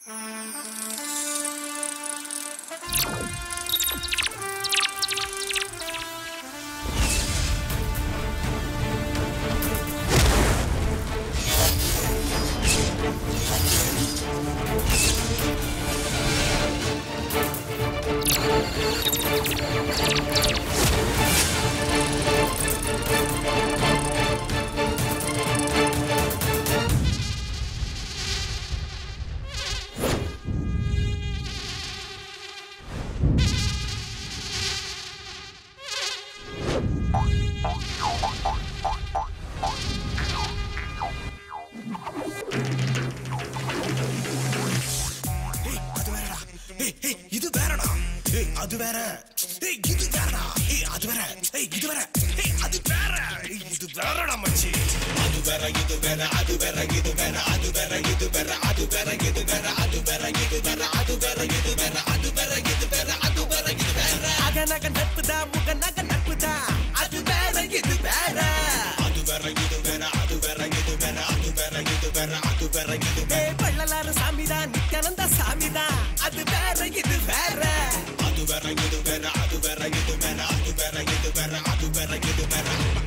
ஏய், அது வேறடா ஏய், ஏய், இது வேறடா ஏய், அது வேற ஏய், இது வேறடா ஏய், அது வேற ஏய், இது வேற ஏய், அது வேற ஏய், இது வேறடா மச்சி அது வேற இது வேற அது வேற இது வேற அது வேற இது வேற அது வேற இது வேற அது வேற இது வேற அது வேற இது வேற அது வேற இது வேற அது வேற இது வேற அகநக நட்புதா முகநக நட்புதா அது வேற இது வேற அது வேற இது வேற அது வேற இது வேற அது வேற இது வேற அது வேற இது வேற ஏ பள்ளலாறு சாமிதா நித்யானந்த சாமிதா அது வேற இது வேற அது வேற இது வேற அது வேற இது வேற அது வேற இது வேற அது வேற இது வேற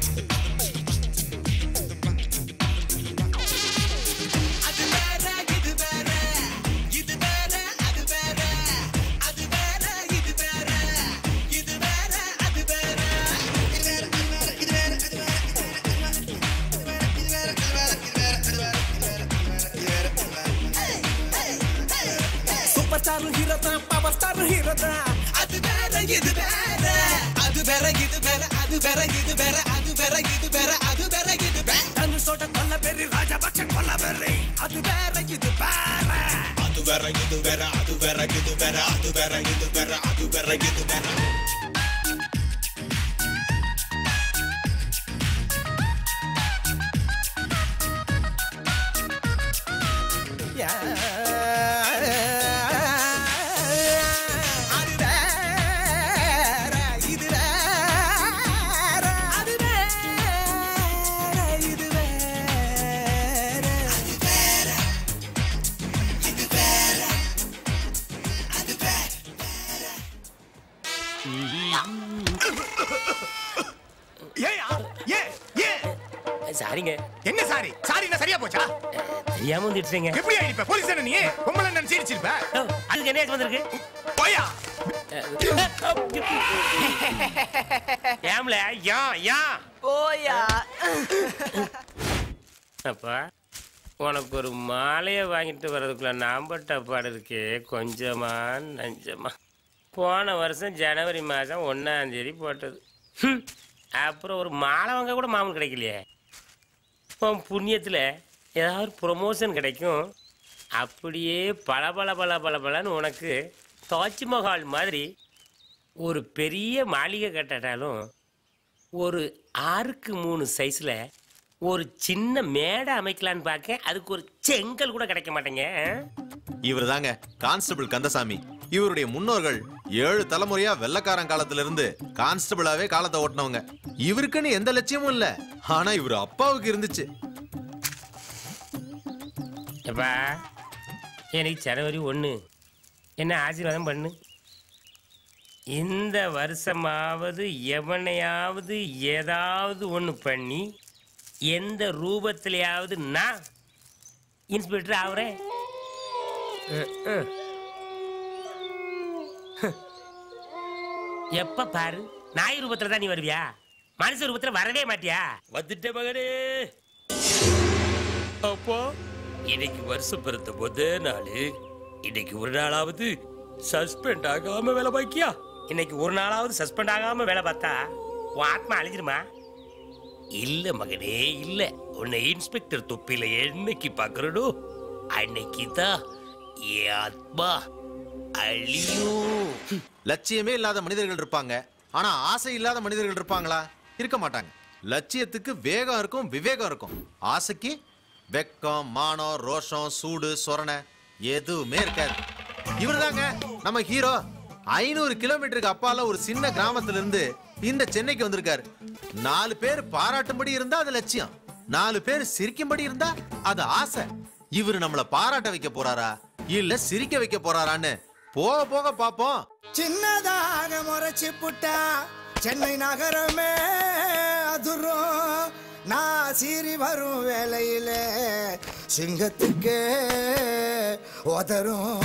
அது வேற இது வேற இது வேற அது வேற அது வேற இது வேற இது வேற அது வேற சூப்பர் ஸ்டார் ஹீரோ தான் பவர் ஸ்டார் ஹீரோ தான் அது வேற இது வேற அது வேற இது வேற அது வேற இது வேற அது வேற இது வேற அது வேற இது வேற தனுஷோட கொல்ல பெரிய ராஜபக்ஷ கொல்ல பெரிய அது வேற இது வேற அது வேற இது வேற அது வேற இது வேற அது வேற இது வேற அது வேற இது வேற அது வேற இது வேற அது வேற இது வேற அது வேற இது வேற அது வேற ஏயா ஏ ஏ சாரிங்க என்ன சாரி சாரி என்ன சரியா போச்சா தெரியாம வந்துட்டுறீங்க எப்படி ஆயிடுப்ப போலீஸ் என்ன நீ பொம்பளை நினைச்சு சிரிச்சிருப்ப அதுக்கு என்ன வந்திருக்கு போயா ஏம்ல யா யா ஓயா அப்பா உனக்கு ஒரு மாலையை வாங்கிட்டு வர்றதுக்குள்ள நான் பட்ட பாடு இருக்கே கொஞ்சமா நஞ்சமா போன வருஷம் ஜனவரி மாதம் ஒன்றாம் தேதி போட்டது ஹம். அப்புறம் ஒரு மாலை வாங்க கூட மாமூல் கிடைக்கலையே உன் புண்ணியத்தில் ஏதாவது ப்ரொமோஷன் கிடைக்கும் அப்படியே பல பல பல பல பலன்னு உனக்கு தாஜ்மஹால் மாதிரி ஒரு பெரிய மாளிகை கட்டட்டாலும் ஒரு ஆறுக்கு மூணு சைஸில் ஒரு சின்ன மேடை அமைக்கலான்னு பார்க்க அதுக்கு ஒரு செங்கல் கூட கிடைக்க மாட்டேங்க இவர் தாங்க கான்ஸ்டபிள் கந்தசாமி இவருடைய முன்னோர்கள் ஏழு தலைமுறையா வெள்ளக்காரன் காலத்துல இருந்து கான்ஸ்டபிளாவே காலத்தை ஓட்டினவங்க இவருக்குன்னு எந்த லட்சியமும் இல்ல ஆனா இவர் அப்பாவுக்கு இருந்துச்சு எப்பா எனக்கு ஜனவரி ஒன்று என்ன ஆசீர்வாதம் பண்ணு இந்த வருஷமாவது எவனையாவது ஏதாவது ஒன்று பண்ணி எந்த ரூபத்திலையாவது நான் இன்ஸ்பெக்டர் ஆகுறேன் ம், ம். எப்ப பாரு நாய் ரூபத்துல தான் நீ வருவியா மனுஷ ரூபத்துல வரவே மாட்டியா வந்துட்ட மகனே அப்போ இன்னைக்கு வருஷம் பிறந்த முத நாள் இன்னைக்கு ஒரு நாளாவது சஸ்பெண்ட் ஆகாம வேலை பாக்கியா இன்னைக்கு ஒரு நாளாவது சஸ்பெண்ட் ஆகாம வேலை பார்த்தா உன் ஆத்மா அழிஞ்சிருமா இல்ல மகனே இல்ல உன்னை இன்ஸ்பெக்டர் தொப்பில என்னைக்கு பாக்குறடோ அன்னைக்கு தான் என் ஆத்மா அழியும் லட்சியமே இல்லாத மனிதர்கள் இருப்பாங்க ஆனா ஆசை இல்லாத மனிதர்கள் இருப்பாங்களா இருக்க மாட்டாங்க லட்சியத்துக்கு வேகம் இருக்கும் விவேகம் இருக்கும் ஆசைக்கு வெக்கம் மானம் ரோஷம் சூடு சொரணை எதுவுமே இருக்காது இவர்தாங்க நம்ம ஹீரோ ஐநூறு கிலோமீட்டருக்கு அப்பால ஒரு சின்ன கிராமத்துல இருந்து இந்த சென்னைக்கு வந்திருக்காரு நாலு பேர் பாராட்டும்படி இருந்தா அது லட்சியம் நாலு பேர் சிரிக்கும்படி இருந்தா அது ஆசை இவர் நம்மள பாராட்ட வைக்க போறாரா இல்ல சிரிக்க வைக்க போறாரான்னு போக போக பாப்போம் சின்னதாக முறைச்சு புட்டா சென்னை நகரமே அதுரும் நான் சீறி வரும் வேலையிலே சிங்கத்துக்கு உதரும்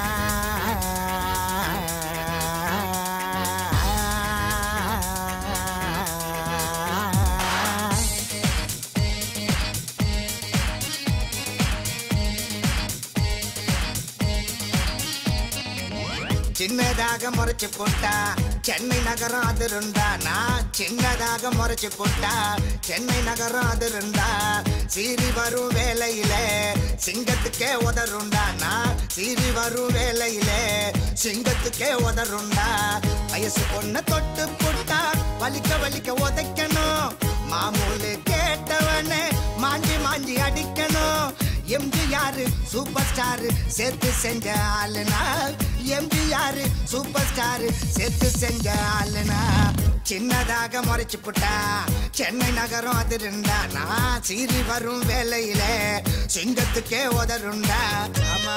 சின்னதாக முறைச்சு போட்டா சென்னை நகரம் அது இருந்தா நான் சின்னதாக முறைச்சு போட்டா சென்னை நகரம் அது இருந்தா சீறி வரும் வேலையில சிங்கத்துக்கே உதருண்டா நான் சீறி வரும் வேலையில சிங்கத்துக்கே உதருண்டா வயசு பொண்ண தொட்டு புட்டா வலிக்க வலிக்க உதைக்கணும் மாமூலு கேட்டவனே மாஞ்சி மாஞ்சி அடிக்கணும் எம்ஜிஆர் சூப்பர் ஸ்டார் சேர்த்து செஞ்ச ஆளுனா எம்ஜிஆர் சூப்பர் ஸ்டார் சேர்த்து செஞ்ச ஆளுனா சின்னதாக முறைச்சு புட்டா சென்னை நகரம் அது இருந்தா நான் சீறி வரும் வேலையில சிங்கத்துக்கே உதருண்டா ஆமா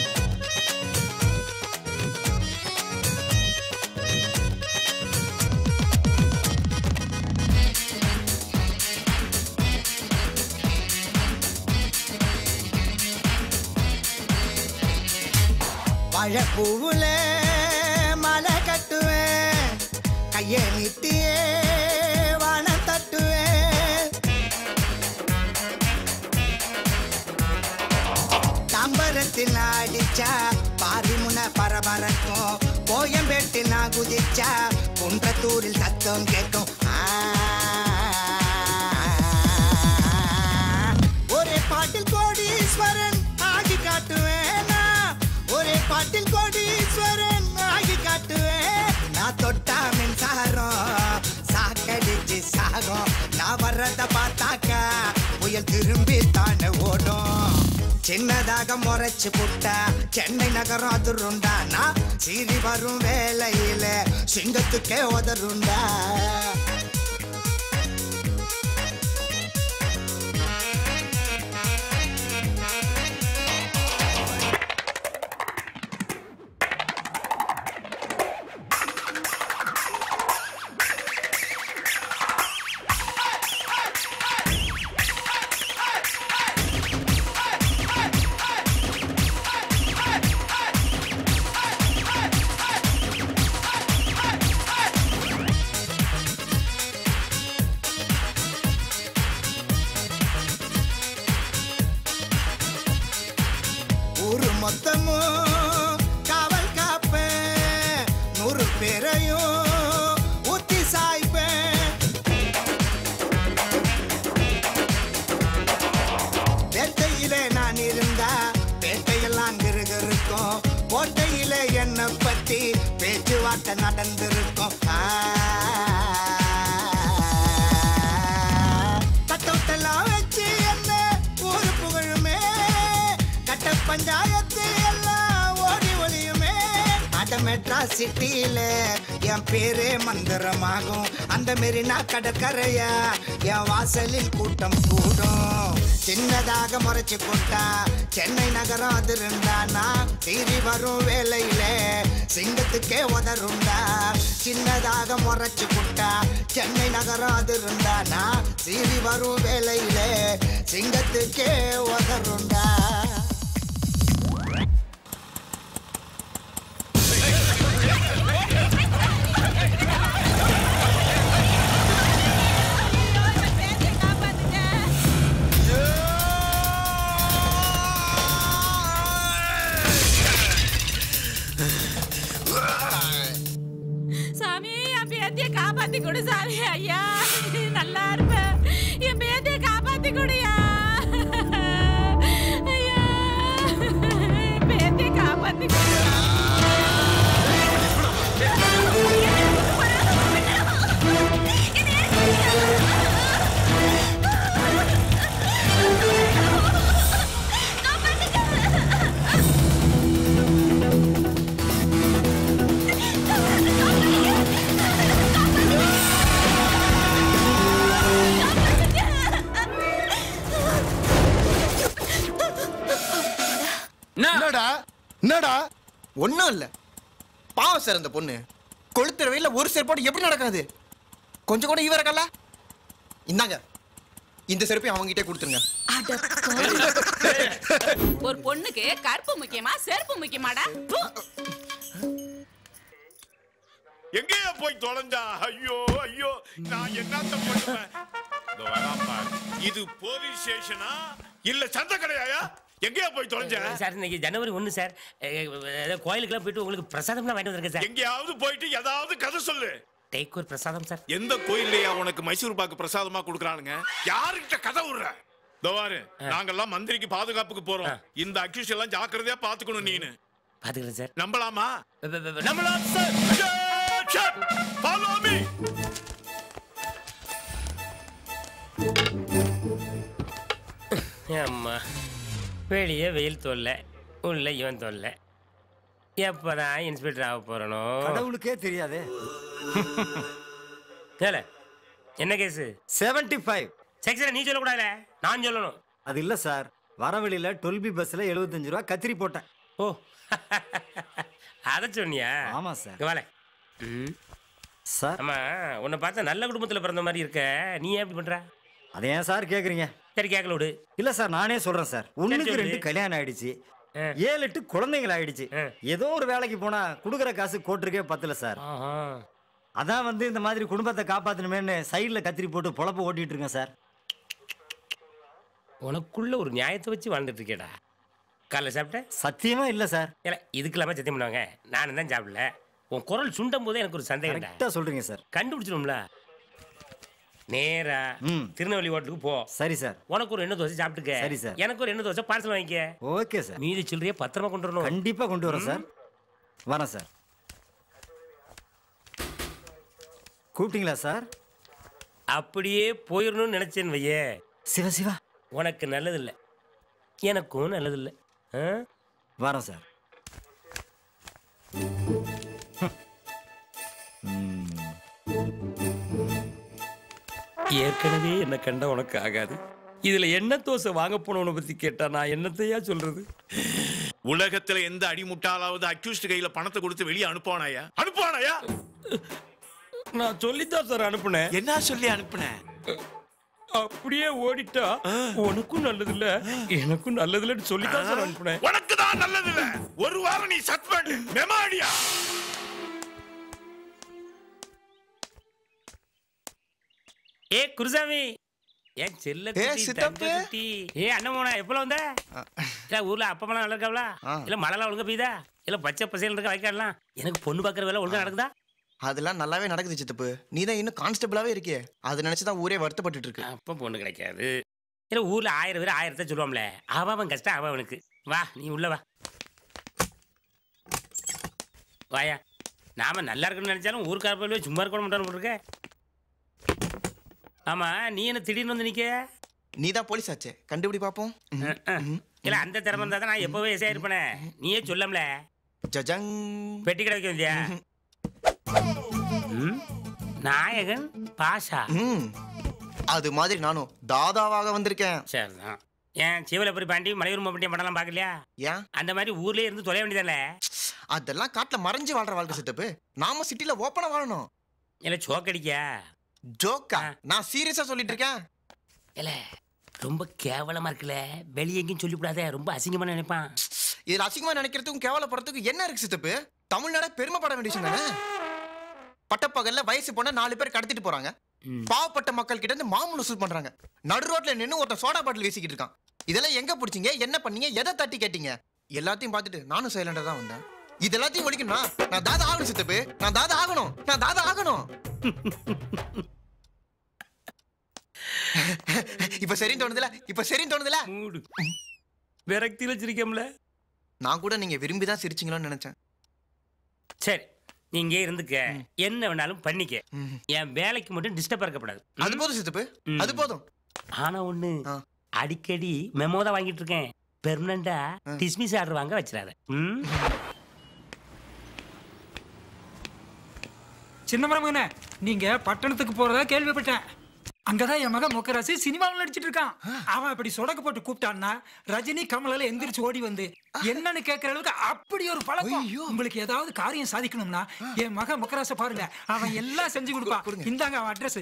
வாழைப்பூவுல மலை கட்டுவேன் கையை நீட்டியே வானம் தட்டுவேன் தாம்பரத்தில் அடிச்சா பாரிமுன பரபரக்கும் கோயம்பேட்டில் நான் குதிச்சா குன்றத்தூரில் சத்தம் கேட்கும் ஆ. ஒரே பாட்டில் கோடீஸ்வரன் ஆகி காட்டுவேனா ஒரே பாட்டில் கோடீஸ்வரன் ஆகி காட்டுவேன் நான் தொட்டா மின்சாரம் சாக்கடிச்சு சாகும் நான் வர்றத பார்த்தாக்கா புயல் திரும்பி தானே ஓடும் சின்னதாக முறைச்சு புட்டா சென்னை நகரம் அதுருண்டா நான் சீறி வரும் வேலையில சிங்கத்துக்கே உதருண்டா ஊரு மொத்தமும் காவல் காப்பேன் நூறு பேரையும் ஊத்தி சாய்ப்பேன் வேட்டையிலே நான் இருந்தா பேட்டையெல்லாம் கிருகிருக்கும் கோட்டையில என்னை பத்தி பேச்சுவார்த்தை நடந்திருக்கும் ஆ. கட்டவுட்டெல்லாம் வச்சு என்ன ஊரு புகழுமே கட்ட பஞ்சாயத்து எல்லாம் ஓடி ஒளியுமே அட மெட்ராஸ் சிட்டியில என் பேரே மந்திரமாகும் அந்த மெரினா கடற்கரையா என் வாசலில் கூட்டம் கூடும் சின்னதாக முறைச்சு போட்டா சென்னை நகரம் அது இருந்தா நான் சீறி வரும் வேலையில சிங்கத்துக்கே உதருண்டா சின்னதாக முறைச்சு போட்டா சென்னை நகரம் அது இருந்தா நான் சீறி வரும் வேலையில சிங்கத்துக்கே உதருண்டா சாமி என் பேத்திய காப்பாத்தி கொடு சாமி ஐயா நல்லா இருப்பேன் என் பேத்திய காப்பாத்தி கொடுயா ஐயா என் பேத்திய காப்பாத்தி கொடு என்னடா ஒன்றும் இல்லை பாவம் சார் அந்த பொண்ணு கொளுத்துற வெயில ஒரு செருப்பாடு எப்படி நடக்காது கொஞ்சம் கூட ஈவ இருக்கல இந்தாங்க இந்த செருப்பையும் அவங்ககிட்டே கொடுத்துருங்க ஒரு பொண்ணுக்கு கருப்பு முக்கியமா செருப்பு முக்கியமாடா ப்பு. எங்கேயா போய் தொலைஞ்சா ஐயோ ஐயோ நான் என்னத்த பண்ணுவேன் இதோ வரான் பாரு. இது போலீஸ் ஸ்டேஷனா இல்ல சந்த கடையாயா எங்கேயா போய் தொலைஞ்ச சார் இன்னைக்கு ஜனவரி ஒன்று சார் ஏதோ கோயிலுக்குலாம் போயிட்டு உங்களுக்கு பிரசாதம்லாம் வாங்கிட்டு வந்திருக்கேன் சார் எங்கேயாவது போயிட்டு ஏதாவது கதை சொல்லு டேக் ஒரு பிரசாதம் சார் எந்த கோயில்லையா உனக்கு மைசூர் பாக்கு பிரசாதமா கொடுக்குறானுங்க யாருக்கிட்ட கதை விடுற தோவாரு நாங்கெல்லாம் மந்திரிக்கு பாதுகாப்புக்கு போறோம் இந்த அக்யூஸ் எல்லாம் ஜாக்கிரதையா பாத்துக்கணும் நீனு பாத்துக்கிறேன் சார் நம்பலாமா நம்மளாம் சார் ஃபாலோ மீ அம்மா வெளியே வெயில் தொல்லை உள்ள இவன் தொல்லை எப்பதான் இன்ஸ்பெக்டர் ஆக போறனோ கடவுளுக்கே தெரியாதே ஏல என்ன கேஸு செவன்டி ஃபைவ் செக்ஷன் நீ சொல்லக்கூடாதுல நான் சொல்லணும் அது இல்ல சார் வரவழியில டுவெல்பி பஸ்ல எழுபத்தஞ்சு ரூபா கத்திரி போட்டேன் ஓ அதை சொன்னியா ஆமா சார் இங்க வாலே ம் சார் ஆமா உன்னை பார்த்தா நல்ல குடும்பத்துல பிறந்த மாதிரி இருக்க நீ ஏன் இப்படி பண்ற அதை ஏன் சார் கேக்குறீங்க சரி கேட்கல விடு இல்ல சார் நானே சொல்றேன் சார் ஒண்ணுக்கு சொல்லு. ரெண்டு கல்யாணம் ஆயிடுச்சு ஆ. ஏழு எட்டு குழந்தைகள் ஆயிடுச்சு ஆ. ஏதோ ஒரு வேலைக்கு போனா குடுக்குற காசு கோட்டுருக்கே பத்தல சார் ஆஹா அதான் வந்து இந்த மாதிரி குடும்பத்தை காப்பாத்தணுமேன்னு சைடுல கத்திரி போட்டு பொழப்ப ஓட்டிட்டு இருக்கேன் சார் உனக்குள்ள ஒரு நியாயத்தை வச்சு வாழ்ந்துட்டு இருக்கேடா காலைல சாப்பிட்ட சத்தியமா இல்ல சார் இல்ல இதுக்கு இல்லாம சத்தியம் பண்ணுவாங்க நானும் தான் சாப்பிடல உன் குரல் சுண்டும் போதே எனக்கு ஒரு சந்தேகம்டா கரெக்டா சொல்றீங்க சார் கண்டுபிடிச்சிடும்ல நேரா ம். திருநெல்வேலி ஹோட்டலுக்கு போ சரி சார் உனக்கு ஒரு எண்ணெய் தோசை சாப்பிட்டுக்க சரி சார். எனக்கு ஒரு எண்ணெய் தோசை பார்சல் வாங்கிக்க ஓகே சார் மீதி சில்லறைய பத்திரமா கொண்டு வரணும் கண்டிப்பா கொண்டு வரேன் சார் வரேன் சார் கூப்பிட்டீங்களா சார் அப்படியே போயிடணும்னு நினைச்சேன் வையே சிவா சிவா உனக்கு நல்லதில்லை எனக்கும் நல்லதில்லை ஆ? வரேன் சார் ஏற்கனவே என்ன கண்ட உனக்கு ஆகாது இதுல எண்ணெய் தோசை வாங்க போனவனை பத்தி கேட்டா நான் என்னத்தையா சொல்றது உலகத்துல எந்த அடிமுட்டாலாவது அக்யூஸ்ட் கையில பணத்தை கொடுத்து வெளியே அனுப்புவானாயா அனுப்புவானாயா நான் சொல்லித்தான் சார் அனுப்புனேன் என்ன சொல்லி அனுப்புன அப்படியே ஓடிட்டா உனக்கும் நல்லதில்ல எனக்கும் நல்லதில்லன்னு சொல்லித்தான் சார் அனுப்புனேன் உனக்கு தான் நல்லது இல்ல ஒரு வாரம் நீ சஸ்பெண்ட் மெமாடியா ஏ குருசாமி ஏன் செல்ல ஏ, குட்டி, சித்தப்பு. தங்க குட்டி. ஏ அண்ணன் போனா எப்பல வந்த இல்ல ஊர்ல அப்பமெல்லாம் நல்லா இருக்காவளா ஆ. இல்ல மழைலாம் ஒழுங்கா பெய்யுதா இல்ல பச்சை பசையில் இருக்க வைக்காடலாம் எனக்கு பொண்ணு பாக்குற வேலை ஒழுங்கா நடக்குதா அதெல்லாம் நல்லாவே நடக்குது சித்தப்பு நீ தான் இன்னும் கான்ஸ்டபிளாவே இருக்கியே அதை நினைச்சு தான் ஊரே வருத்தப்பட்டுட்டு இருக்கு அப்ப பொண்ணு கிடைக்காது இல்ல ஊர்ல ஆயிரம் பேர் ஆயிரத்தை சொல்லுவாம்ல அவன் அவன் கஷ்டம் அவன் அவனுக்கு வா நீ உள்ள வா வாயா நாம நல்லா இருக்கணும்னு நினைச்சாலும் ஊருக்கார போய் சும்மா இருக்க மாட்டான்னு இருக்க ஆமா நீ என்ன திடீர்னு வந்து நிக்க நீ தான் போலீஸ் ஆச்சே கண்டுபிடி பாப்போம் அஹ், அஹ். இல்ல அந்த திறமை இருந்தா தான் நான் எப்பவே எஸ்ஐ இருப்பேனே நீயே சொல்லம்ல ஜஜங் பெட்டி கடை வைக்க வந்தியா ம்? நாயகன் பாஷா ம் அது மாதிரி நானும் தாதாவாக வந்திருக்கேன் சரிதான் ஏன் சிவலப்பரி பாண்டி மலையூர் மாவட்டியம் படம்லாம் பார்க்கலையா ஏன் அந்த மாதிரி ஊர்லயே இருந்து தொலைய வேண்டியதானே அதெல்லாம் காட்டுல மறைஞ்சு வாழ்ற வாழ்க்கை சித்தப்பு நாம சிட்டில ஓப்பனா வாழணும் இல்ல சோக்கடிக்கா ஜோக்கா நான் சீரியஸா சொல்லிட்டு இருக்கேன் இல்ல ரொம்ப கேவலமா இருக்குல்ல வெளியே எங்கேயும் சொல்லிவிடாத ரொம்ப அசிங்கமா நினைப்பான் இதுல அசிங்கமா நினைக்கிறதுக்கும் கேவலப்படுறதுக்கும் என்ன இருக்கு சித்தப்பு தமிழ்நாட பெருமைப்பட வேண்டிய விஷயம் தானே பட்டப்பகல்ல வயசு பொண்ண நாலு பேர் கடத்திட்டு போறாங்க ம். பாவப்பட்ட மக்கள் கிட்ட இருந்து மாமூல் வசூல் பண்றாங்க நடு ரோட்ல நின்னு ஒருத்தன் சோடா பாட்டில் வீசிக்கிட்டு இருக்கான் இதெல்லாம் எங்க பிடிச்சீங்க என்ன பண்ணீங்க எதை தட்டி கேட்டீங்க எல்லாத்தையும் பார்த்துட்டு நானும் சைலண்டா தான் வந்தேன் இது எல்லாத்தையும் ஒழிக்கணும்னா நான் தாதா ஆகணும் சித்தப்பு நான் தாதா ஆகணும் நான் தாதா ஆகணும் இப்ப சரின்னு தோணுதுல இப்ப சரின்னு தோணுதுல மூடு விரக்தியில சிரிக்கம்ல நான் கூட நீங்க விரும்பி தான் சிரிச்சீங்களோன்னு நினைச்சேன் சரி நீ இங்கே இருந்துக்க என்ன வேணாலும் பண்ணிக்க ம். என் வேலைக்கு மட்டும் டிஸ்டர்ப் இருக்கக்கூடாது அது போதும் சித்தப்பு ம். அது போதும் ஆனா ஒண்ணு ஆ. அடிக்கடி மெமோ தான் வாங்கிட்டு இருக்கேன் பெர்மனண்டா டிஸ்மிஸ் ஆர்டர் வாங்க வச்சிடாத ம்? சின்ன மரமகனே நீங்க பட்டணத்துக்கு போறதா கேள்விப்பட்டேன் அங்கதான் என் மகன் முக்கராசி சினிமாவில் நடிச்சிட்டு இருக்கான் அவன் அப்படி சொடக்கு போட்டு கூப்பிட்டான்னா ரஜினி கமலால எந்திரிச்சு ஓடி வந்து என்னன்னு கேட்கற அளவுக்கு அப்படி ஒரு பழக்கம் உங்களுக்கு ஏதாவது காரியம் சாதிக்கணும்னா என் மகன் முக்கராச பாருங்க அவன் எல்லாம் செஞ்சு கொடுப்பான் இந்தாங்க அவன் அட்ரஸ்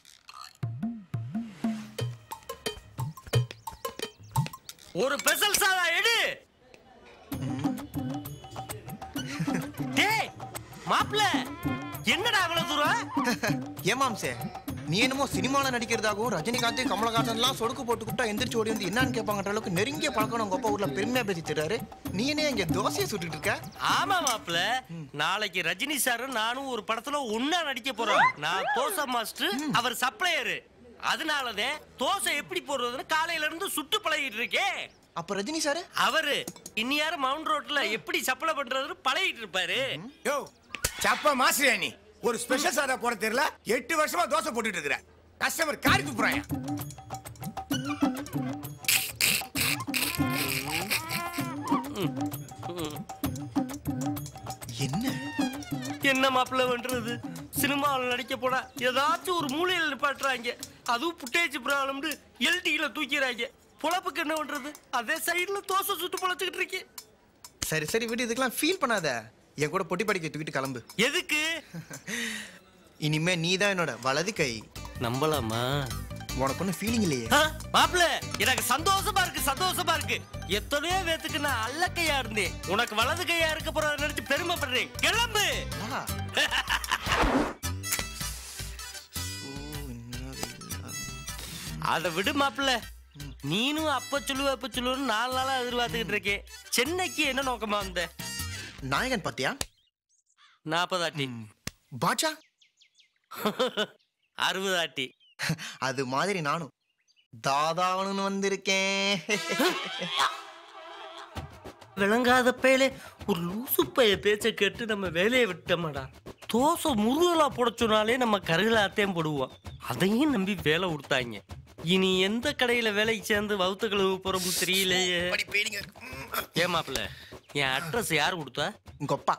ஒரு பெசல் சாதா எடு டேய் மாப்ள என்னடா அவ்வளவு தூரம் ஏமாம் சார் நீ என்னமோ சினிமாவில் நடிக்கிறதாகவும் ரஜினிகாந்த் கமலஹாசன்லாம் சொடுக்கு போட்டு கூப்பிட்டா எந்திரிச்சு ஓடி வந்து என்னன்னு கேட்பாங்கன்ற அளவுக்கு நெருங்கிய பழக்கம் உங்க அப்பா ஊர்ல பெருமையா பேசி தர்றாரு நீ என்ன இங்க தோசையை சுட்டுட்டு இருக்க ஆமா மாப்ள நாளைக்கு ரஜினி சாரும் நானும் ஒரு படத்துல ஒண்ணா நடிக்க போறோம் நான் தோசை மாஸ்டர் அவர் சப்ளையரு அதனாலதான் தோசை எப்படி போடுறதுன்னு காலையில இருந்து சுட்டு பழகிட்டு இருக்கேன் அப்ப ரஜினி சார் அவரு இன்னியாரு மவுண்ட் ரோட்ல எப்படி சப்ளை பண்றதுன்னு பழகிட்டு இருப்பாரு யோ சப்ப மாஸ்டரியா நீ ஒரு ஸ்பெஷல் சாதா போட தெரியல எட்டு வருஷமா தோசை போட்டுட்டு இருக்கிற கஸ்டமர் காரி துப்புறாயா என்ன என்ன மாப்பிள்ள பண்றது சினிமாவில் நடிக்க போனா ஏதாச்சும் ஒரு மூலையில நிப்பாட்டுறாங்க அதுவும் புட்டேஜ் ப்ராப்ளம்னு எல்டியில தூக்கிறாங்க பொழப்புக்கு என்ன பண்றது அதே சைடுல தோசை சுட்டு பொழைச்சுக்கிட்டு இருக்கேன் சரி சரி விடு இதுக்கெல்லாம் ஃபீல் பண்ணாத என் கூட பொட்டி படிக்க தூக்கிட்டு கிளம்பு எதுக்கு இனிமே நீ தான் என்னோட வலது கை நம்பலாமா உனக்கு ஒன்றும் ஃபீலிங் இல்லையே மாப்பிள்ள எனக்கு சந்தோஷமா இருக்கு சந்தோஷமா இருக்கு எத்தனையோ பேத்துக்கு நான் அல்ல கையா இருந்தேன் உனக்கு வலது கையா இருக்க போறத நினைச்சு பெருமைப்படுறேன் கிளம்பு அதை விடு மாப்பிள்ள நீனும் அப்ப சொல்லுவ அப்ப சொல்லுவன்னு நாலு நாளா எதிர்பார்த்துக்கிட்டு இருக்கேன் சென்னைக்கு என்ன நோக்கமா வந்த நாயகன் பாத்தியா நாற்பதாட்டி பாட்சா அறுபதாட்டி அது மாதிரி நானும் தாதாவனு வந்திருக்கேன் விளங்காத பயலே ஒரு லூசு பைய பேச்ச கேட்டு நம்ம வேலையை விட்டோம்டா தோசை முருகலா போட சொன்னாலே நம்ம கருகலாத்தையும் போடுவோம் அதையும் நம்பி வேலை கொடுத்தாங்க இனி எந்த கடையில வேலைக்கு சேர்ந்து வவுத்த கழுவு போறோம்னு தெரியலையே ஏன் மாப்பிள்ள என் அட்ரஸ் யார் கொடுத்தா உங்க அப்பா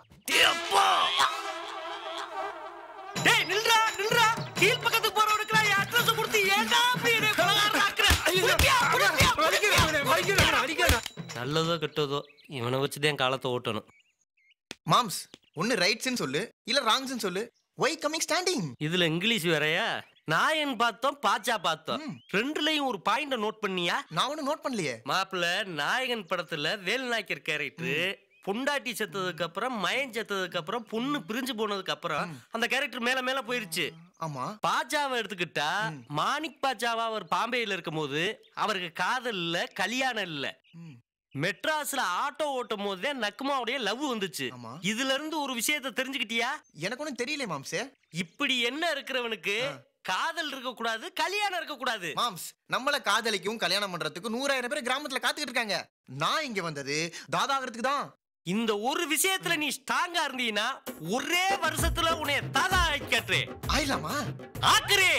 டேய் நில்றா நில்றா கீழ் பக்கத்துக்கு போறவனுக்கு என் அட்ரஸ் கொடுத்து ஏன்டா அப்படி என்னை கொலகாரனா ஆக்குற? புடிப்பியா, புடிப்பியா, புடிப்பியா? நல்லதோ கெட்டதோ இவனை வச்சுதான் காலத்தை ஓட்டணும் மாம்ஸ் ஒன்னு ரைட்ஸ்னு சொல்லு இல்ல ராங்ஸ்னு சொல்லு ஒய் கமிங் ஸ்டாண்டிங் இதுல இங்கிலீஷ் வேறயா நாயன் பார்த்தோம் பாச்சா பார்த்தோம் ரெண்டுலயும் ஒரு பாயிண்ட நோட் பண்ணியா நான் ஒன்னும் நோட் பண்ணலையே மாப்பிள்ள நாயகன் படத்துல வேல்நாயக்கர் கேரக்டர் பொண்டாட்டி செத்ததுக்கு அப்புறம் மயன் செத்ததுக்கு அப்புறம் பொண்ணு பிரிஞ்சு போனதுக்கு அப்புறம் அந்த கேரக்டர் மேல மேல போயிருச்சு ஆமா பாஜாவை எடுத்துக்கிட்டா மாணிக் பாஜாவா அவர் பாம்பேல இருக்கும்போது அவருக்கு காதல் இல்ல கல்யாணம் இல்ல மெட்ராஸ்ல ஆட்டோ ஓட்டும் போதே நக்குமாவுடைய லவ் வந்துச்சு இதுல இருந்து ஒரு விஷயத்தை தெரிஞ்சுக்கிட்டியா எனக்கு ஒன்றும் தெரியல மாம்ஸே இப்படி என்ன இருக்கிறவனுக்கு காதல் இருக்க கூடாது கல்யாணம் இருக்க கூடாது மாம்ஸ் நம்மள காதலிக்கும் கல்யாணம் பண்றதுக்கு நூறாயிரம் பேர் கிராமத்துல காத்துக்கிட்டு இருக்காங்க நான் இங்க வந்தது தாதாகிறதுக்கு தான் இந்த ஒரு விஷயத்துல நீ ஸ்ட்ராங்கா இருந்தீனா ஒரே வருஷத்துல உன்னை தாதா ஆக்கிட்டே ஆயிலாமா ஆக்குறே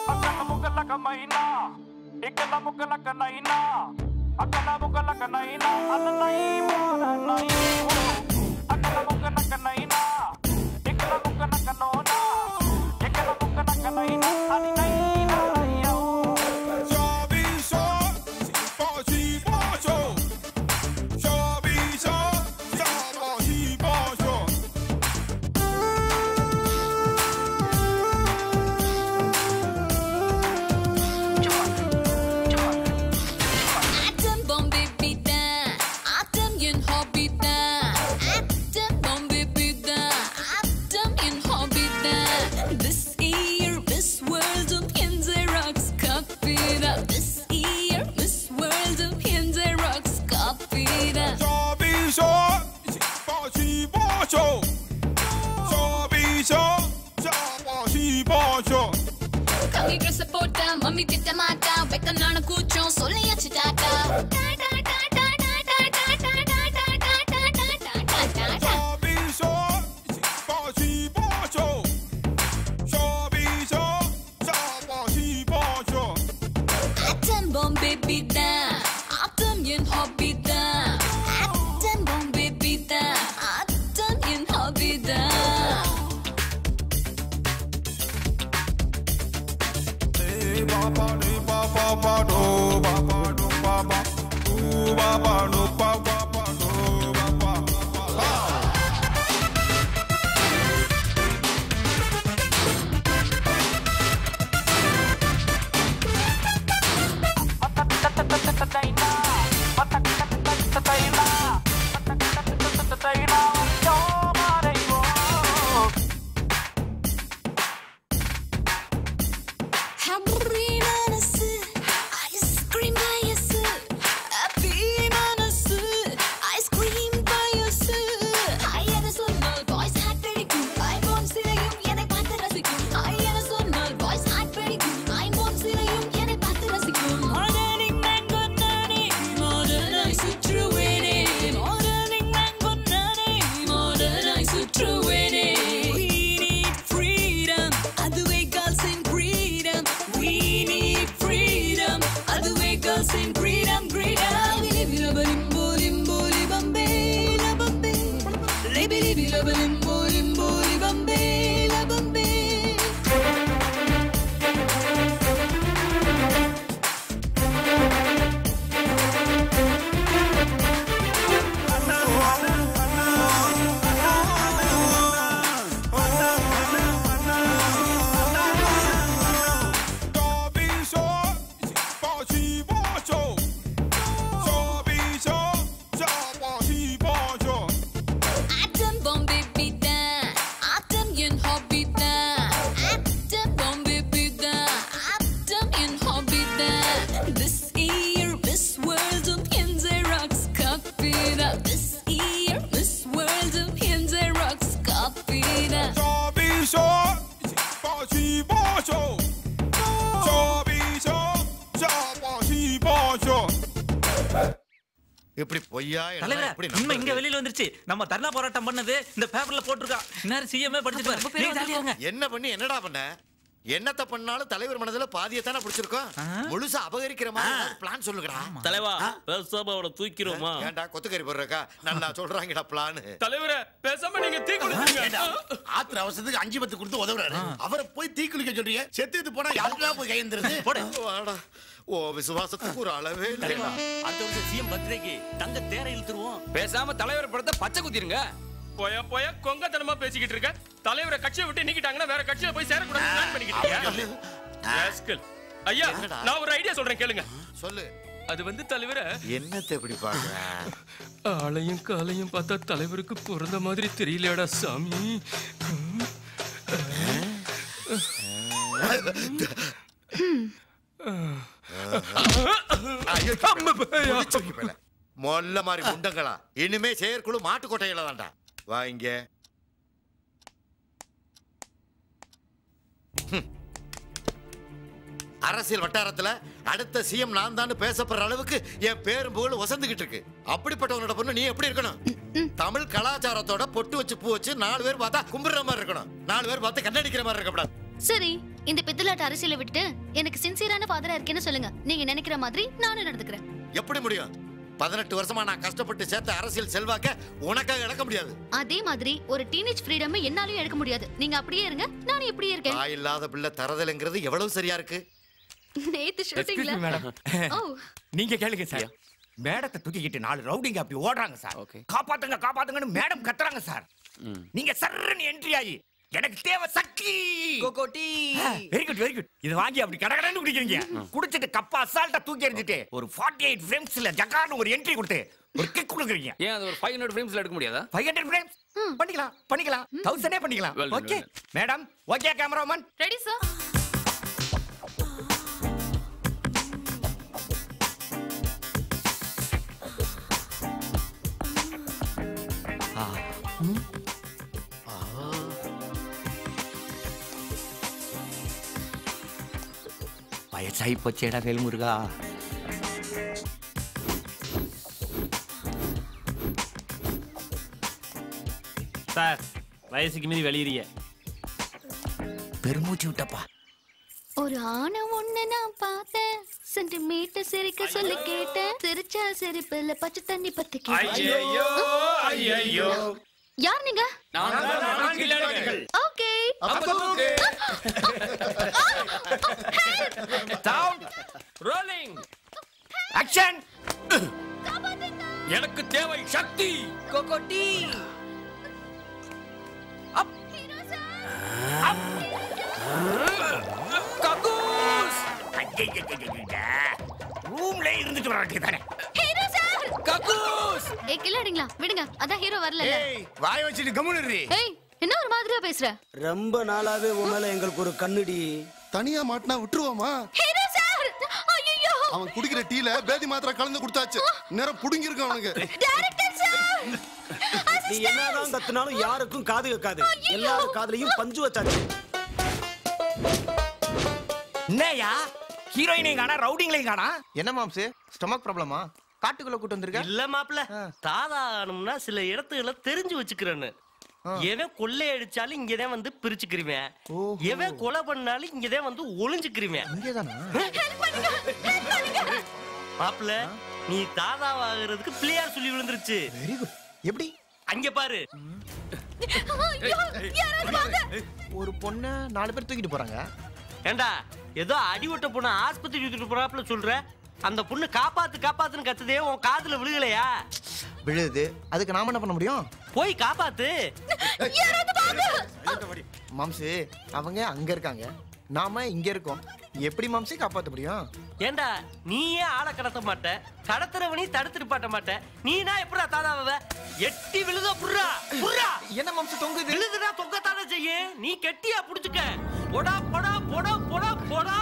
Atom bomb baby da, atom yun hobby da, atom bomb baby da, atom yun hobby da. This year Miss World of Hinze rocks copy da. This year Miss World of Hinze rocks copy da. 傻逼说，把西巴说，傻逼说，傻把西巴说。 Kami girl support da, mami tita mata, weka nana kucho, soliyachi tata. Ta ta ta ta ta ta ta ta ta ta ta ta ta ta ta ta. 傻逼说，把西巴说，傻逼说，傻把西巴说。 Atom bomb baby da, atom yun hobby da, atom bomb baby da, atom yun hobby da. Hey, Happy மனசு ice cream வயசு Happy மனசு ice cream வயசு I என சொன்னால் voice hat பிடிக்கும் iPhone சிலையும் என்னை பார்த்து ரசிக்கும் I என சொன்னால் voice hat பிடிக்கும் iPhone சிலையும் என்னை பார்த்து ரசிக்கும் Morning mango நானே modern சுற்றுவேனே Morning mango நானே modern சுற்றுவேனே We need freedom அதுவே girls in freedom We need freedom அதுவே girls in freedom freedom Libi libi limbo limbo libambe labambe Libi libi libi limbo limbo libambe labambe Atom bomb baby தான் Atom என் hobby தான் Atom bomb baby தான் Atom என் hobby தான் This year Miss World und in the rocks copy that This year Miss World und in the rocks copy that இப்படி பொய்யா தலைவரே எப்படி உண்மை இங்க வெளியில வந்துருச்சு நம்ம தர்ணா போராட்டம் பண்ணது இந்த பேப்பர்ல போட்டிருக்கா இன்னாரு சிஎம்ஏ படிச்சிட்டு நீங்க ஜாலியா இருங்க என்ன பண்ணி என்னடா பண்ண என்னத்த பண்ணாலும் தலைவர் மனதுல பாதியை தானே பிடிச்சிருக்கோம் முழுசா அபகரிக்கிற மாதிரி பிளான் சொல்லுங்கடா தலைவா பேசாம அவனை தூக்கிடுவோமா ஏன்டா கொத்துக்கறி போடுறக்கா நல்லா சொல்றாங்கடா பிளான் தலைவரே பேசாம நீங்க தீ குளிச்சுங்க ஆத்திர அவசரத்துக்கு அஞ்சு பத்து கொடுத்து உதவுறாரு அவரை போய் தீ குளிக்க சொல்றீங்க செத்து போனா யாருக்கெல்லாம் போய் கையெழுந்துருது வாடா ஓ விசுவாசத்துக்கு ஒரு அளவே தலைவா, அடுத்த வருஷம் சிஎம் பர்த்டேக்கு தங்க தேரை இழுத்துருவோம் பேசாம தலைவர் படத்தை பச்சை குத்திருங்க போயா போயா கொங்கத்தனமா பேசிக்கிட்டு இருக்க தலைவரை கட்சியை விட்டு நீக்கிட்டாங்கன்னா வேற கட்சியில போய் சேரக்கூடாது பிளான் பண்ணிக்கிட்டு ராஸ்கல். ஐயா நான் ஒரு ஐடியா சொல்றேன் கேளுங்க சொல்லு அது வந்து தலைவர என்னத்தை எப்படி பாக்குற ஆளையும் காலையும் பார்த்தா தலைவருக்கு பிறந்த மாதிரி தெரியலடா சாமி ஐயோ, முடிச்சிருக்கி போல. மொல்ல மாதிரி முண்டங்களா இனிமே செயற்குழு மாட்டுக்கொட்டையில தான்டா வா இங்க ஹம். அரசியல் வட்டாரத்துல அடுத்த சிஎம் நான் தான் பேசப்படுற அளவுக்கு என் பேரும் புகழ் வசந்துகிட்டு இருக்கு அப்படிப்பட்டவனோட பொண்ணு நீ எப்படி இருக்கணும் தமிழ் கலாச்சாரத்தோட பொட்டு வச்சு பூ வச்சு நாலு பேர் பார்த்தா கும்பிடுற மாதிரி இருக்கணும் நாலு பேர் பார்த்து கண்ணடிக்கிற மாதிரி இருக்கக்கூடாது சரி இந்த பித்தலாட்ட அரசியலை விட்டுட்டு எனக்கு சின்சியரான ஃபாதரா இருக்கேன்னு சொல்லுங்க நீங்க நினைக்கிற மாதிரி நானும் நடந்துக்கிறேன் எப்படி முடியும் பதினெட்டு வருஷமா நான் கஷ்டப்பட்டு சேர்த்த அரசியல் செல்வாக்க உனக்காக இழக்க முடியாது அதே மாதிரி ஒரு டீனேஜ் ஃப்ரீடம் என்னாலயும் எடுக்க முடியாது நீங்க அப்படியே இருங்க நானும் இப்படியே இருக்கேன் தாய் இல்லாத பிள்ளை தரதலைங்கிறது எவ்வளவு சரியா இருக்கு நேத்து ஷூட்டிங்ல ஓ நீங்க கேளுங்க சார் மேடத்தை தூக்கிக்கிட்டு நாலு ரவுடிங்க அப்படி ஓடுறாங்க சார் காப்பாத்துங்க காப்பாத்துங்கன்னு மேடம் கத்துறாங்க சார் நீங்க சர்ன்னு என்ட்ரி ஆகி எனக்கு தேவை சக்தி கோகோட்டி வெரி குட் வெரி குட் இது வாங்கி அப்படி கடகடன்னு குடிக்கிறீங்க குடிச்சிட்டு கப்பா அசால்ட்டா தூக்கி எறிஞ்சிட்டு ஒரு 48 எயிட் ஃப்ரேம்ஸ்ல ஜகார்னு ஒரு என்ட்ரி கொடுத்து ஒரு கிக் கொடுக்குறீங்க ஏன் அது ஒரு ஃபைவ் ஹண்ட்ரட் ஃபிலிம்ஸ்ல எடுக்க முடியாதா ஃபைவ் ஹண்ட்ரட் ஃப்ரேம்ஸ் பண்ணிக்கலாம் பண்ணிக்கலாம் தௌசண்டே பண்ணிக்கலாம் Well done, okay madam okay cameraman ready sir வயசாகி போச்சேடா வேல்முருகா சார் வயசுக்கு மீறி வெளியிறிய பெருமூச்சு விட்டப்பா ஒரு ஆணை ஒண்ணு நான் பார்த்தேன் சென்டிமீட்டர் சிரிக்க சொல்லி கேட்டேன் சிரிச்சா சிரிப்புல பச்சை தண்ணி பத்தி ஐயையோ, ஐயையோ. யார் நீங்க ஓகே சவுண்ட் ரோலிங் ஆக்ஷன் காப்பாத்துங்க தேவை சக்தி கொக்கோட்டி கக்கூஸ் ரூம்ல இருந்துட்டு வர வேண்டியதானே ஹீரோ சார் கக்கூஸ் ஏய் கில்லாடிங்களா விடுங்க அதான் ஹீரோ வரல ஏய் வாய வச்சுட்டு கம்முன்னு ஏய் என்ன ஒரு மாதிரியா பேசுற ரொம்ப நாளாவே உன் மேல எங்களுக்கு ஒரு கண்ணுடி தனியா மாட்டினா விட்டுருவோமா ஹீரோ சார் ஐயோ அவன் குடிக்கிற டீல பேதி மாத்திரை கலந்து கொடுத்தாச்சு நேரம் புடுங்கி இருக்கு அவனுக்கு டைரக்டர் சார் நீ என்னதான் கத்துனாலும் யாருக்கும் காது கேட்காது எல்லாரும் காதுலயும் பஞ்சு வச்சாச்சு என்னயா ஹீரோயினையும் காணா ரவுடிங்களையும் காணா என்ன மாம்சு ஸ்டொமக் ப்ராப்ளமா காட்டுக்குள்ள கூட்டு வந்திருக்க இல்ல மாப்ள தாதானும்னா சில இடத்துல தெரிஞ்சு வச்சுக்கிறேன்னு எவன் கொள்ளை அடிச்சாலும் இங்கதான் வந்து பிரிச்சுக்கிருவேன் எவன் கொலை பண்ணாலும் இங்கதான் வந்து ஒளிஞ்சுக்கிருவேன் மாப்ள நீ தாதாவாகிறதுக்கு பிள்ளையார் சொல்லி விழுந்துருச்சு வெரி குட் எப்படி அங்க பாரு ஒரு பொண்ண நாலு பேர் தூக்கிட்டு போறாங்க ஏண்டா ஏதோ அடிவட்ட பொண்ணு ஆஸ்பத்திரி தூக்கிட்டு போறாப்புல சொல்ற அந்த பொண்ணு காப்பாத்து காப்பாத்துன்னு கத்துதே உன் காதுல விழுகலையா விழுது அதுக்கு நாம என்ன பண்ண முடியும் போய் காப்பாத்து மாம்சு அவங்க அங்க இருக்காங்க நாம இங்க இருக்கோம் எப்படி மாம்சு காப்பாத்த முடியும் ஏண்டா நீ ஏன் ஆளை கடத்த மாட்ட கடத்துறவனி தடுத்துட்டு பாட்ட மாட்ட நீனா எப்படா தாதாவ எட்டி விழுத புர்ரா புர்ரா என்ன மாம்சு தொங்குது விழுதுடா தொங்கத்தானே செய்ய நீ கெட்டியா புடிச்சுக்க பொடா பொடா பொடா பொடா பொடா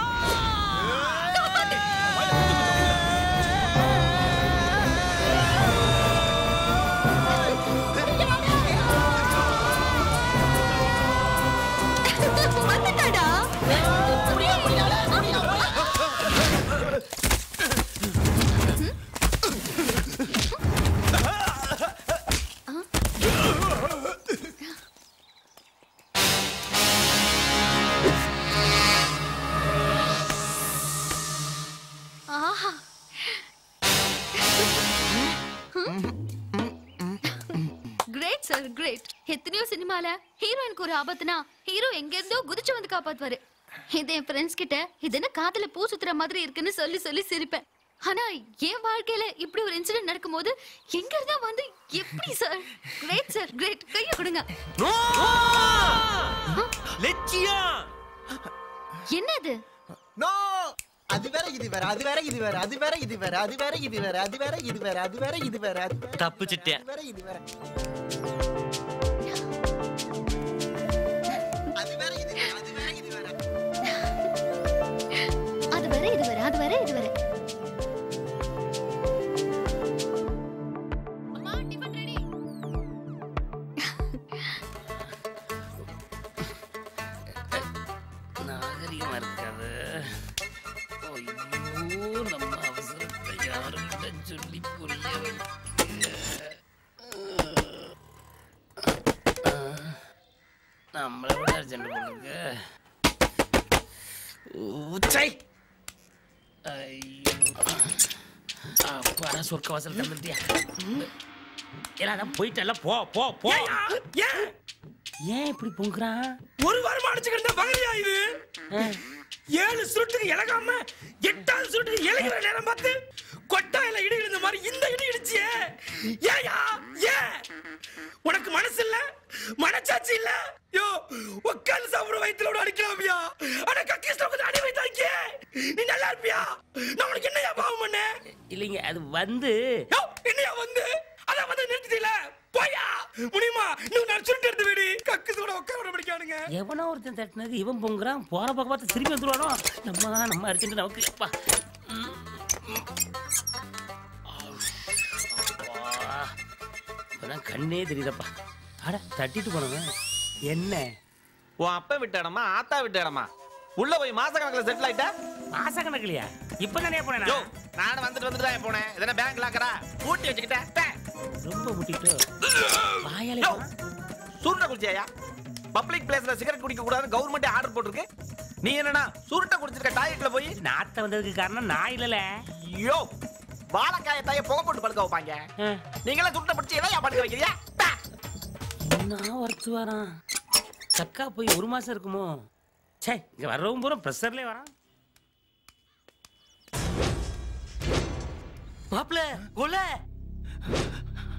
வந்துட்டாடா ஆஹா கிரேட் சார் கிரேட் எத்தனையோ சினிமால ஹீரோயினுக்கு ஒரு ஆபத்துனா ஹீரோ எங்க இருந்தோ குதிச்சு வந்து காப்பாத்துவாரு இது என் ஃப்ரெண்ட்ஸ் கிட்ட இது என்ன காதுல பூ சுத்துற மாதிரி இருக்குன்னு சொல்லி சொல்லி சிரிப்பேன் ஆனா என் வாழ்க்கையில இப்படி ஒரு இன்சிடென்ட் நடக்கும்போது எங்க இருந்தா வந்து எப்படி சார் கிரேட் சார் கிரேட் கைய கொடுங்க லட்சியம் என்னது நோ அது வேற இது வேற அது வேற இது வேற அது வேற இது வேற அது வேற இது வேற அது வேற இது வேற அது வேற இது வேற அது வேற தப்பிச்சிட்டேன் அது வேற இது வேற அது வேற இது வேற அது வேற இது வேற அது வேற இது வேற அது வேற இது வேற நாகரிகமா இருக்காது ஐயோ நம்ம அவசரத்தை யாருக்கிட்ட சொல்லி புரிய வைக்க நம்மளை விட அர்ஜென்ட் பண்ணுங்க உச்சை ஐயோ அப்பாடா சொர்க்க வாசல் தந்துட்டியா எல்லாம் போயிட்டல போ போ போ ஏன் ஏன் இப்படி பொங்குறான் ஒரு வாரமா அடிச்சுக்கிட்டு பகலியா இது ஏழு சுருட்டுக்கு இழகாம எட்டாவது சுருட்டுக்கு இழகிற நேரம் பார்த்து கொட்டாயில இடி இழுந்த மாதிரி இந்த இடி இடிச்சியே ஏயா ஏன் உனக்கு மனசு இல்ல மனச்சாட்சி இல்ல யோ உட்கார்ந்து சாப்பிடுற வயித்துல விட அடிக்கலாமியா ஆனா கக்கிஸ்ல உட்காந்து அடி வைத்தாக்கே நீ நல்லா இருப்பியா நான் உனக்கு என்னையா பாவம் பண்ணேன் இல்லைங்க அது வந்து யோ என்னையா வந்து அதான் வந்து நிறுத்திட்டீல போயா முடியுமா இன்னும் நான் சுருட்டு எடுத்து விடு கக்கு கூட உட்கார விட பிடிக்கானுங்க எவனோ ஒருத்தன் தட்டினது இவன் பொங்குறான் போற பக்கம் பார்த்து திரும்பி வந்துருவானோ நம்ம நம்ம அர்ஜென்ட் நமக்கு அப்பா ம், ம். அப்பா. இப்பதான் கண்ணே தெரியுதப்பா அட தட்டிட்டு போனவன் என்ன உன் அப்பா விட்ட இடமா ஆத்தா விட்ட இடமா உள்ள போய் மாச கணக்குல செட்டில் ஆயிட்டா மாச கணக்குலையா இப்ப தானே போனேன் யோ நானும் வந்துட்டு வந்துட்டு தான் போனேன் இதென்ன பேங்க் லாக்கரா பூட்டி வச்சுக்கிட்டேன் ரொம்ப முட்டிட்டு வாயாலே யோ சுருட்டை குடிச்சியா பப்ளிக் பிளேஸ்ல சிகரெட் குடிக்க கூடாதுன்னு கவர்மெண்ட் ஆர்டர் போட்டிருக்கு நீ என்னன்னா சுருட்டை குடிச்சிருக்க டாய்லெட்ல போய் நாத்த வந்ததுக்கு காரணம் நான் இல்லல யோ வாழைக்காய தாய புகை போட்டு படுக்க வைப்பாங்க நீங்களா சுருட்டை பிடிச்சி எல்லாம் படுக்க வைக்கிறியா நான் ஒருத்து வரான் சக்கா போய் ஒரு மாசம் இருக்குமோ சே இங்க வர்றவும் பூரா ப்ரெஷர்லேயே வரான் மாப்ள கொலை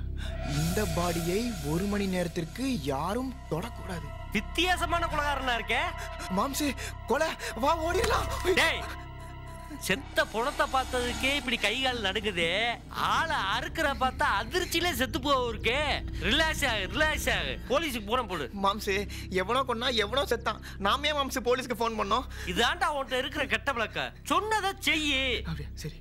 இந்த பாடியை ஒரு மணி நேரத்திற்கு யாரும் தொடக்கூடாது வித்தியாசமான குலகாரனா இருக்கே மாம்சே கொலை வா ஓடிடலாம் டேய் செத்த புணத்தை பார்த்ததுக்கே இப்படி கை கால் நடுங்குதே ஆளை அறுக்கிற பார்த்தா அதிர்ச்சியிலே செத்து போவருக்கே ரிலாக்ஸ் ஆகு ரிலாக்ஸ் ஆகு போலீஸுக்கு போன போடு மாம்சே எவனோ கொன்னா எவனோ செத்தான் நாமே மாம்சே போலீஸ்க்கு ஃபோன் பண்ணோம் இதாண்டா உன்கிட்ட இருக்கிற கெட்ட பழக்கம் சொன்னதை செய்யு சரி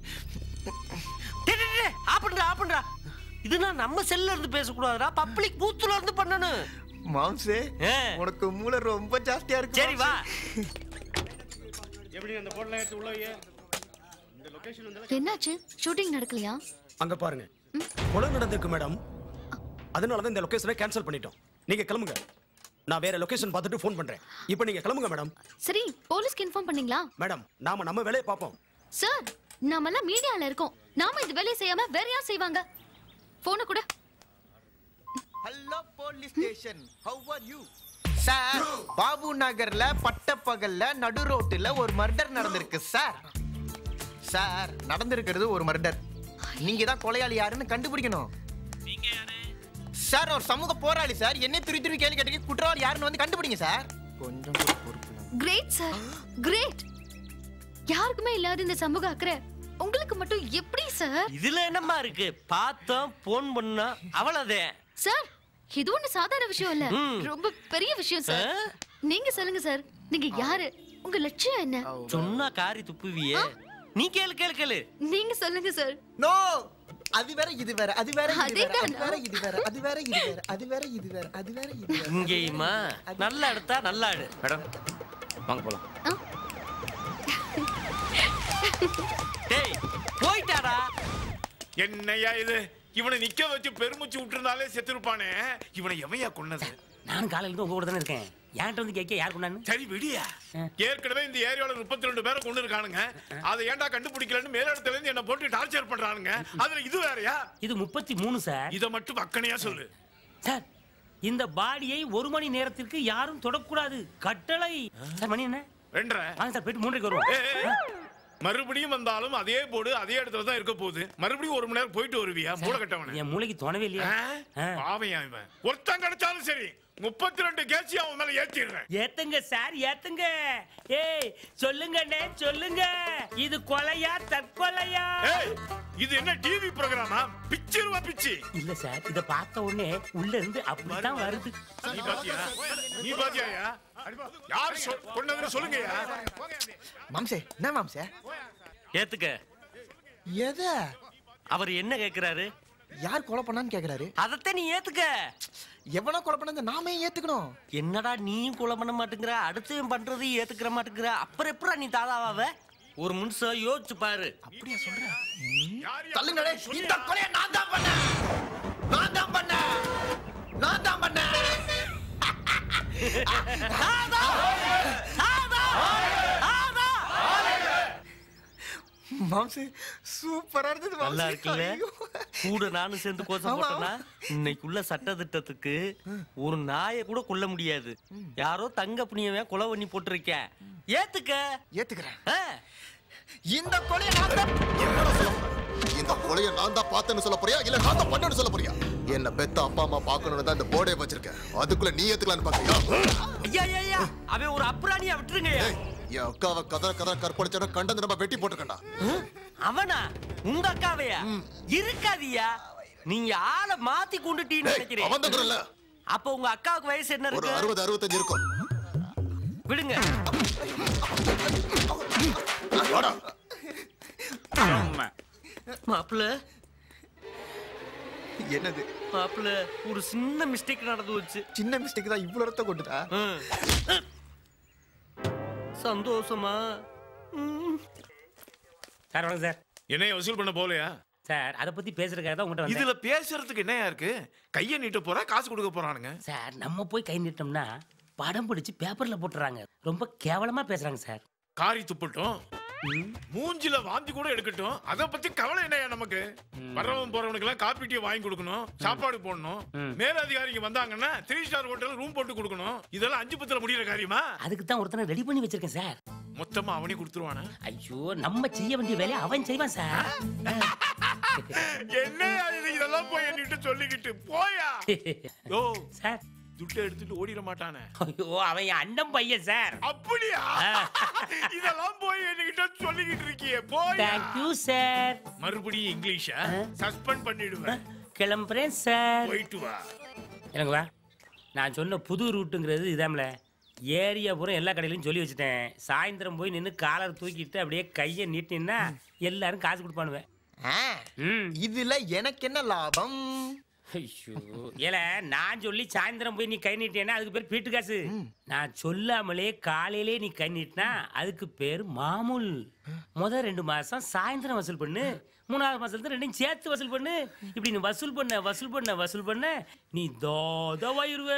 ஆப்பண்றா ஆப்பண்றா இதுனா நம்ம செல்ல இருந்து பேசக்கூடாதுடா பப்ளிக் பூத்துல இருந்து பண்ணணும் மாம்சே உனக்கு மூளை ரொம்ப ஜாஸ்தியா இருக்கு சரி வா எப்படி அந்த போட்டெல்லாம் எடுத்து உள்ள வைய இந்த லொகேஷன் வந்து என்னாச்சு ஷூட்டிங் நடக்கலையா அங்க பாருங்க கொலை நடந்திருக்கு மேடம் அதனால தான் இந்த லொகேஷனை கேன்சல் பண்ணிட்டோம் நீங்க கிளம்புங்க நான் வேற லொகேஷன் பார்த்துட்டு ஃபோன் பண்றேன் இப்போ நீங்க கிளம்புங்க மேடம் சரி போலீஸ்க்கு இன்ஃபார்ம் பண்ணீங்களா மேடம் நாம நம்ம வேலையை பார்ப்போம் சார் நாமெல்லாம் மீடியால இருக்கோம் நாம இந்த வேலையை செய்யாம வேற யார் செய்வாங்க போன கூட hello police station how are you sir பாபு நகர்ல பட்டப்பகல்ல நடு ரோட்டுல ஒரு மர்டர் நடந்திருக்கு சார் சார் நடந்திருக்கிறது ஒரு மர்டர் நீங்க தான் கொலையாளி யாருன்னு கண்டுபிடிக்கணும் சார் நான் ஒரு சமூக போராளி சார் என்ன துரி துரி கேள்வி கேட்டு குற்றவாளி யாருன்னு வந்து கண்டுபிடிங்க சார் கொஞ்சம் கூட பொறுப்பு இல்லாம. கிரேட் சார் கிரேட் யாருக்குமே இல்லாத இந்த சமூக அக்கறை உங்களுக்கு மட்டும் எப்படி சார் இதுல என்னம்மா இருக்கு பார்த்தோம் போன் பண்ணோம் அவ்வளவுதான் சார் இது ஒண்ணு சாதாரண விஷயம் இல்ல ம். ரொம்ப பெரிய விஷயம் சார் நீங்க சொல்லுங்க சார் நீங்க யாரு உங்க லட்சியம் என்ன சொன்னா காரி துப்புவியே நீ கேளு கேளு கேளு நீங்க சொல்லுங்க சார் நோ அது வேற இது வேற அது வேற இது வேற அதேதான் அது வேற இது வேற அது வேற இது வேற அது வேற இது வேற அது வேற இது வேற இங்கேயுமா நல்லா எடுத்தா நல்லா எடு மேடம் வாங்க போலாம் டேய் போயிட்டாடா என்னையா இது இவனை நிக்க வச்சு பெருமூச்சு விட்டுருந்தாலே செத்துருப்பானே இவனை எவையா கொன்னது நான் காலையில இருந்து உங்க கூட தானே இருக்கேன் என்கிட்ட வந்து கேட்க யார் கொண்டான்னு சரி விடியா ஏற்கனவே இந்த ஏரியால முப்பத்தி ரெண்டு பேரை கொண்டு இருக்கானுங்க அதை ஏன்டா கண்டுபிடிக்கலன்னு மேலிடத்துல இருந்து என்ன போட்டு டார்ச்சர் பண்றானுங்க அதுல இது வேறயா இது முப்பத்தி மூணு சார் இத மட்டும் பக்கனையா சொல்லு சார் இந்த பாடியை ஒரு மணி நேரத்திற்கு யாரும் தொடக்கூடாது கட்டளை சார் மணி என்ன ரெண்டரை வாங்க சார் போயிட்டு மூன்றைக்கு வருவோம் ஏய், ஏய், ஏய். மறுபடியும் வந்தாலும் அதே போர்டு அதே இடத்துல தான் இருக்க போகுது மறுபடியும் ஒரு மணி நேரம் போயிட்டு வருவியா மூளை கட்டவன என் மூளைக்கு தோணவே இல்லையா பாவையா இவன் ஒருத்தன் கிடைச்சாலும் சரி முப்பத்தி ரெண்டு கேசி அவன் மேல ஏத்திடுறேன் ஏத்துங்க சார் ஏத்துங்க ஏய் சொல்லுங்கண்ணே சொல்லுங்க இது கொலையா தற்கொலையா ஏய், இது என்ன டிவி ப்ரோகிராமா பிச்சிருவா பிச்சி இல்ல சார் இத பார்த்த உடனே உள்ள இருந்து அப்படித்தான் வருது நீ பாத்தியா நீ பாத்தியாயா யார் சொ- கொன்னதுன்னு சொல்லுங்கய்யா மாம்சே என்ன மாம்சே ஏத்துக்க எத அவர் என்ன கேக்குறாரு யார் கொலை பண்ணான்னு கேக்குறாரு அதத்தான் நீ ஏத்துக்க எவனோ கொலை பண்ணது நாமே ஏத்துக்கணும் என்னடா நீயும் கொலை பண்ண மாட்டேங்கிற அடுத்தவன் பண்றது ஏத்துக்கிற மாட்டேங்கிற அப்புறம் எப்படா நீ தாதாவாவ ஒரு நிமிஷம் யோசிச்சு பாரு அப்படியா சொல்ற தள்ளுங்களே இந்த கொலையை நான் தான் பண்ணேன் நான் தான் பண்ணேன் நான் தான் பண்ணேன் மாம்சே சூப்பரா இருந்தது நல்லா மாம்சே. இருக்குல்ல ஐயோ. கூட நானும் சேர்ந்து கோசம் ஆமா, போட்டேன்னா இன்னைக்குள்ள சட்ட திட்டத்துக்கு ஒரு நாயை கூட கொல்ல முடியாது யாரோ தங்க புண்ணியவன் கொலை பண்ணி போட்டிருக்கேன் ஏத்துக்க ஏத்துக்கிறேன் ஆ. இந்த கொலையை நான் தான் என்னடா சொல்ல போற? இந்த கொலையை நான் தான் பார்த்தேன்னு சொல்ல போறியா இல்ல நான் தான் பண்ணேன்னு சொல்ல போறியா என்ன பெத்த அப்பா அம்மா பார்க்கணும்னு தான் இந்த போர்டே வச்சிருக்கேன் அதுக்குள்ள நீ ஏத்துக்கலான்னு பாக்குறியா ஐயா ஐயா, ஐயா அவன் ஒரு அப்புறாணியா விட்டுருங்க என் அக்காவை கதற கதற கற்பழிச்சவன கண்டந்து நம்ம வெட்டி போட்டுக்கண்டா அவனா உங்க அக்காவையா இருக்காதியா நீங்க ஆளை மாத்தி கொண்டுட்டீன்னு நினைக்கிறேன் அவன் தான் இல்ல அப்ப உங்க அக்காவுக்கு வயசு என்ன ஒரு இருக்கு அறுபது அறுபத்தஞ்சு இருக்கும் விடுங்க வாடா. மாப்பிள்ள என்னது மாப்பிள்ள ஒரு சின்ன மிஸ்டேக் நடந்து வச்சு சின்ன மிஸ்டேக் தான் இவ்வளவு ரத்த கொண்டுதா சந்தோஷமா சார் வணக்கம் சார் என்னைய வசூல் பண்ண போலையா சார் அதை பத்தி பேசுறதுக்காக தான் உங்கள்கிட்ட இதுல வந்தேன் பேசுறதுக்கு என்னையா இருக்கு கைய நீட்ட போறா காசு கொடுக்க போறானுங்க சார் நம்ம போய் கை நீட்டோம்னா படம் பிடிச்சு பேப்பர்ல போட்டுறாங்க ரொம்ப கேவலமா பேசுறாங்க சார் காரி துப்பட்டும் மூஞ்சில வாந்தி கூட எடுக்கட்டும் அத பத்தி கவலை என்னையா நமக்கு வர்றவன் போறவனுக்கு எல்லாம் காப்பி டீ வாங்கி கொடுக்கணும் சாப்பாடு போடணும் மேலதிகாரிங்க வந்தாங்கன்னா த்ரீ ஸ்டார் ஹோட்டல் ரூம் போட்டு கொடுக்கணும் இதெல்லாம் அஞ்சு பத்துல முடியிற காரியமா அதுக்கு தான் ஒருத்தனை ரெடி பண்ணி வச்சிருக்கேன் சார் மொத்தமா அவனே கொடுத்துருவானா ஐயோ நம்ம செய்ய வேண்டிய வேலையை அவன் செய்வான் சார் என்ன இது இதெல்லாம் போய் என்கிட்ட சொல்லிக்கிட்டு போயா யோ சார் துட்டை எடுத்துட்டு ஓடிட மாட்டானே ஐயோ அவன் என் அண்ணன் பையன் சார் அப்படியா இதெல்லாம் போய் என்கிட்ட சொல்லிக்கிட்டு இருக்கியே போயா தேங்க்யூ சார் மறுபடியும் இங்கிலீஷா சஸ்பெண்ட் பண்ணிடுவேன் கிளம்புறேன் சார் போயிட்டு வா எனக்கு வா நான் சொன்ன புது ரூட்டுங்கிறது இதாம்ல ஏரியா பூரா எல்லா கடையிலையும் சொல்லி வச்சுட்டேன் சாயந்தரம் போய் நின்று காலர் தூக்கிட்டு அப்படியே கையை நீட்டினா எல்லாரும் காசு கொடுப்பானுவேன் இதுல எனக்கு என்ன லாபம் ஐயோ ஏல நான் சொல்லி சாயந்தரம் போய் நீ கை நீட்டினா அதுக்கு பேர் பீட்டு காசு நான் சொல்லாமலே காலையிலே நீ கை நீட்டினா அதுக்கு பேர் மாமூல் முத ரெண்டு மாசம் சாயந்தரம் வசூல் பண்ணு மூணாவது மாசத்துல ரெண்டையும் சேர்த்து வசூல் பண்ணு இப்படி நீ வசூல் பண்ண வசூல் பண்ண வசூல் பண்ண நீ தோதவாயிருவ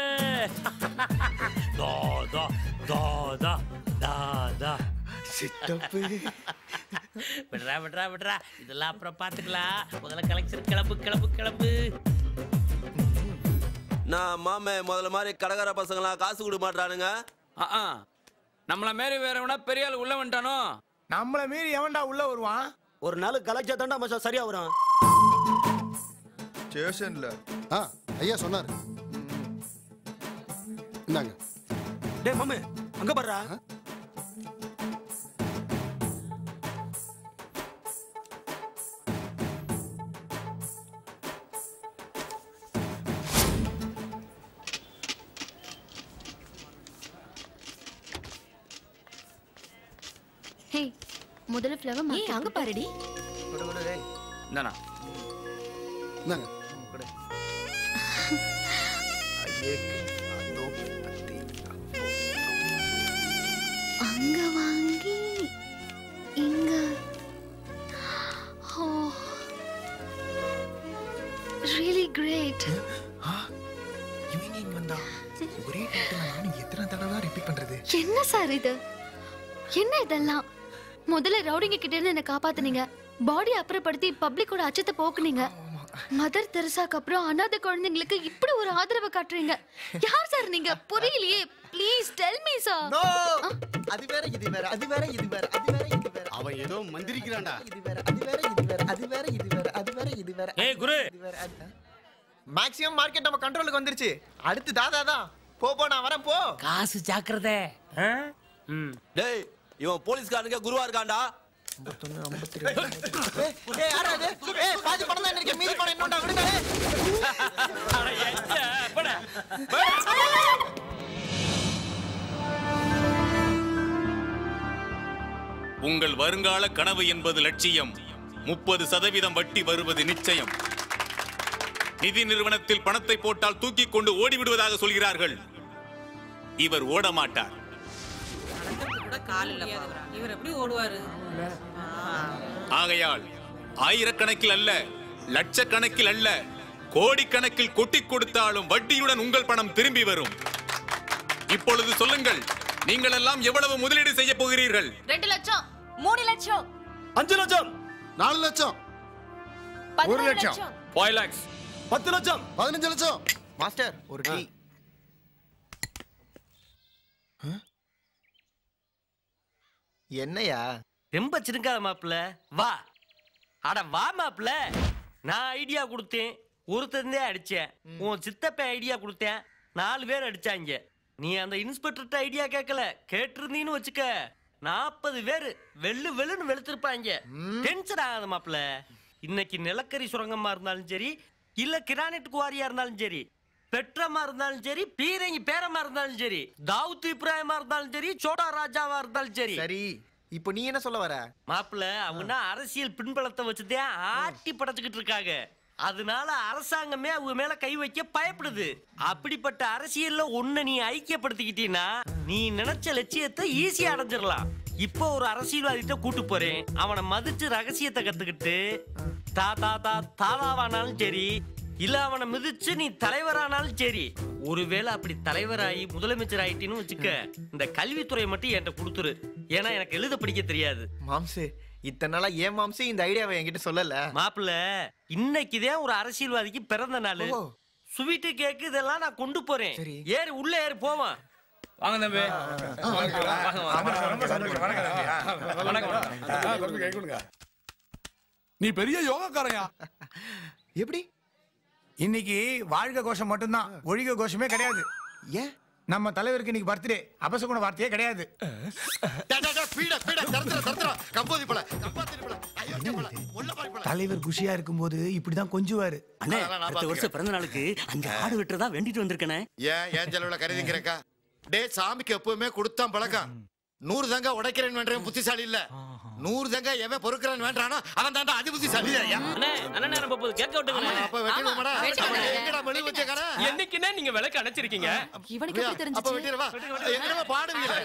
தோதா தோதா தாதா சித்தப்பு விடுறா விடுறா விடுறா இதெல்லாம் அப்புறம் பாத்துக்கலாம் முதல்ல கலெக்ஷன் கிளம்பு கிளம்பு கிளம்பு நான் மாமே முதல்ல மாதிரி கடைக்கார பசங்களாம் காசு கொடுக்க மாட்டானுங்க நம்மள மாரி வேற எவனா பெரிய ஆள் உள்ள வந்துட்டானோ நம்மள மீறி எவன்டா உள்ள வருவான் ஒரு நாள் கலெக்டா தாண்டா மச்சான் சரியா வரும் ஸ்டேஷன்ல ஆ ஐயா சொன்னாரு இந்தாங்க டேய் மாமே அங்க பாருடா ஹே முதல்ல ஃப்ளவர் ஏய், அங்க பாருடி. இந்தாண்ணா இந்தாங்க அங்க வாங்கி இங்க ஓ ரியலி கிரேட் இவங்க இங்க வந்தா ஒரே டைட்டில் நானும் எத்தனை தடவை தான் ரிப்பீட் பண்றது என்ன சார் இது என்ன இதெல்லாம் முதல்ல ரவுடிங்க கிட்ட இருந்து என்ன காப்பாத்துனீங்க பாடி அப்புறப்படுத்தி பப்ளிக்கோட அச்சத்தை போக்குனீங்க மதர் தெரசாக்கு அப்புறம் அனாதை குழந்தைங்களுக்கு இப்படி ஒரு ஆதரவு காட்டுறீங்க யார் சார் நீங்க புரியலையே please tell me sir no அது வேற இது வேற அது வேற இது வேற அது வேற இது வேற அவன் ஏதோ மந்திரிக்கிறான்டா இது வேற அது வேற இது வேற அது வேற இது வேற அது வேற இது வேற ஏய் குரு மேக்ஸிமம் மார்க்கெட் நம்ம கண்ட்ரோலுக்கு வந்துருச்சு அடுத்து தாதா தான் போ போ நான் வரேன் போ காசு ஜாக்கிரதை டேய் இவன் போலீஸ்காரனுக்கு குருவா இருக்கான்டா ஏய் யாரா இது ஏய் பாதி பணம் தான் இருக்கு மீதி பணம் என்னடா விடுங்க உங்கள் வருங்கால கனவு என்பது லட்சியம் முப்பது சதவீதம் வட்டி வருவது நிச்சயம் நிதி நிறுவனத்தில் பணத்தை போட்டால் தூக்கி கொண்டு ஓடிவிடுவதாக சொல்கிறார்கள் இவர் ஓட மாட்டார் கூட கால் இல்ல இவர் எப்படி ஓடுவாரு ஆகையால் ஆயிரக்கணக்கில் அல்ல லட்சக்கணக்கில் அல்ல கோடிக்கணக்கில் கொட்டி கொடுத்தாலும் வட்டியுடன் உங்கள் பணம் திரும்பி வரும் இப்பொழுது சொல்லுங்கள் நீங்கள் எல்லாம் எவ்வளவு முதலீடு செய்ய போகிறீர்கள் ரெண்டு லட்சம் மூணு லட்சம் அஞ்சு லட்சம் நாலு லட்சம் பதினொரு லட்சம் ஃபைவ் லேக்ஸ் பத்து லட்சம் பதினஞ்சு லட்சம் மாஸ்டர் ஒரு டீ என்னையா ரொம்ப சிறுக்காத மாப்பிள்ள வா அட வா மாப்பிள்ள நான் ஐடியா கொடுத்தேன் ஒருத்தருந்தே அடிச்சேன் உன் சித்தப்ப ஐடியா கொடுத்தேன் நாலு பேர் அடிச்சாங்க நீ அந்த இன்ஸ்பெக்டர்கிட்ட ஐடியா கேட்கல கேட்டிருந்தீன்னு வச்சுக்க நாற்பது பேர் வெள்ளு வெள்ளுன்னு வெளுத்திருப்பாங்க டென்ஷன் ஆகாத மாப்பிள்ள இன்னைக்கு நிலக்கரி சுரங்கமா இருந்தாலும் சரி இல்ல கிரானைட் குவாரியா இருந்தாலும் சரி பெட்ரமா இருந்தாலும் சரி பீரங்கி பேரமா இருந்தாலும் சரி தாவூத் இப்ராஹிமா இருந்தாலும் சரி சோடா ராஜாவா இருந்தாலும் சரி சரி இப்போ நீ என்ன சொல்ல வர மாப்பிள்ள அவங்க அரசியல் பின்பலத்தை வச்சுதான் ஆட்டி படைச்சுக்கிட்டு இருக்காங்க அதனால அரசாங்கமே அவங்க மேல கை வைக்க பயப்படுது அப்படிப்பட்ட அரசியல்ல ஒண்ணு நீ ஐக்கியப்படுத்திக்கிட்டீன்னா நீ நினைச்ச லட்சியத்தை ஈஸியா அடைஞ்சிடலாம் இப்போ ஒரு அரசியல்வாதிட்ட கூட்டு போறேன் அவனை மதிச்சு ரகசியத்தை கத்துக்கிட்டு தா தா தா தாதாவானாலும் சரி இல்ல அவனை மிதிச்சு நீ தலைவரானாலும் சரி ஒருவேளை அப்படி தலைவராகி முதலமைச்சர் ஆயிட்டின்னு வச்சுக்க இந்த கல்வித்துறை மட்டும் என்கிட்ட கொடுத்துரு ஏன்னா எனக்கு எழுத படிக்க தெரியாது மாம்சு இத்தனை நாளா ஏன் மாம்சு இந்த ஐடியாவை என்கிட்ட சொல்லல மாப்பிள்ள இன்னைக்குதான் ஒரு அரசியல்வாதிக்கு பிறந்த நாள் ஸ்வீட்டு கேக்கு இதெல்லாம் நான் கொண்டு போறேன் ஏறு உள்ள ஏறு போவான் வாங்க தம்பி வாங்க, வாங்க, வாங்க. ரொம்ப சந்தோஷம் வணக்கம் தம்பி. ஆ, வணக்கம் ஆ, தம்பி கை கொடுங்க நீ பெரிய யோகாக்காரையா எப்படி இன்னைக்கு வாழ்க கோஷம் மட்டும்தான் ஒழிக கோஷமே கிடையாது ஏன் நம்ம தலைவருக்கு இன்னைக்கு பர்த்டே அபசகுண வார்த்தையே கிடையாது தலைவர் குஷியா இருக்கும்போது இப்படிதான் கொஞ்சுவாரு அண்ணே அடுத்த வருஷம் பிறந்த நாளுக்கு அங்க ஆடு வெட்டுறதா வேண்டிட்டு வந்திருக்கனே ஏன் ஏன் செலவுல கருதிங்கிறக்கா டே சாமிக்கு எப்பவுமே கொடுத்தான் பழக்கம் நூறு தங்க உடைக்கிறேன் வேண்டவன் புத்திசாலி இல்ல நூறு தங்க எவன் பொறுக்கிறான் வேண்டானோ அவன் தாண்டா அதி புத்திசாலி ஐயா அண்ணே அண்ணன் நேரம் போகுது கேட்க விட்டுங்க அப்ப வெட்டிடுவோமாடா எங்கடா மெழு வச்ச கடை என்னைக்குன்னா நீங்க விளக்கு அணைச்சிருக்கீங்க இவனுக்கு எப்படி தெரிஞ்சுச்சு அப்ப வெட்டிடவா எங்கடா பாடுவீங்க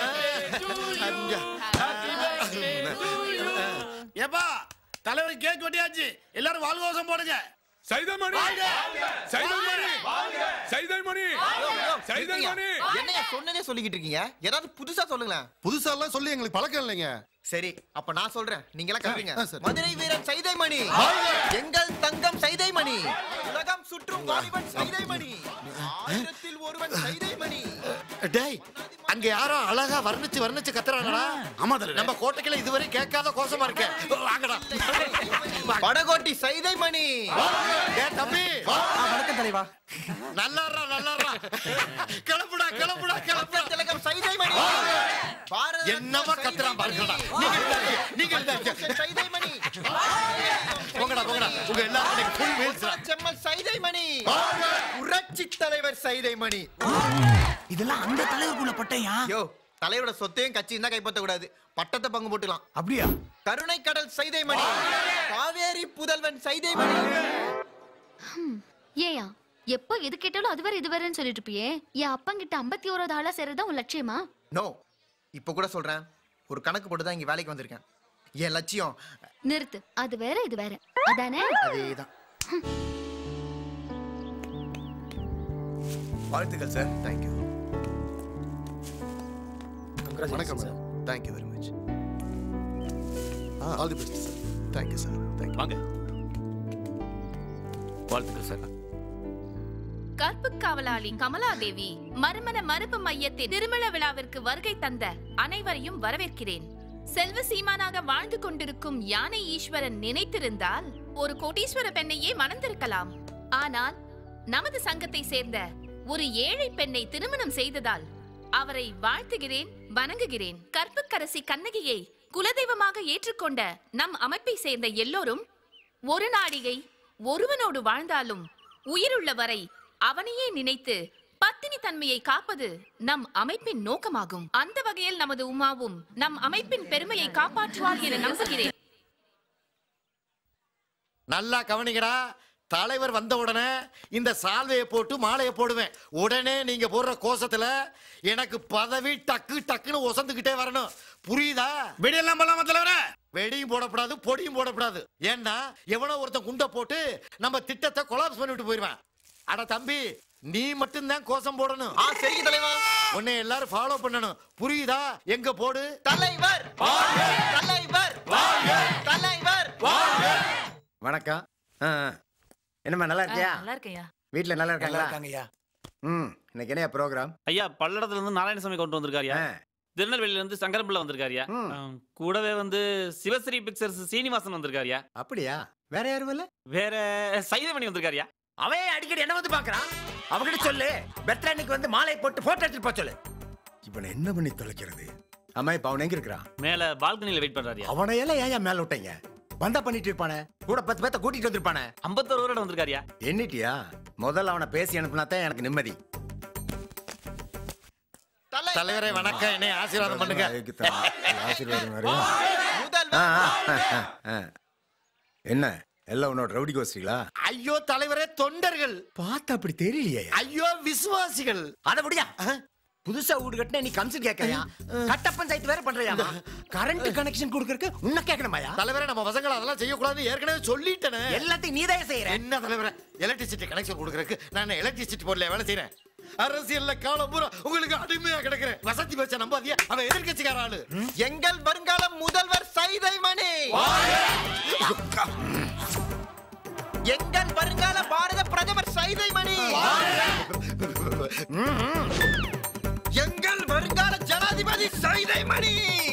ஏப்பா தலைவர் கேக் வெட்டியாச்சு எல்லாரும் வாழ்கோசம் போடுங்க சைதமணி சைதமணி சைதமணி சைதமணி என்னையா சொன்னதே சொல்லிக்கிட்டு இருக்கீங்க ஏதாவது புதுசா சொல்லுங்களேன் புதுசா எல்லாம் சொல்லி எங்களுக்கு பழக்கம் இல்லைங்க சரி அப்ப நான் சொல்றேன் நீங்க எல்லாம் கல்விங்க ஆ, சரி. மதுரை வீரன் சைதைமணி எங்கள் தங்கம் சைதைமணி உலகம் சுற்றும் வாலிபன் சைதைமணி ஆயிரத்தில் ஒருவன் சைதைமணி டேய் அங்க யாரோ அழகா வர்ணிச்சு வர்ணிச்சு கத்துறாங்கடா ஆமா நம்ம கோட்டைக்குள்ள இதுவரை கேட்காத கோசமா இருக்க வாங்கடா படகோட்டி சைதைமணி டேய் தம்பி வணக்கம் தலைவா நல்லாடுறா நல்லாடுறா கிளம்புடா கிளம்புடா கிளம்புடா திலகம் சைதைமணி பாரத என்னமா கத்துறான் பாருங்கடா நீங்க இருந்தாங்க, நீங்க இருந்தாங்க. சைதைமணி போங்கடா போங்கடா உங்க எல்லாரும் ஃபுல் மீல்ஸ் செம்மல் சைதைமணி புரட்சி தலைவர் சைதைமணி இதெல்லாம் அந்த தலைவருக்குள்ள பட்டையா யோ தலைவரோட சொத்தையும் கட்சியும் தான் கைப்பற்ற கூடாது பட்டத்தை பங்கு போட்டுக்கலாம் அப்படியா கருணை கடல் சைதைமணி காவேரி புதல்வன் சைதைமணி ஏயா எப்போ எது கேட்டாலும் அது வேற இது வேறன்னு சொல்லிட்டு இருப்பியே என் அப்பங்கிட்ட ஐம்பத்தி ஓராவது ஆளா சேர்றதா உன் லட்சியமா நோ இப்ப கூட சொல்றேன் ஒரு கணக்கு போட்டு தான் இங்க வேலைக்கு வந்திருக்கேன் என் லட்சியம் நிறுத்து அது வேற இது வேற அதானே அதேதான் வாழ்த்துக்கள் சார் தேங்க்யூ வணக்கம் sir thank you very much all the best sir thank you sir thank you வாங்க வாழ்த்துக்கள் சார் கற்பு காவலாளி கமலாதேவி மறுமண மறுப்பு மையத்தின் திருமண விழாவிற்கு வருகை தந்த அனைவரையும் வரவேற்கிறேன் செல்வ சீமானாக வாழ்ந்து கொண்டிருக்கும் யானை ஈஸ்வரன் நினைத்திருந்தால் ஒரு கோடீஸ்வர பெண்ணையே மணந்திருக்கலாம் ஆனால் நமது சங்கத்தை சேர்ந்த ஒரு ஏழை பெண்ணை திருமணம் செய்ததால் அவரை வாழ்த்துகிறேன் வணங்குகிறேன் கற்புக்கரசி கண்ணகியை குலதெய்வமாக ஏற்றுக்கொண்ட நம் அமைப்பை சேர்ந்த எல்லோரும் ஒரு நாடிகை ஒருவனோடு வாழ்ந்தாலும் உயிருள்ள வரை அவனையே நினைத்து பத்தினி தன்மையை காப்பது நம் அமைப்பின் நோக்கமாகும் அந்த வகையில் நமது உமாவும் நம் அமைப்பின் பெருமையை காப்பாற்றுவார் என நம்புகிறேன் நல்லா கவனிங்கடா தலைவர் வந்த உடனே இந்த சால்வையை போட்டு மாலையை போடுவேன் உடனே நீங்க போடுற கோஷத்துல எனக்கு பதவி டக்கு டக்குன்னு ஒசந்துக்கிட்டே வரணும் புரியுதா வெடியெல்லாம் பண்ணலாமா தலைவரே வெடியும் போடக்கூடாது பொடியும் போடக்கூடாது ஏன்னா எவனோ ஒருத்தன் குண்டை போட்டு நம்ம திட்டத்தை கொலாப்ஸ் பண்ணிவிட்டு போயிருவேன் அட தம்பி நீ மட்டும்தான் கோஷம் போடணும் ஆ சரிங்க தலைவா உன்னை எல்லாரும் ஃபாலோ பண்ணணும் புரியுதா எங்க போடு தலைவர் தலைவர் தலைவர் வணக்கம் ஆ, ஆ. என்னம்மா நல்லா இருக்கியா நல்லா இருக்கையா வீட்ல நல்லா இருக்காங்களா இருக்காங்கய்யா ம் இன்னைக்கு என்ன ப்ரோக்ராம் ஐயா பல்லடத்துல இருந்து நாராயணசாமி கொண்டு வந்திருக்காருயா திருநெல்வேலியில இருந்து சங்கரம்பிள்ளை வந்திருக்காருயா ஆம், கூடவே வந்து சிவஸ்ரீ பிக்சர்ஸ் சீனிவாசன் வந்திருக்காருயா அப்படியா வேற யாரும் இல்ல வேற சைதமணி வந்திருக்காருயா அவன் அடிக்கடி என்ன வந்து பாக்குறான் அவகிட்ட சொல்லு பர்த்டே அன்னைக்கு வந்து மாலை போட்டு போட்டோ எடுத்துட்டு போக சொல்லு இப்போ நான் என்ன பண்ணி தொலைக்கிறது அம்மா இப்ப அவன் எங்க இருக்கிறான் மேல பால்கனில வெயிட் பண்றாருயா அவனை எல்லாம் ஏன் மேல விட்டீங்க வந்தா பண்ணிட்டு இருப்பானே கூட பத்து பேத்த கூட்டிட்டு வந்திருப்பானே ஐம்பத்தோரு வருடம் வந்திருக்காருயா எண்ணிட்டியா முதல்ல அவனை பேசி அனுப்புனா தான் எனக்கு நிம்மதி தலைவரே வணக்கம் என்னை ஆசீர்வாதம் பண்ணுங்க அதுக்குத்தான். ஆசீர்வாதம் வேறயா? ஆ, ஆ, ஆ, ஆ. என்ன எல்லாம் உன்னோட ரவுடி கோஷ்டிகளா ஐயோ தலைவரே தொண்டர்கள் பார்த்தா அப்படி தெரியலையே ஐயோ விசுவாசிகள் அத முடியா புதுசா வீடு கட்டின நீ கம்சன் கேட்கறியா கட்டப்பன் சைத்து வேற பண்றியா கரண்ட் கனெக்ஷன் கொடுக்கறதுக்கு உன்ன கேட்கணுமாயா தலைவரே நம்ம பசங்களை அதெல்லாம் செய்யக்கூடாதுன்னு ஏற்கனவே சொல்லிட்டேனே எல்லாத்தையும் நீதான் செய்யற என்ன தலைவரே எலக்ட்ரிசிட்டி கனெக்ஷன் கொடுக்கறதுக்கு நான் எலக்ட்ரிசிட்டி போர்ட்ல வேலை செய்யறேன் அரசியல்ல காலம் பூரா உங்களுக்கு அடிமையா கிடக்குறேன் வசதி வச்ச நம்பாதியா அவன் எதிர்கட்சிக்கார ஆளு எங்கள் வருங்கால முதல்வர் சைதைமணி எங்கள் வருங்கால பாரத பிரதமர் சைதைமணி எங்கள் சைதைமணி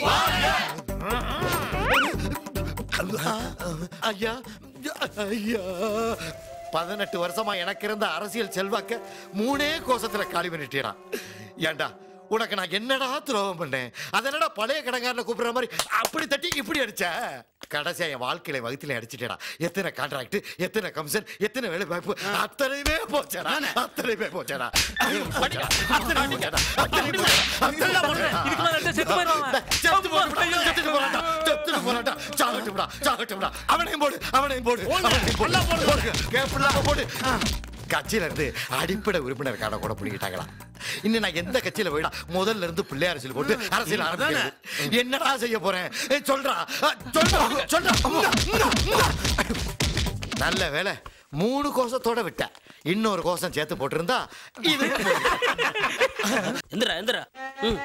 ஐயா ஐயா பதினெட்டு வருஷமா எனக்கு இருந்த அரசியல் செல்வாக்க மூணே கோசத்துல காலி பண்ணிட்டேன் ஏண்டா உனக்கு நான் என்னடா துரோகம் பண்ணேன் அதனடா பழைய கடங்காரனை கூப்பிடுற மாதிரி அப்படி தட்டி இப்படி அடிச்ச கடைசியா என் வாழ்க்கையில வகுத்துல அடிச்சிட்டேடா எத்தனை கான்ட்ராக்ட் எத்தனை கமிஷன் எத்தனை வேலை வாய்ப்பு அத்தனையுமே போச்சடா அத்தனையுமே போச்சடா போச்சடா. அத்தனை போச்சடா. அத்தனை போச்சடா. அத்தனை போச்சடா. செத்து போட்டுடா. செத்துட்டு போறான்டா. செத்துட்டு போறான்டா. சாகட்டும்டா. சாகட்டும்டா. அவனையும் போடு அவனையும் போடு அவனையும் போடு போடு. கேப்பில்லாம போடு கட்சியில இருந்து அடிப்படை உறுப்பினர் கார்டை கூட பிடிக்கிட்டாங்களா இன்னும் நான் எந்த கட்சியில போயிடா முதல்ல இருந்து பிள்ளை அரசியல் போட்டு அரசியல் ஆரம்பிக்கிறது என்னடா செய்ய போறேன் ஏய், சொல்றா அஹ், சொல்றா சொல்றா இந்தா, இந்தா, இந்தா. நல்ல வேலை மூணு கோஷத்தோட விட்டேன் இன்னொரு கோஷம் சேர்த்து போட்டிருந்தா இது எந்திரா எந்திரா ம்.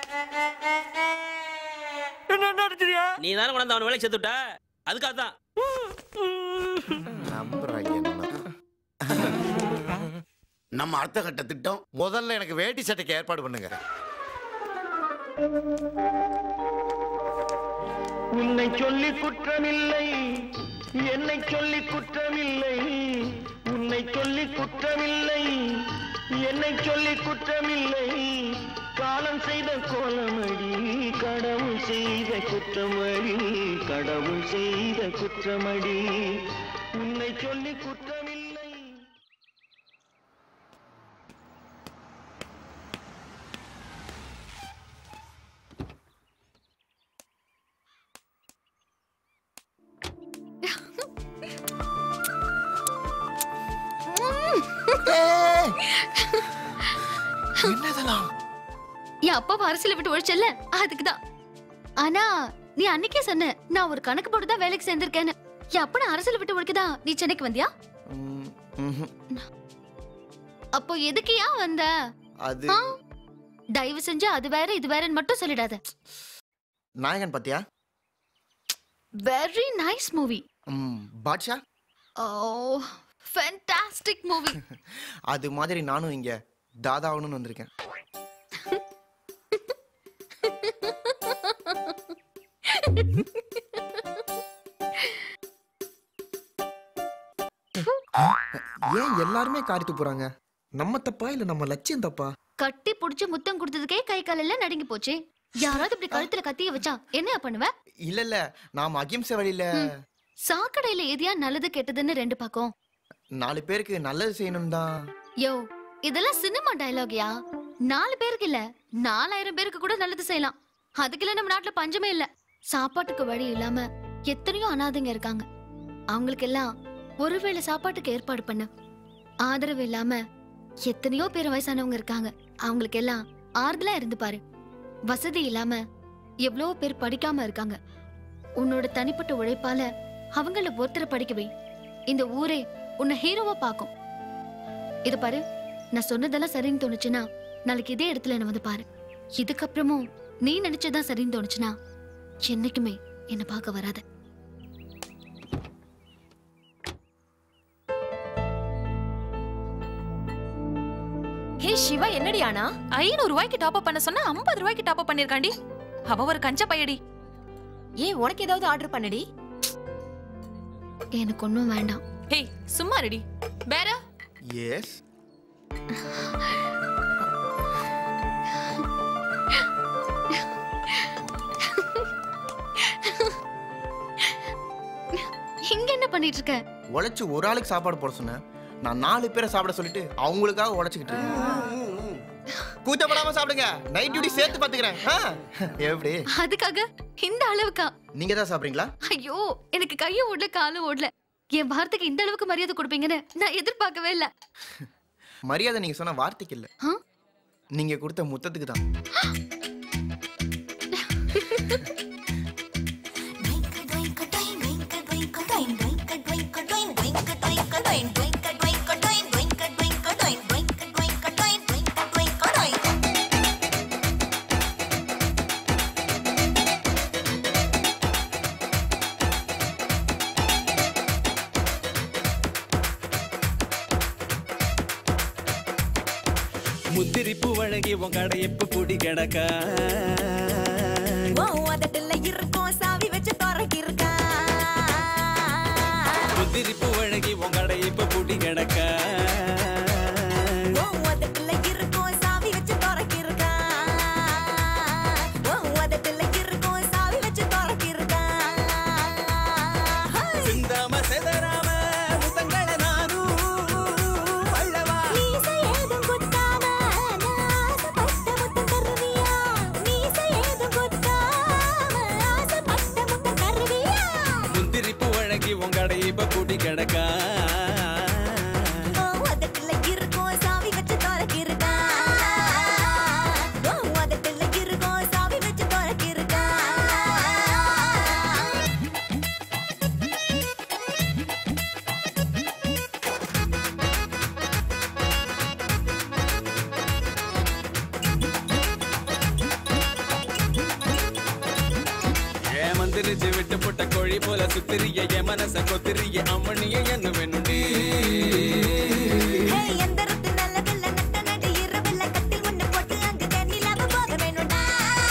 நீ தானே கொண்டாந்து அவன் வேலைக்கு சேர்த்து விட்ட அதுக்காக தான் நம்புறாங்க என்ன நம்ம அடுத்த கட்ட திட்டம் முதல்ல எனக்கு வேட்டி சட்டைக்கு ஏற்பாடு பண்ணுங்க உன்னை சொல்லி குற்றமில்லை என்னை சொல்லி குற்றமில்லை உன்னை சொல்லி குற்றமில்லை என்னை சொல்லி குற்றமில்லை காலம் செய்த கோலமடி கடவுள் செய்த குற்றமடி கடவுள் செய்த குற்றமடி உன்னை சொல்லி குற்றமில்லை என்னதெல்லாம் என் அப்பாவை அரசியல விட்டு ஒழிச்சல்ல அதுக்குதான் ஆனா நீ அன்னைக்கே சொன்ன நான் ஒரு கணக்கு போட்டு தான் வேலைக்கு சேர்ந்திருக்கேன்னு என் அப்பனை அரசியல விட்டு ஒழிக்கதா நீ சென்னைக்கு வந்தியா அப்போ எதுக்குயா வந்த அது ஆ? தயவு செஞ்சு அது வேற இது வேறன்னு மட்டும் சொல்லிடாத நாயகன் பாத்தியா வெரி நைஸ் மூவி ம், பாட்ஷா ஓ ஃபேண்டாஸ்டிக் மூவி அது மாதிரி நானும் இங்க தாதாவணும்னு வந்திருக்கேன் ஏன் எல்லாருமே காரித்து போறாங்க நம்ம தப்பா இல்ல நம்ம லட்சியம் தப்பா கட்டி புடிச்சு முத்தம் கொடுத்ததுக்கே கை கால் எல்லாம் நடுங்கி போச்சு யாராவது இப்படி கழுத்துல கத்திய வச்சா என்ன பண்ணுவ இல்ல இல்ல நாம அகிம்சை வழியில சாக்கடையில எதையா நல்லது கெட்டதுன்னு ரெண்டு பக்கம் நாலு பேருக்கு நல்லது செய்யணும் தான் யோ இதெல்லாம் சினிமா டயலாக்யா நாலு பேருக்கு இல்ல நாலாயிரம் பேருக்கு கூட நல்லது செய்யலாம் அதுக்குள்ள நம்ம நாட்டுல பஞ்சமே இல்ல சாப்பாட்டுக்கு வழி இல்லாம எத்தனையோ அனாதைங்க இருக்காங்க அவங்களுக்கு எல்லாம் ஒருவேளை சாப்பாட்டுக்கு ஏற்பாடு பண்ண ஆதரவு இல்லாம எத்தனையோ பேர் வயசானவங்க இருக்காங்க அவங்களுக்கு எல்லாம் ஆறுதலா இருந்து பாரு வசதி இல்லாம எவ்வளோ பேர் படிக்காம இருக்காங்க உன்னோட தனிப்பட்ட உழைப்பால அவங்கள ஒருத்தரை படிக்க வை இந்த ஊரே உன்னை ஹீரோவா பார்க்கும் இது பாரு நான் சொன்னதெல்லாம் சரின்னு தோணுச்சுன்னா நாளைக்கு இதே இடத்துல என்ன வந்து பாரு இதுக்கப்புறமும் நீ நினைச்சதான் சரின்னு தோணுச்சுன்னா என்னைக்குமே என்ன பார்க்க வராத ஹே சிவா என்னடி ஆனா ஐநூறு ரூபாய்க்கு டாப் அப் பண்ண சொன்னா ஐம்பது ரூபாய்க்கு டாப் அப் பண்ணிருக்காண்டி அவ ஒரு கஞ்ச பையடி ஏன் உனக்கு ஏதாவது ஆர்டர் பண்ணடி எனக்கு ஒன்றும் வேண்டாம் ஹே சும்மா ரெடி வேற எஸ் இங்க என்ன பண்ணிட்டு இருக்க உழைச்சு ஒரு ஆளுக்கு சாப்பாடு போட சொன்னேன் நான் நாலு பேரை சாப்பிட சொல்லிட்டு அவங்களுக்காக உழைச்சிக்கிட்டு இருக்கேன் கூச்சப்படாம சாப்பிடுங்க நைட் டியூட்டி சேர்த்து பாத்துக்கிறேன் ஆ? எப்படி அதுக்காக இந்த அளவுக்கா நீங்க தான் சாப்பிடுறீங்களா ஐயோ எனக்கு கையும் ஓடல காலும் ஓடல என் வார்த்தைக்கு இந்த அளவுக்கு மரியாதை கொடுப்பீங்கன்னு நான் எதிர்பார்க்கவே இல்ல மரியாதை நீங்க சொன்ன வார்த்தைக்கு இல்ல ஆ? நீங்க கொடுத்த முத்தத்துக்கு தான் முத்திரிப்பு வழங்கி உன் கடை எப்ப குடி கிடக்கா ஓ உதட்டுல இருக்கும் சாவி வச்சு துறக்கிருக்கா முந்திரிப்பு வழங்கி உங்கடை இப்ப பூட்டி கிடக்க ஓ உதட்டுல இருக்கும் சாவி வச்சு துறக்கிருக்கா ஓ உதட்டுல இருக்கும் சாவி வச்சு துறக்கிருக்கா சிந்தாம செதறாம முத்தங்களை நானும் அள்ளவா மீசை ஏதும் குத்தாம நான் ஆசைப்பட்ட முத்தம் தருவியா மீசை ஏதும் குத்தாம ஆசைப்பட்ட முத்தம் தருவியா முந்திரிப்பு வழங்கி உங்கடை இப்ப பூட்டி கிடக்க ஓ உதட்டுல இருக்கும் சாவி வச்சு துறக்கிருக்கா ஓ உதட்டுல இருக்கும் சாவி வச்சு துறக்கிருக்கா ஏமந்திரிச்சு விட்டு புட்ட கோழி போல சுத்திரிய என் மனச கொத்திரிய அம்மனிய என்ன வேணுண்டி ஹே எந்தரத்து நல்ல வெள்ள நட்ட நடு இரவெல்ல கட்டில் ஒண்ணு போட்டு அங்கு தண்ணிலாம போக வேணும்டா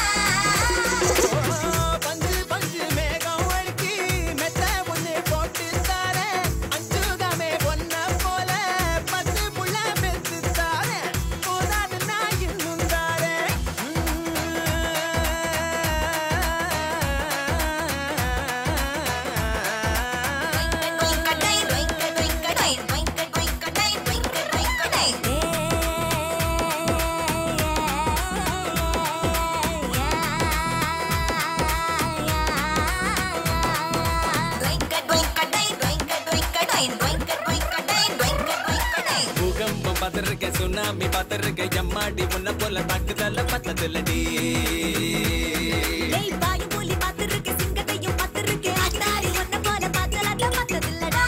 பஞ்சு பஞ்சு மேகம் ஒழுக்கி மெத்த ஒண்ணு போட்டு தார அஞ்சுகமே பொன்ன போல பத்து புள்ள பெத்து தார போதாது நான் இன்னும் தாரேன் பூகம்பம் பார்த்திருக்க சுனாமி பார்த்திருக்க எம்மாடி உன்ன போல தாக்குதல பத்ததில்லடி ஏய் பாயும் புலி பாத்திருக்கு சிங்கத்தையும் பாத்திருக்கு அத்தாடி ஒன்ன போல பாத்தலாட்ட பார்த்ததில்லடா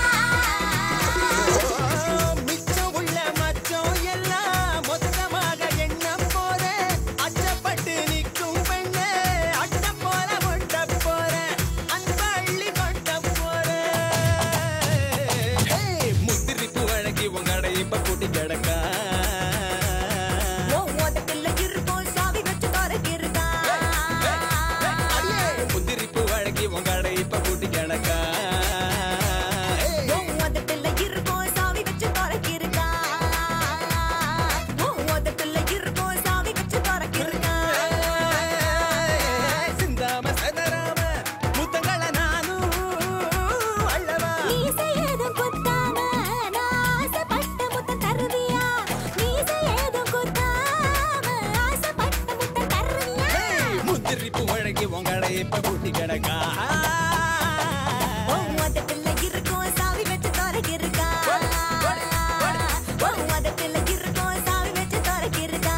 மிச்சம் உள்ள மச்சம் எல்லாம் மொத்தமாக எண்ணம் போற அச்சப்பட்டு நிற்கும் பெண்ணே அட்ட போல ஒட்ட போற அன்பள்ளி கொட்ட போற முத்திரிப்பு வழங்கி உங்கடை இப்ப கூட்டி கிடக்கா ஓ உதட்டுல இருக்கும் சாவி வச்சு துறக்கிருக்கா முந்திரிப்பு வழங்கி உங்கடை இப்ப கூட்டி கிடக்கா ஓ உதட்டுல இருக்கும் சாவி வச்சு துறக்கிருக்கா ஓ உதட்டுல இருக்கும் சாவி வச்சு துறக்கிருக்கா சிந்தாம சதராம முத்தங்கள நானும் அள்ளவா மீசை ஏதும் குத்தாம நான் ஆசைப்பட்ட முத்தம் தருவியா மீசை ஏதும் குத்தாம ஆசைப்பட்ட முத்தம் தருவியா முந்திரிப்பு வழங்கி உங்களை இப்ப கூட்டி கிடக்கா ஓ உதட்டுல இருக்கும் சாவி வச்சு துறக்கிருக்கா ஓ உதட்டுல இருக்கும் சாவி வச்சு துறக்கிருக்கா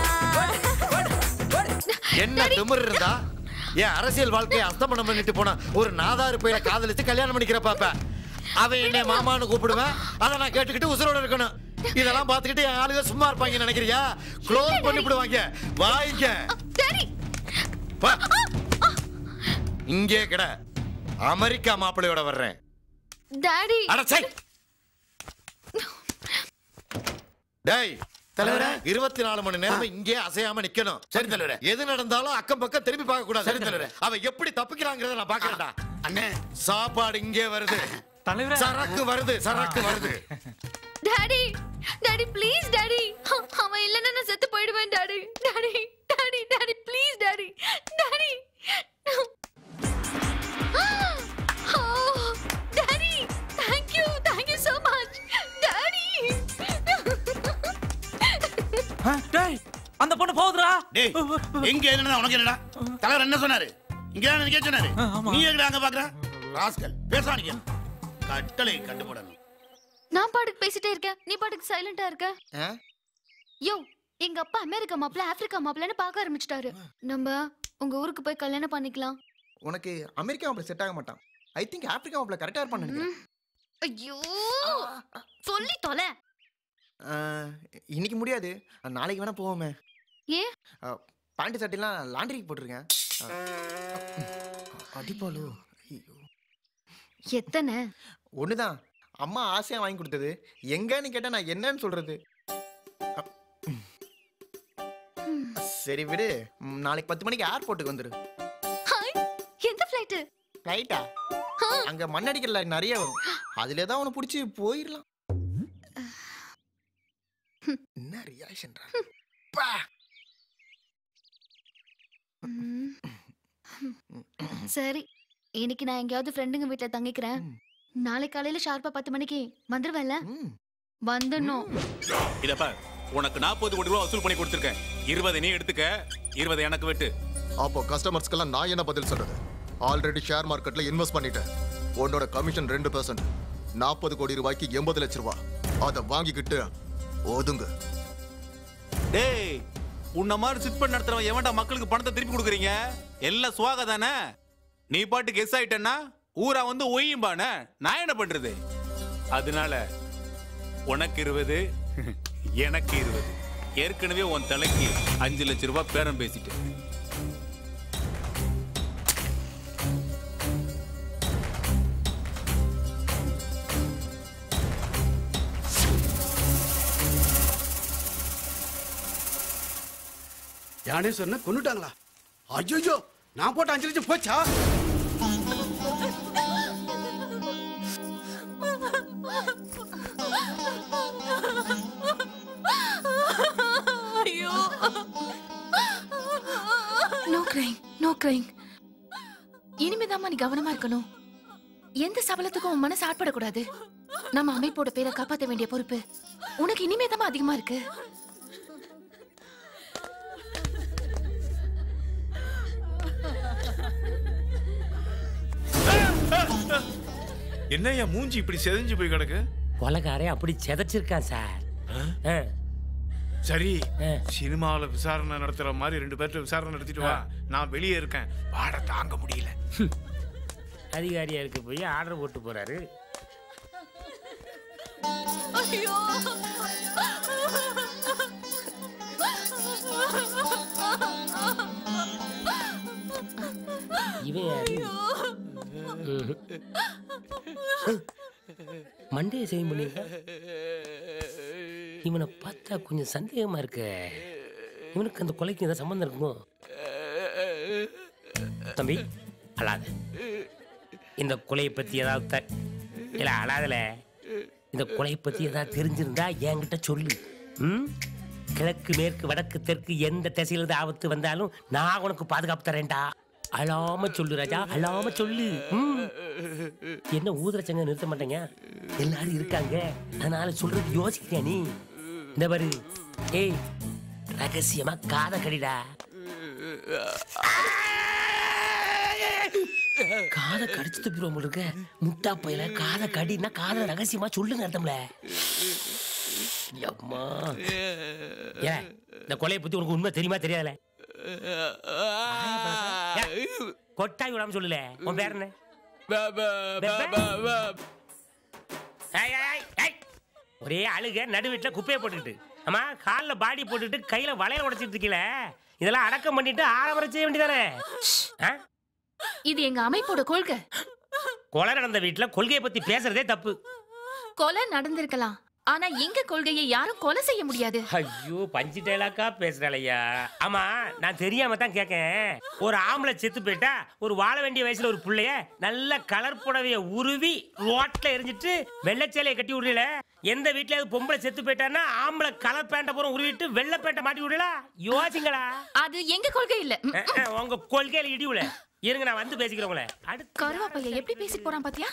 என்ன திமிர் இருந்தா என் அரசியல் வாழ்க்கையை அஸ்தமனம் பண்ணிட்டு போன ஒரு நாதாரு பையில காதலிச்சு கல்யாணம் பண்ணிக்கிற பாப்ப அவன் என்னை மாமான்னு கூப்பிடுவேன் அதை நான் கேட்டுக்கிட்டு உசுரோட இருக்கணும் இதெல்லாம் பார்த்துக்கிட்டு என் ஆளுங்க சும்மா இருப்பாங்க நினைக்கிறியா க்ளோஸ் பண்ணிவிடுவாங்க வாங்க வா. இங்கே கிட அமெரிக்கா மாப்பிள்ளையோட வர்றேன் டாடி அடச்சை டேய் தலைவரே இருபத்தி நாலு மணி நேரம் இங்கே அசையாம நிக்கணும் சரி தலைவரே எது நடந்தாலும் அக்கம் பக்கம் திரும்பி பார்க்க கூடாது சரி தலைவரே அவ எப்படி தப்பிக்கிறாங்கிறத நான் பாக்குறேன்டா அண்ணே சாப்பாடு இங்கே வருது தலைவரே சரக்கு வருது சரக்கு வருது டாடி டாடி ப்ளீஸ் டாடி அவன் இல்லைன்னா நான் செத்து போயிடுவேன் daddy daddy daddy daddy please daddy daddy daddy thank you thank you so much daddy டேய் அந்த பொண்ணு போகுதுடா டேய் எங்க என்னடா உனக்கு என்னடா தலைவர் என்ன சொன்னாரு இங்க தான் நிக்க சொன்னாரு நீ எங்கடா அங்க பாக்குற ராஸ்கல் பேசாதீங்க கட்டளை கட்டுப்படணும் நான் பாட்டுக்கு பேசிட்டே இருக்கேன் நீ பாட்டுக்கு சைலண்டா இருக்க யோ எங்க அப்பா அமெரிக்கா மாப்பிள்ள ஆப்பிரிக்கா மாப்பிள்ளன்னு பார்க்க ஆரம்பிச்சிட்டாரு நம்ம உங்க ஊருக்கு போய் கல்யாணம் பண்ணிக்கலாம் உனக்கு அமெரிக்கா மாப்பிள்ள செட் ஆக மாட்டான் ஐ திங்க் ஆப்பிரிக்கா மாப்பிள்ள கரெக்டா இருப்பான்னு நினைக்கிறேன் ஐயோ சொல்லி தொலை ஆஹ், இன்னைக்கு முடியாது நாளைக்கு வேணா போவோமே ஏன் பேண்ட் சட்டைலாம் லாண்டரிக்கு போட்டிருக்கேன் அடிப்பாலோ எத்தனை ஒண்ணுதான் அம்மா ஆசையா வாங்கி கொடுத்தது எங்கன்னு கேட்டா நான் என்னன்னு சொல்றது அப். சரி விடு ம், நாளைக்கு பத்து மணிக்கு ஏர்போர்ட்டுக்கு வந்துரு ஃபிளைட் ரைட்டா அங்க மண்ணடிக்கிற லாரி நிறைய வரும் அதுல தான் உன பிடிச்சி போயிடலாம் என்ன ரியாக்ஷன்டா சரி இன்னைக்கு நான் எங்கேயாவது ஃப்ரெண்டுங்க வீட்ல தங்கிக்கிறேன் நாளை காலையில ஷார்ப்பா பத்து மணிக்கு வந்துருவேன்ல வந்துடணும் இத பார் உனக்கு நாற்பது கோடி ரூபாய் வசூல் பண்ணி கொடுத்துருக்கேன் இருபது நீ எடுத்துக்க இருபது எனக்கு வெட்டு அப்போ கஸ்டமர்ஸ்க்கெல்லாம் நான் என்ன பதில் சொல்றது ஆல்ரெடி ஷேர் மார்க்கெட்ல இன்வெஸ்ட் பண்ணிட்டேன் உன்னோட கமிஷன் ரெண்டு பர்சன்ட் நாற்பது கோடி ரூபாய்க்கு எண்பது லட்ச ரூபாய் அதை வாங்கிக்கிட்டு ஒதுங்க டேய் உன்ன மாதிரி சிட் பண்ண நடத்துறவன் எவன்டா மக்களுக்கு பணத்தை திருப்பி கொடுக்குறீங்க எல்லாம் சுவாக தானே நீ பாட்டுக்கு கெஸ் ஆயிட்டேன்னா ஊரா வந்து ஒய்யும்பானே நான் என்ன பண்றது அதனால உனக்கு இருபது எனக்கு இருபது ஏற்கனவே உன் தலைக்கு அஞ்சு லட்ச ரூபாய் பேரம் பேசிட்டு யானேஸ்வரனை கொண்டுட்டாங்களா ஐயோ நான் போட்ட அஞ்சு லட்சம் போச்சா ஐயோ நோ கிரைங் நோ கிரைங் இனிமேதாம்மா நீ கவனமா இருக்கணும் எந்த சபலத்துக்கும் உன் மனசு ஆட்படக்கூடாது நம்ம அமைப்போட பேரை காப்பாத்த வேண்டிய பொறுப்பு உனக்கு இனிமேதாம்மா அதிகமா இருக்கு என்ன என் மூஞ்சி இப்படி செதஞ்சு போய் கிடக்கு கொலகாரே அப்படி செதைச்சிருக்கான் சார் ஆ. சரி சினிமாவுல விசாரணை நடத்துற மாதிரி ரெண்டு பேர்ட்ட விசாரணை நடத்திட்டு வா நான் வெளியே இருக்கேன் வாட தாங்க முடியல அதிகாரியா இருக்க போய் ஆர்டர் போட்டு போறாரு ஐயோ இவன் யாரு ம்ஹும். மண்டையை செய்ய முடியல இவனை பார்த்தா கொஞ்சம் சந்தேகமா இருக்கு இவனுக்கு அந்த கொலைக்கு ஏதாவது சம்பந்தம் இருக்குமோ தம்பி அழாத இந்த கொலையை பத்தி ஏதாவது த- இல்ல அழாதல இந்த கொலையை பத்தி ஏதாவது தெரிஞ்சிருந்தா என்கிட்ட சொல்லு ம் கிழக்கு மேற்கு வடக்கு தெற்கு எந்த திசையில இருந்து ஆபத்து வந்தாலும் நான் உனக்கு பாதுகாப்பு தரேன்டா அழாம சொல்லு ராஜா அழாம சொல்லு ம். என்ன ஊதுரச்சங்க நிறுத்த மாட்டேங்க எல்லாரும் இருக்காங்க அதனால சொல்றது யோசிக்கிறியா நீ இந்த பாரு ஏய் ரகசியமா காதை கடிடா காதை கடிச்சு துப்பிடுவோம் போல இருக்க முட்டா பையில காதை கடினா காதை ரகசியமா சொல்லுங்க அர்த்தம்ல அம்மா ஏன் இந்த கொலையை பத்தி உனக்கு உண்மை தெரியுமா தெரியாதுல கொட்டாய் விடாம சொல்லல உன் பேர் என்ன ஏய், ஏய், ஏய், ஏய். ஒரே அழுக நடு வீட்டுல குப்பையை போட்டுக்கிட்டு ஆமா கால்ல பாடி போட்டுட்டு கையில வளையல் உடைச்சிட்டு இருக்கீல இதெல்லாம் அடக்கம் பண்ணிட்டு ஆரம்பரம் செய்ய வேண்டியதானே ஆ? இது எங்க அமைப்போட கொள்கை கொலை நடந்த வீட்டுல கொள்கையை பத்தி பேசுறதே தப்பு கொலை நடந்திருக்கலாம் ஆனா எங்க கொள்கையை யாரும் கொலை செய்ய முடியாது ஐயோ பஞ்சு டைலாக்கா பேசுறாளையா ஆமா நான் தெரியாம தான் கேட்கேன் ஒரு ஆம்பளை செத்து போயிட்டா ஒரு வாழ வேண்டிய வயசுல ஒரு புள்ளைய நல்ல கலர் புடவைய உருவி ரோட்ல எரிஞ்சிட்டு வெள்ளைச்சேலையை கட்டி விடுறீல எந்த வீட்லயாவது பொம்பளை செத்து போயிட்டான்னா ஆம்பளை கலர் பேண்ட பூரா உருவிட்டு வெள்ளை பேண்ட மாட்டி விடல யோசிங்களா அது எங்க கொள்கை இல்ல ம், அஹ், அஹ், உங்க கொள்கையில இடிவுல இருங்க நான் வந்து பேசிக்கிறேன் உங்களை அடுத்து கருவாப்பைய எப்படி பேசி போறான் பாத்தியா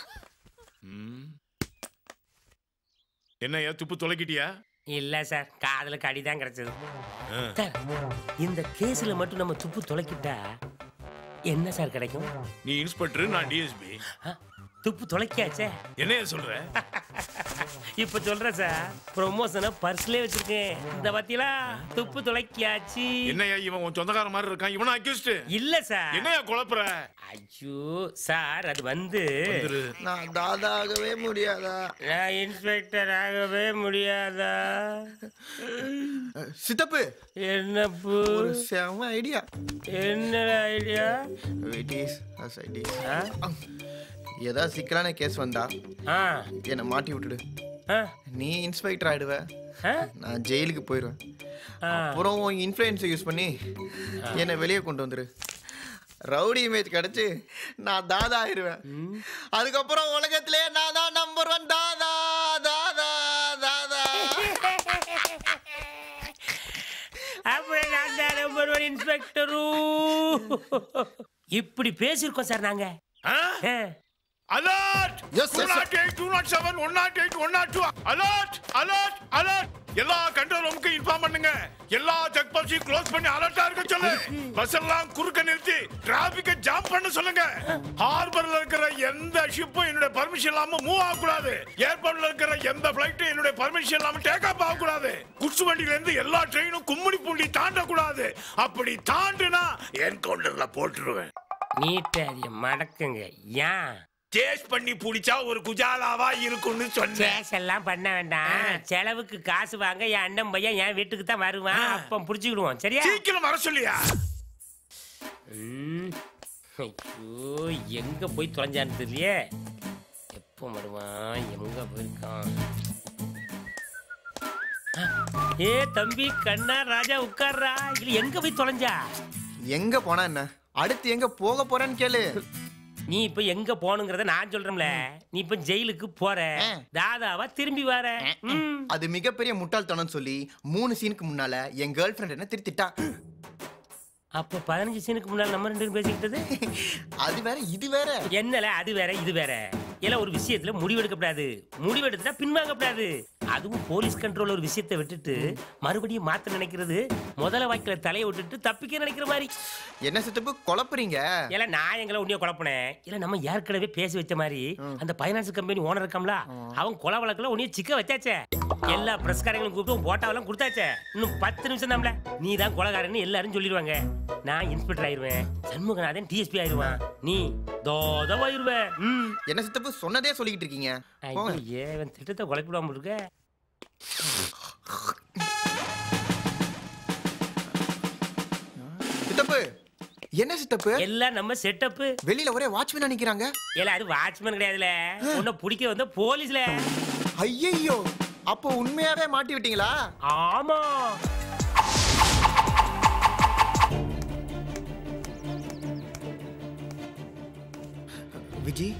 என்னய்யா துப்பு தொலைக்கிட்டியா இல்ல சார் காதுல கடிதான் கிடைச்சது சார் இந்த கேஸ்ல மட்டும் நம்ம துப்பு தொலைக்கிட்டா என்ன சார் கிடைக்கும் நீ இன்ஸ்பெக்டர் நான் டிஎஸ்பி துப்பு தொலைக்காச்சே என்னைய சொல்ற இப்ப சொல்றேன் சார் ப்ரொமோஷனை பர்ஸ்லயே வச்சிருக்கேன் இந்த பாத்தீங்களா துப்பு தொலைக்கியாச்சு என்னய்யா இவன் உன் சொந்தக்கார மாதிரி இருக்கான் இவனை அக்யூஸ்ட் இல்ல சார் என்னய்யா குழப்புற ஐயோ சார் அது வந்து நான் தாதாகவே முடியாதா நான் இன்ஸ்பெக்டர் ஆகவே முடியாதா சித்தப்பு என்ன பூ ஒரு செம ஐடியா என்ன idea it is as it is ஏதாவது சிக்கலான கேஸ் வந்தா என்னை மாட்டி விட்டுடு நீ இன்ஸ்பெக்டர் ஆயிடுவ நான் ஜெயிலுக்கு போயிடுவேன் அப்புறம் உன் இன்ஃப்ளூயன்ஸை யூஸ் பண்ணி என்னை வெளியே கொண்டு வந்துரு ரவுடி இமேஜ் கிடைச்சு நான் தாதா ஆயிருவேன் அதுக்கப்புறம் உலகத்திலே நான் தான் நம்பர் ஒன் தாதா தாதா தாதா அப்புறம் நான் தான் நம்பர் ஒன் இன்ஸ்பெக்டரு இப்படி பேசியிருக்கோம் சார் நாங்க alert Yes, two yes, sir. Naught eight two naught seven one naught eight one naught two alert alert alert எல்லா கண்ட்ரோல் ரூமுக்கு இன்ஃபார்ம் பண்ணுங்க எல்லா செக் போஸ்டையும் க்ளோஸ் பண்ணி அலர்ட்டா இருக்க சொல்லு பஸ் எல்லாம் குறுக்க நிறுத்தி டிராபிக்க ஜாம் பண்ண சொல்லுங்க ஹார்பர்ல இருக்கிற எந்த ஷிப்பும் என்னுடைய பர்மிஷன் இல்லாம மூவ் ஆக கூடாது ஏர்போர்ட்ல இருக்கிற எந்த பிளைட்டும் என்னுடைய பர்மிஷன் இல்லாம டேக் ஆஃப் ஆக கூடாது குட்ஸ் வண்டியில இருந்து எல்லா ட்ரெயினும் கும்மிடி பூண்டி தாண்ட கூடாது அப்படி தாண்டுனா என்கவுண்டர்ல போட்டுருவேன் நீட்டாதிய மடக்குங்க ஏன் டேஸ்ட் பண்ணி புடிச்சா ஒரு குஜாலாவா இருக்கும்னு சொன்னேன் சேஸ் எல்லாம் பண்ண வேண்டாம் செலவுக்கு காசு வாங்க என் அண்ணன் பையன் என் வீட்டுக்கு தான் வருவான் அப்போ புடிச்சுக்கிடுவோம் சரியா சீக்கிரம் வர சொல்லியா ம். ஐயோ எங்க போய் தொலைஞ்சான்னு தெரியலையே எப்போ வருவான் எங்க போயிருக்கான் ஆ, ஏ தம்பி கண்ணா ராஜா உட்கார்றா இல்ல எங்க போய் தொலைஞ்சா எங்க போனா என்ன அடுத்து எங்க போக போறேன்னு கேளு நீ இப்ப எங்க போகணுங்கிறத நான் சொல்றேன்ல நீ இப்ப ஜெயிலுக்கு போற தாதாவா திரும்பி வர ம். அது மிகப்பெரிய முட்டாள்தனம் சொல்லி மூணு சீனுக்கு முன்னால என் கேர்ள் ஃப்ரெண்ட் என்ன திருத்திட்டா அப்ப பதினஞ்சு சீனுக்கு முன்னால நம்ம ரெண்டு பேரும் பேசிக்கிட்டது அது வேற இது வேற என்னல அது வேற இது வேற எல்லாம் ஒரு விஷயத்துல முடிவெடுக்கப்படாது முடிவெடுத்தா பின்வாங்கப்படாது அதுவும் போலீஸ் கண்ட்ரோல் ஒரு விஷயத்தை விட்டுட்டு மறுபடியும் மாத்த நினைக்கிறது முதல வாய்க்கில தலையை விட்டுட்டு தப்பிக்க நினைக்கிற மாதிரி என்ன சித்தப்பு குழப்புறீங்க இல்ல நான் எங்களை உன்னைய குழப்பினேன் இல்ல நம்ம ஏற்கனவே பேசி வச்ச மாதிரி அந்த பைனான்ஸ் கம்பெனி ஓனர் இருக்காம்ல அவன் கொலை வழக்குல உன்னைய சிக்க வச்சாச்சே எல்லா பிரஸ்காரங்களும் கூப்பிட்டு போட்டாவெல்லாம் கொடுத்தாச்சே இன்னும் பத்து நிமிஷம் தான்ல நீ தான் கொலகாரன்னு எல்லாரும் சொல்லிடுவாங்க நான் இன்ஸ்பெக்டர் ஆயிருவேன் சண்முகநாதன் டிஎஸ்பி ஆயிருவான் நீ தோதவாயிருவ ம் என்ன சித்தப்பு சொன்னதே சொல்லிக்கிட்டு இருக்கீங்க போங்க. ஐயே இவன் திட்டத்தை குழப்பிடாம இருக்க சித்தப்பு என்ன சித்தப்பு எல்லாம் நம்ம செட்டப் வெளியில ஒரே வாட்ச்மேன் நிக்கிறாங்க இல்ல அது வாட்ச்மேன் கிடையாதுல உன்னை பிடிக்க வந்த போலீஸ்ல ஐயையோ அப்போ உண்மையாவே மாட்டி விட்டீங்களா ஆமா விஜி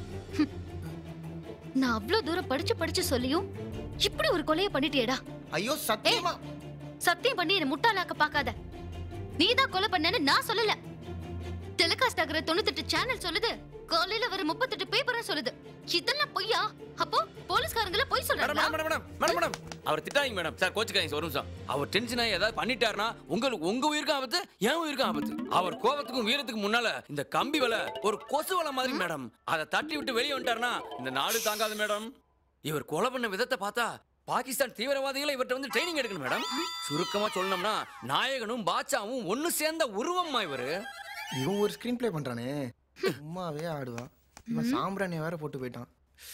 நான் அவ்ளோ தூரம் படிச்சு படிச்சு சொல்லியும் இப்படி ஒரு கொலைய பண்ணிட்டியேடா ஐயோ சத்தியமா சத்தியம் பண்ணி என்ன முட்டாளாக்க பார்க்காத நீதான் கொலை பண்ணேன்னு நான் சொல்லல டெலிகாஸ்ட் ஆகிற தொண்ணூத்தெட்டு சேனல் சொல்லுது காலையில வர முப்பத்தெட்டு பேப்பரும் சொல்லுது இதெல்லாம் பொய்யா அப்போ போலீஸ்காரங்கள பொய் சொல்றாங்களா மேடம் மேடம் மேடம் மேடம் அவர் திட்டாதீங்க மேடம் சார் கோச்சுக்காதீங்க சார் ஒரு நிமிஷம் அவர் டென்ஷன் ஆகி ஏதாவது பண்ணிட்டாருன்னா உங்களுக்கு உங்க உயிருக்கும் ஆபத்து என் உயிருக்கும் ஆபத்து அவர் கோபத்துக்கும் வீரத்துக்கும் முன்னால இந்த கம்பி வலை ஒரு கொசு வலை மாதிரி மேடம் அதை தட்டி விட்டு வெளியே வந்துட்டாருன்னா இந்த நாடு தாங்காது மேடம் இவர் கொலை பண்ண விதத்தை பார்த்தா பாகிஸ்தான் தீவிரவாதிகளை இவர்கிட்ட வந்து ட்ரைனிங் எடுக்கணும் மேடம் சுருக்கமா சொல்லணும்னா நாயகனும் பாட்சாவும் ஒன்னு சேர்ந்த உருவம்மா இவரு இவன் ஒரு ஸ்கிரீன் ப்ளே பண்றானே சும்மாவே ஆடுவான் இவன் சாம்பிராணிய வேற போட்டு போயிட்டான்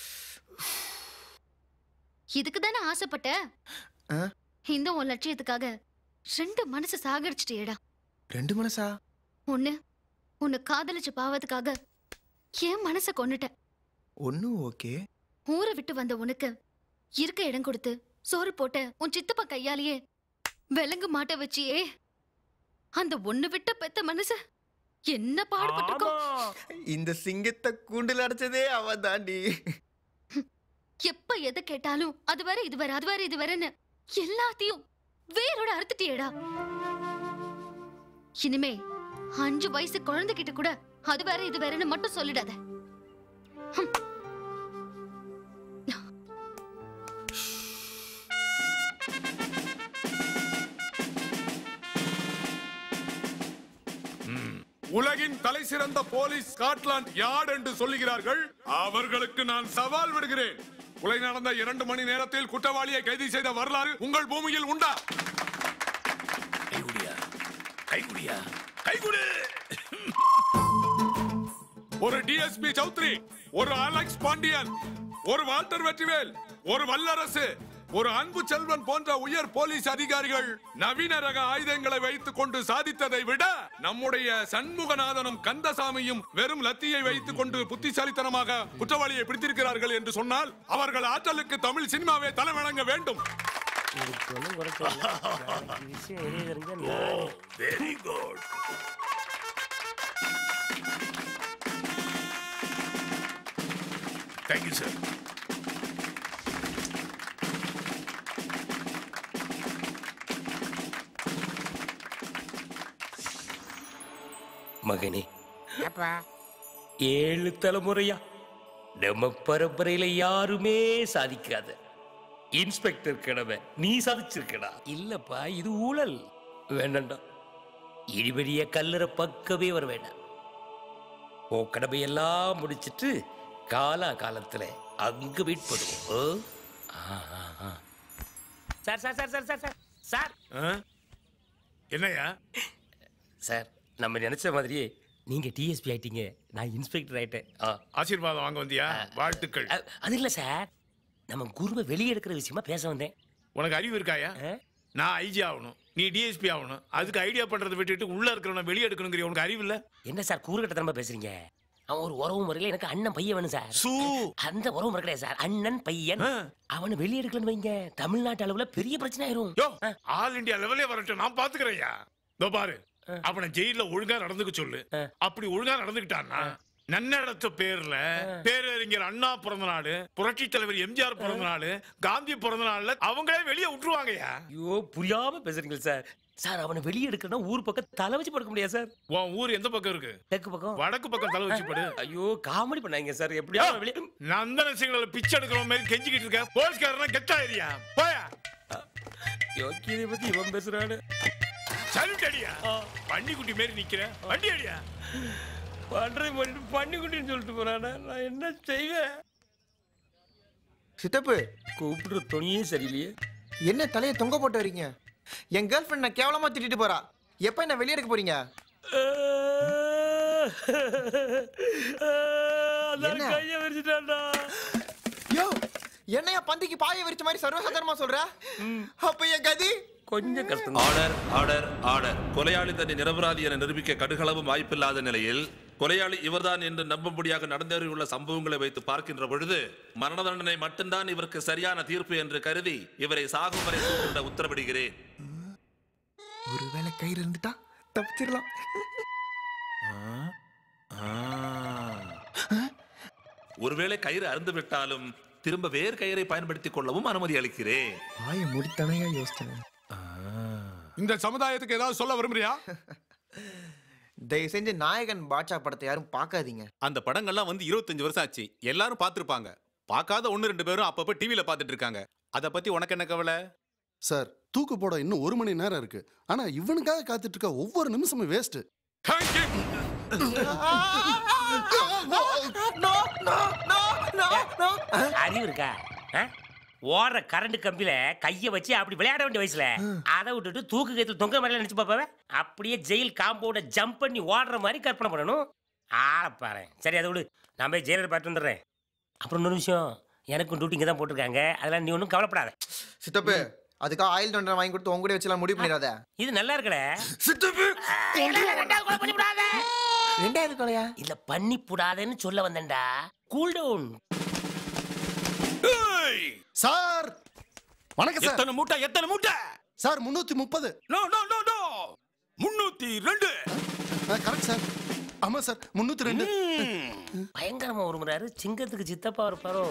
இதுக்கு தானே ஆசைப்பட்ட ஆ? இந்த உன் லட்சியத்துக்காக ரெண்டு மனசு சாகடிச்சிட்டியேடா ரெண்டு மனசா ஒண்ணு உன்னை காதலிச்ச பாவத்துக்காக என் மனசை கொன்னுட்ட ஒன்னும் ஓகே ஊரை விட்டு வந்த உனக்கு இருக்க இடம் கொடுத்து சோறு போட்ட உன் சித்தப்பா கையாலேயே விலங்கு மாட்ட வச்சியே அந்த ஒண்ணு விட்ட பெத்த மனசு என்ன பாடுபட்டிருக்கோம் இந்த சிங்கத்தை கூண்டில் அடைச்சதே அவன் தாண்டி எப்ப எதை கேட்டாலும் அது வேற இது வேற அது வேற இது வேறன்னு எல்லாத்தையும் வேரோட அறுத்துட்டியேடா இனிமே அஞ்சு வயசு குழந்தைகிட்ட கூட அது வேற இது வேறன்னு மட்டும் சொல்லிடாத ஹம். உலகின் தலை சிறந்த போலீஸ் ஸ்காட்லாந்து யார்டு என்று சொல்லுகிறார்கள் அவர்களுக்கு நான் சவால் விடுகிறேன் கொலை நடந்த இரண்டு மணி நேரத்தில் குற்றவாளியை கைது செய்த வரலாறு உங்கள் பூமியில் உண்டா கைகுடியா கைகுடு ஒரு டிஎஸ்பி சௌத்ரி ஒரு அலெக்ஸ் பாண்டியன் ஒரு வால்டர் வெற்றிவேல் ஒரு வல்லரசு ஒரு அன்பு செல்வன் போன்ற உயர் போலீஸ் அதிகாரிகள் நவீன ரக ஆயுதங்களை வைத்துக் கொண்டு சாதித்ததை விட நம்முடைய சண்முகநாதனும் கந்தசாமியும் வெறும் லத்தியை வைத்துக் கொண்டு புத்திசாலித்தனமாக குற்றவாளியை பிடித்திருக்கிறார்கள் என்று சொன்னால் அவர்கள் ஆற்றலுக்கு தமிழ் சினிமாவே தலை வழங்க வேண்டும் வெரி குட் தேங்க்யூ சார் மகனே ஏழு தலைமுறையா நம்ம பரம்பரையில யாருமே சாதிக்காத இன்ஸ்பெக்டர் கடமை நீ சாதிச்சிருக்கடா இல்லப்பா இது ஊழல் வேண்டாம்டா இடிபடிய கல்லற பக்கமே வர வேண்டாம் ஓ கடமையெல்லாம் முடிச்சிட்டு காலா காலத்துல அங்க வெயிட் பண்ணுவோம் ஆ, ஆ, ஆ. Sir sir sir sir sir sir sir என்னையா சார் நம்ம நினைச்ச மாதிரியே நீங்க டிஎஸ்பி ஆயிட்டீங்க நான் இன்ஸ்பெக்டர் ஆயிட்டேன் ஆ. ஆசீர்வாதம் வாங்க வந்தியா வாழ்த்துக்கள் அ- அது இல்ல சார் நம்ம குருவை வெளியே எடுக்கிற விஷயமா பேச வந்தேன் உனக்கு அறிவு இருக்காயா நான் ஐஜி ஆகணும் நீ டிஎஸ்பி ஆகணும் அதுக்கு ஐடியா பண்றதை விட்டுட்டு உள்ள இருக்கிறவன வெளியே எடுக்கணுங்கிற உனக்கு அறிவு இல்ல என்ன சார் கூறுகட்டத்தனமா பேசுறீங்க அவன் ஒரு உறவு முறையில எனக்கு அண்ணன் பையன் வேணும் சார் அந்த உறவு முறை கிடையாது சார் அண்ணன் பையன் அவனை வெளியே எடுக்கலன்னு வைங்க தமிழ்நாட்டு அளவுல பெரிய பிரச்சனை ஆயிரும் யோ ஆல் இந்தியா லெவலே வரட்டும் நான் பாத்துக்கிறேன்யா இதோ பாரு அவனை ஜெயில ஒழுங்கா நடந்துக்க சொல்லு அப்படி ஒழுங்கா நடந்துக்கிட்டான்னா நன்னடத்த பேர்ல பேரறிஞர் அண்ணா பிறந்த நாள் புரட்சி தலைவர் எம்ஜிஆர் பிறந்த நாள் காந்தி பிறந்த நாள்ல அவங்களே வெளியே விட்டுருவாங்கய்யா ஐயோ புரியாம பேசுறீங்க சார் சார் அவனை வெளியே எடுக்கணும் ஊர் பக்கம் தலை வச்சு படுக்க முடியாது சார் உன் ஊர் எந்த பக்கம் இருக்கு தெற்கு பக்கம் வடக்கு பக்கம் தலை வச்சு படு ஐயோ காமெடி பண்ணாங்க சார் எப்படியாவது வெளியே நந்தன சிங்கள பிச்சை எடுக்கிற மாதிரி கெஞ்சிக்கிட்டு இருக்க போலீஸ்காரனா கெத்தா ஏரியா போயா யோக்கியதை பத்தி இவன் பேசுறானு சல்யூட் அடியா பன்னிக்குட்டி மாரி நிக்கிற வண்டி அடியா பண்றை பண்ணிட்டு பண்ணிக்குட்டின்னு சொல்லிட்டு போறானே நான் என்ன செய்வேன் சித்தப்பு கூப்பிடுற துணியே சரியில்லையே என்ன தலையை தொங்க போட்டு வரீங்க என் கேர்ள் ஃப்ரெண்ட் நான் கேவலமா திட்டிட்டு போறா எப்ப என்ன வெளியே எடுக்க போறீங்க அதான் கைய விரிச்சிட்டான்டா யோ என்னையா பந்திக்கு பாய விரிச்ச மாதிரி சர்வசாதாரணமா சொல்ற அப்ப என் கதி கொஞ்சம் கஷ்டம் ஆர்டர் ஆர்டர் ஆர்டர் கொலையாளி தன்னை நிரபராதி என நிரூபிக்க கடுகளவும் வாய்ப்பில்லாத நிலையில் கொலையாளி இவர்தான் என்று நம்பும்படியாக நடந்தேறியுள்ள சம்பவங்களை வைத்து பார்க்கின்ற பொழுது மரண தண்டனை மட்டும்தான் இவருக்கு சரியான தீர்ப்பு என்று கருதி இவரை சாகும் வரை தூக்கிட உத்தரவிடுகிறேன் ஒருவேளை கயிறு இருந்துட்டா தப்பிச்சிடலாம் ஒருவேளை கயிறு அருந்து விட்டாலும் திரும்ப வேறு கயிறை பயன்படுத்திக் கொள்ளவும் அனுமதி அளிக்கிறேன் பாய முடித்தானையா யோசிச்சேன் இந்த சமுதாயத்துக்கு ஏதாவது சொல்ல விரும்புறியா தயவு செஞ்சு நாயகன் பாட்சா படத்தை யாரும் பார்க்காதீங்க அந்த படங்கள்லாம் வந்து இருபத்தஞ்சு வருஷம் ஆச்சு எல்லாரும் பார்த்திருப்பாங்க பார்க்காத ஒன்று ரெண்டு பேரும் அப்பப்போ டிவியில பார்த்துட்டு இருக்காங்க அதை பத்தி உனக்கு என்ன கவலை சார் தூக்கு போட இன்னும் ஒரு மணி நேரம் இருக்கு ஆனா இவனுக்காக காத்துட்டு இருக்க ஒவ்வொரு நிமிஷமும் வேஸ்ட் அறிவு இருக்கா ஆ? ஓடுற கரண்ட் கம்பியில கைய வச்சு அப்படி விளையாட வேண்டிய வயசுல அதை விட்டுட்டு தூக்கு கயித்துல தொங்க மாதிரி நினைச்சு பாப்பாவ அப்படியே ஜெயில் காம்பவுண்ட ஜம்ப் பண்ணி ஓடுற மாதிரி கற்பனை பண்ணணும் ஆள பாரு சரி அதை விடு நான் போய் ஜெயிலர் பார்த்து வந்துடுறேன் அப்புறம் இன்னொரு விஷயம் எனக்கும் டியூட்டி இங்கே தான் போட்டிருக்காங்க அதெல்லாம் நீ ஒன்றும் கவலைப்படாத சித்தப்பு அதுக்காக ஆயில் தொண்டை வாங்கி கொடுத்து உங்க கூட வச்சுலாம் முடிவு பண்ணிடாத இது நல்லா இருக்கல சித்தப்பு ரெண்டாவது கொலையா இல்ல பண்ணி புடாதேன்னு சொல்ல வந்தேன்டா கூல் டவுன் சார் வணக்கம் சார் எத்தனை மூட்டை எத்தனை மூட்டை சார் முன்னூத்தி முப்பது நோ நோ நோ நோ முன்னூத்தி ரெண்டு கரெக்ட் சார் ஆமா சார் முன்னூத்தி ரெண்டு பயங்கரமா உருமுறாரு சிங்கத்துக்கு சித்தப்பா இருப்பாரோ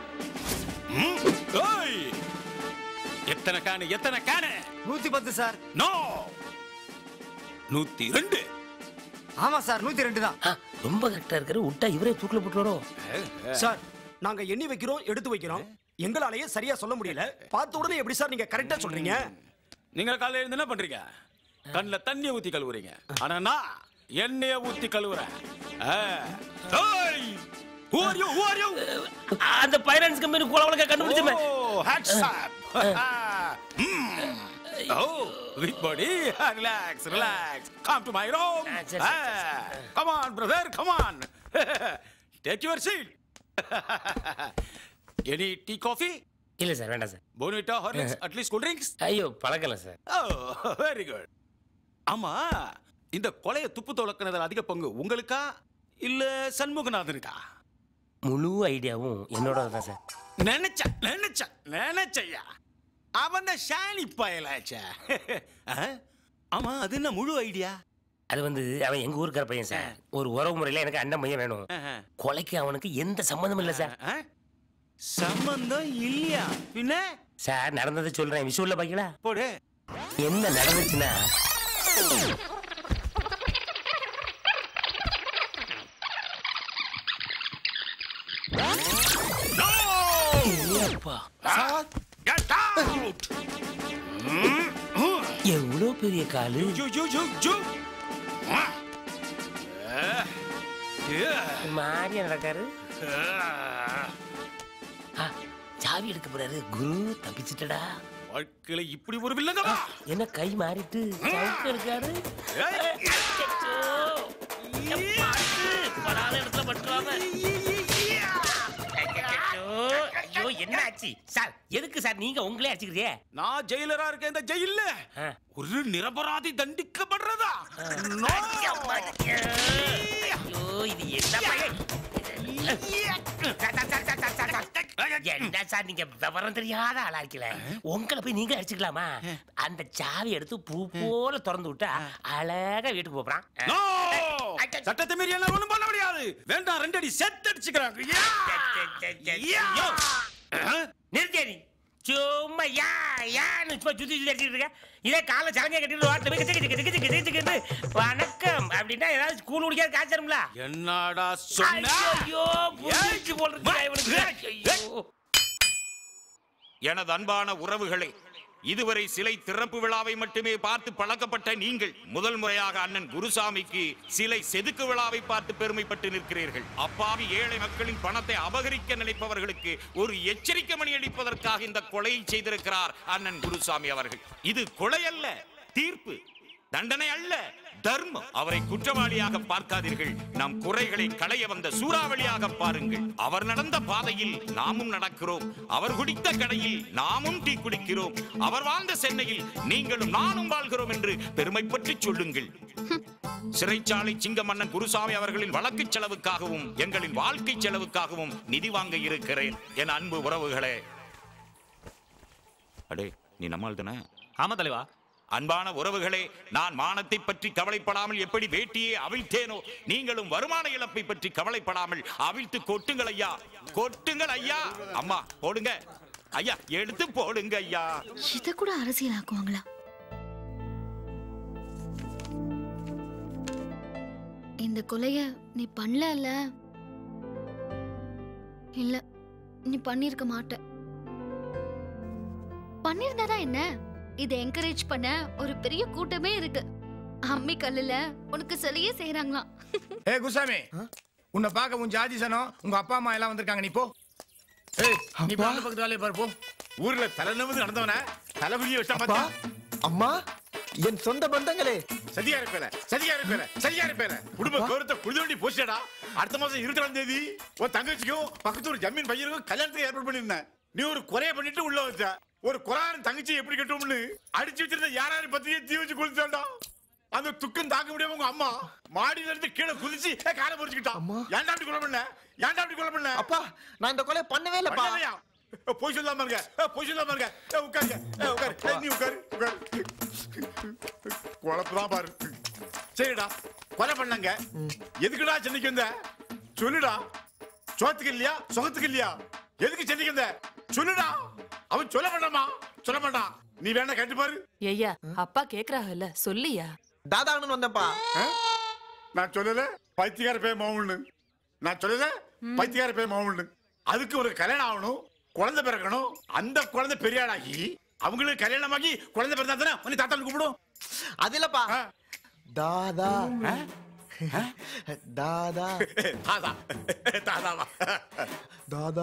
ஏய் எத்தனை கேனு எத்தனை கேனு நூத்தி பத்து சார் நோ நூத்தி ரெண்டு ஆமா சார் நூத்தி ரெண்டு தான் ரொம்ப கரெக்டா இருக்காரு விட்டா இவரே தூக்கில போட்டு வரோம் சார் நாங்க எண்ணி வைக்கிறோம் எடுத்து வைக்கிறோம் எங்களாலேயே சரியா சொல்ல முடியல பார்த்த உடனே எப்படி சார் நீங்க கரெக்டா சொல்றீங்க நீங்க காலையில இருந்து என்ன பண்றீங்க கண்ணுல தண்ணிய ஊத்தி கழுவுறீங்க ஆனா நான் எண்ணெய ஊத்தி கழுவுறேன் ஆ. ஏய்! Who are you? Who are you? அந்த ஃபைனான்ஸ் கம்பெனி குல உலக கண்டுபிடிச்சுமே Oh, hats up. Mm. Oh, big body. Relax, relax. Come to my room. sure, Ah, Come on, brother. Come on. Take your seat. Any tea, coffee? இல்ல sir வேண்டாம் sir Bonita, Horlicks, at least cool drinks? ஐயோ பழக்கல sir Oh, very good. ஆமா இந்த கொலைய துப்பு துளக்குனதுல அதிக பங்கு உங்களுக்கா இல்ல சண்முகநாதனுக்கா முழு ஐடியாவும் என்னோட தான் சார் நினைச்ச நினைச்ச நினைச்சையா அவன் தான் ஷானி பயலாச்சா ஆமா அது என்ன முழு ஐடியா அது வந்து அவன் எங்க ஊருக்கார பையன் சார் ஒரு உறவு முறையில எனக்கு அண்ணன் பையன் வேணும் கொலைக்கு அவனுக்கு எந்த சம்மந்தமும் இல்ல சார் சம்பந்தம் இல்லையா பின்ன சார் நடந்ததை சொல்றேன் விஷுவல்ல பாக்கீங்களா போடு என்ன நடந்துச்சுன்னா எவ்வளவு பெரிய காலு மாறியா நடக்காரு ஆ, சாவி எடுக்க போறாரு குரு தப்பிச்சிட்டடா வாழ்க்கையில இப்படி ஒரு வில்லங்கமா என்ன கை மாறிட்டு சவுக்கு எடுக்காரு இடத்துல பட்டுறாம ஐயோ என்ன ஆச்சு சார் எதுக்கு சார் நீங்க உங்களே அடிச்சுக்கிறீங்க நான் ஜெயிலரா இருக்கேன் இந்த ஜெயில்ல ஒரு நிரபராதி தண்டிக்கப்படுறதா ஐயோ இது என்ன பையன் sir, sir, sir, sir, sir, sir, sir. என்ன சார் நீங்க விவரம் தெரியாத ஆளா இருக்கல உங்களை போய் நீங்க அடிச்சுக்கலாமா அந்த சாவி எடுத்து பூ போல திறந்து விட்டா அழகா வீட்டுக்கு போறான் சட்டத்தை மீறி என்ன ஒண்ணும் பண்ண முடியாது வேண்டாம் ரெண்டு அடி செத்து அடிச்சுக்கிறாங்க நிறுத்தியா நீ சும்மா யா யான்னு சும்மா சுத்தி சுத்தி அடிச்சிட்டு இருக்க இதே காலை சலங்கை கட்டிட்டு ரோட்ல போய் கிச்சு கிச்சு கிச்சு கிச்சு கிச்சு கிச்சுன்னு வணக்கம் அப்படின்னா ஏதாவது கூழ் குடிக்காது காய்ச்சருங்களா என்னடா சொன்ன ஐயோ புரிஞ்சு போல் இருக்கு இவனுக்கு ஐயோ எனது அன்பான உறவுகளே இதுவரை சிலை திறப்பு விழாவை மட்டுமே பார்த்து பழக்கப்பட்ட நீங்கள் முதல் முறையாக அண்ணன் குருசாமிக்கு சிலை செதுக்கு விழாவை பார்த்து பெருமைப்பட்டு நிற்கிறீர்கள் அப்பாவி ஏழை மக்களின் பணத்தை அபகரிக்க நினைப்பவர்களுக்கு ஒரு எச்சரிக்கை மணி அளிப்பதற்காக இந்த கொலையை செய்திருக்கிறார் அண்ணன் குருசாமி அவர்கள் இது கொலை அல்ல தீர்ப்பு தண்டனை அல்ல தர்மம் அவரை குற்றவாளியாக பார்க்காதீர்கள் நம் குறைகளை களைய வந்த சூறாவளியாக பாருங்கள் அவர் நடந்த பாதையில் நாமும் நடக்கிறோம் அவர் குடித்த கடையில் நாமும் டீ குடிக்கிறோம் அவர் வாழ்ந்த சென்னையில் நீங்களும் நானும் வாழ்கிறோம் என்று பெருமை பற்றி சொல்லுங்கள் சிறைச்சாலை சிங்க மன்னன் குருசாமி அவர்களின் வழக்கு செலவுக்காகவும் எங்களின் வாழ்க்கை செலவுக்காகவும் நிதி வாங்க இருக்கிறேன் என் அன்பு உறவுகளே அடே நீ நம்மால் தானே ஆமா தலைவா அன்பான உறவுகளே நான் மானத்தை பற்றி கவலைப்படாமல் எப்படி வேட்டியை அவிழ்த்தேனோ நீங்களும் வருமான இழப்பை பற்றி கவலைப்படாமல் அவிழ்த்து கொட்டுங்கள் ஐயா கொட்டுங்கள் ஐயா அம்மா போடுங்க ஐயா எடுத்து போடுங்க ஐயா இத கூட அரசியலாக்குவாங்களா இந்த கொலைய நீ பண்ணல இல்ல நீ பண்ணிருக்க மாட்ட பண்ணிருந்தாதான் என்ன இதை என்கரேஜ் பண்ண ஒரு பெரிய கூட்டமே இருக்கு அம்மி கல்லுல உனக்கு சிலையே செய்யறாங்களாம் ஏ குசாமி உன்னை பார்க்க உன் ஜாதி சனம் உங்க அப்பா அம்மா எல்லாம் வந்திருக்காங்க நீ போ ஏய் நீ போ அந்த பக்கத்து வேலையை பாரு போ ஊர்ல தலை நிமிர்ந்து நடந்தவன தலைகுனிய வச்சா பாத்தியா அம்மா என் சொந்த பந்தங்களே சதியா இருப்பேல சதியா இருப்பேல சரியா இருப்பேல குடும்ப கௌரவத்தை குழுதோண்டி போச்சுடா அடுத்த மாசம் இருபத்தி தேதி உன் தங்கச்சிக்கும் பக்கத்து ஒரு ஜமீன் பையனுக்கும் கல்யாணத்துக்கு ஏற்பாடு பண்ணிருந்தேன் நீ ஒரு குறைய பண்ணிட்டு உள்ள வச்ச ஒரு குறாரன் தங்கச்சி எப்படி கட்டுவோம்னு அடிச்சு வச்சிருந்த யாராரு பத்திரிக்கை தீ வச்சு குளிச்சாண்டா அந்த துக்கம் தாங்க முடியாம உங்க அம்மா மாடியில இருந்து கீழே குதிச்சு ஏ, காலை முறிச்சுக்கிட்டான் ஏன்டா அப்படி கொலை பண்ண ஏன்டா அப்படி கொலை பண்ண அப்பா நான் இந்த கொலை பண்ணவே இல்லப்பா பண்ணலையா? ஏ, பொய் சொல்லாம இருங்க ஏ, பொய் சொல்லாம இருங்க ஏ, உட்காருங்க ஏ, உட்காரு ஏ, நீ உட்காரு உட்காரு குழப்பதான் பாரு சரிடா கொலை பண்ணங்க எதுக்குடா சென்னைக்கு வந்த சொல்லுடா சோத்துக்கு இல்லையா சுகத்துக்கு இல்லையா எதுக்கு சென்னைக்கு வந்த சொல்லுடா அவன் சொல்ல மாட்டாமா சொல்ல மாட்டான் நீ வேணா கேட்டு பாரு ஐயா அப்பா கேக்குறாங்கல்ல சொல்லியா தாதான்னு வந்தப்பா நான் சொல்லல பைத்தியக்கார பே மாவுன்னு நான் சொல்லல பைத்தியக்கார பே மாவுன்னு அதுக்கு ஒரு கல்யாணம் ஆகணும் குழந்தை பிறக்கணும் அந்த குழந்தை பெரிய ஆளாகி அவங்களுக்கு கல்யாணமாகி குழந்தை பிறந்தா தானே உன்னை தாத்தா கூப்பிடும் அது இல்லப்பா தாதா தாதா தாதா தாதாவா தாதா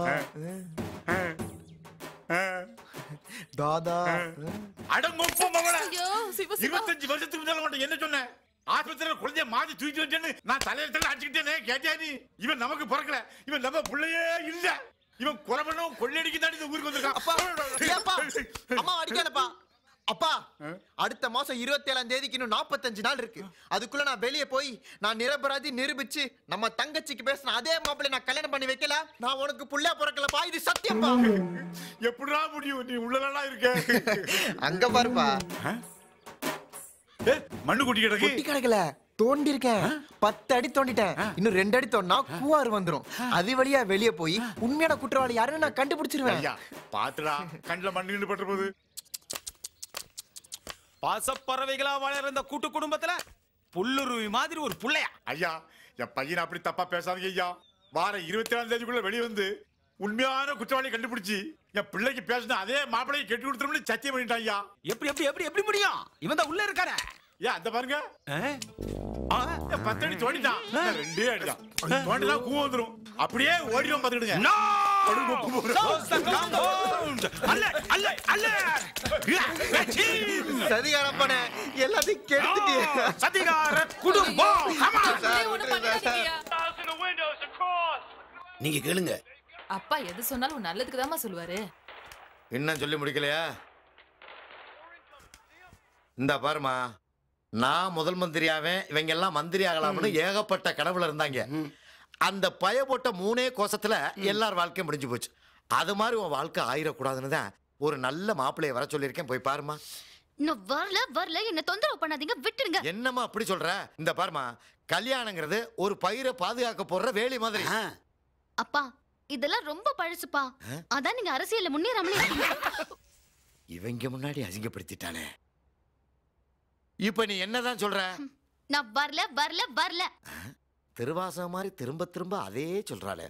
தாதா அடங்கொப்ப மகள ஐயோ, சிவ, சிவா. இருபத்தஞ்சு வருஷத்துக்கு முன்னால உன்கிட்ட என்ன சொன்னேன் ஆஸ்பத்திரியில குழந்தைய மாத்தி தூக்கி வச்சேன்னு நான் தலையில தலை அடிச்சுக்கிட்டேனே கேட்டியா நீ இவன் நமக்கு பிறக்கல இவன் நம்ம பிள்ளையே இல்ல இவன் கொலை பண்ணவும் கொள்ளையடிக்க தாண்டி இந்த ஊருக்கு அப்பா ஏப்பா வந்திருக்கான் அம்மா அடிக்காதப்பா அப்பா அடுத்த மாசம் இருபத்தி ஏழாம் தேதிக்கு இன்னும் நாற்பத்தஞ்சு நாள் இருக்கு அதுக்குள்ள நான் வெளியே போய் நான் நிரபராதி நிரூபிச்சு நம்ம தங்கச்சிக்கு பேசின அதே மாப்பிள்ளை நான் கல்யாணம் பண்ணி வைக்கல நான் உனக்கு புள்ள பிறக்கலப்பா இது சத்தியப்பா எப்படிடா முடியும் நீ உள்ளலடா இருக்க அங்க பாருப்பா மண்ணு கொட்டி கிடக்கு கொட்டி கிடக்கல தோண்டி இருக்கேன் பத்து அடி தோண்டிட்டேன் இன்னும் ரெண்டு அடி தோண்டினா கூவாறு வந்துரும் அது வழியா வெளியே போய் உண்மையான குற்றவாளி யாருன்னு நான் கண்டுபிடிச்சிருவேன் ஐயா பாத்துடா கண்ணுல மண்ணு பட்டு போகுது பாசப்பறவைகளா வாழற இந்த கூட்டு குடும்பத்துல புல்லுருவி மாதிரி ஒரு புள்ளையா ஐயா என் பையனை அப்படி தப்பா பேசாதீங்க ஐயா வார இருபத்தி ஏழாம் தேதிக்குள்ள வெளியே வந்து உண்மையான குற்றவாளி கண்டுபிடிச்சு என் பிள்ளைக்கு பேசின அதே மாப்பிள்ளைக்கு கெட்டி கொடுத்துரும்னு சத்தியம் பண்ணிட்டான் ஐயா எப்படி எப்படி எப்படி எப்படி முடியும் இவன் தான் உள்ள இருக்கானே ஏன் அந்த பாருங்க ஆ, என் பத்து அடி தோண்டிட்டான் நான் ரெண்டே அடிதான் தோண்டினா கூ வந்துரும் அப்படியே ஓடிடும் பாத்துக்கிடுங்க சதிகாரப்பனே எல்லாத்தையும் கெடுத்துட்டு சதிகார குடும்பம் நீங்க கேளுங்க அப்பா எது சொன்னாலும் நல்லதுக்கு தாமா சொல்லுவாரு இன்னும் சொல்லி முடிக்கலையா இந்த பாருமா நான் முதல் மந்திரியாவேன் இவங்க எல்லாம் மந்திரி ஆகலாம்னு ஏகப்பட்ட கனவுல இருந்தாங்க அந்த பய போட்ட மூணே கோசத்துல எல்லார் வாழ்க்கையும் முடிஞ்சு போச்சு அது மாதிரி உன் வாழ்க்கை ஆயிடக்கூடாதுன்னு தான் ஒரு நல்ல மாப்பிள்ளைய வர சொல்லியிருக்கேன் போய் பாருமா இன்னும் வரல வரல என்ன தொந்தரவு பண்ணாதீங்க விட்டுருங்க என்னம்மா அப்படி சொல்ற இந்த பாருமா கல்யாணங்கிறது ஒரு பயிரை பாதுகாக்க போடுற வேலி மாதிரி அப்பா இதெல்லாம் ரொம்ப பழசுப்பா அதான் நீங்க அரசியல்ல முன்னேறாமலே இருக்கீங்க. இவங்க முன்னாடி அசிங்கப்படுத்திட்டானே இப்ப நீ என்னதான் சொல்ற நான் வரல வரல வரல திருவாசகம் மாதிரி திரும்ப திரும்ப அதே சொல்றாளே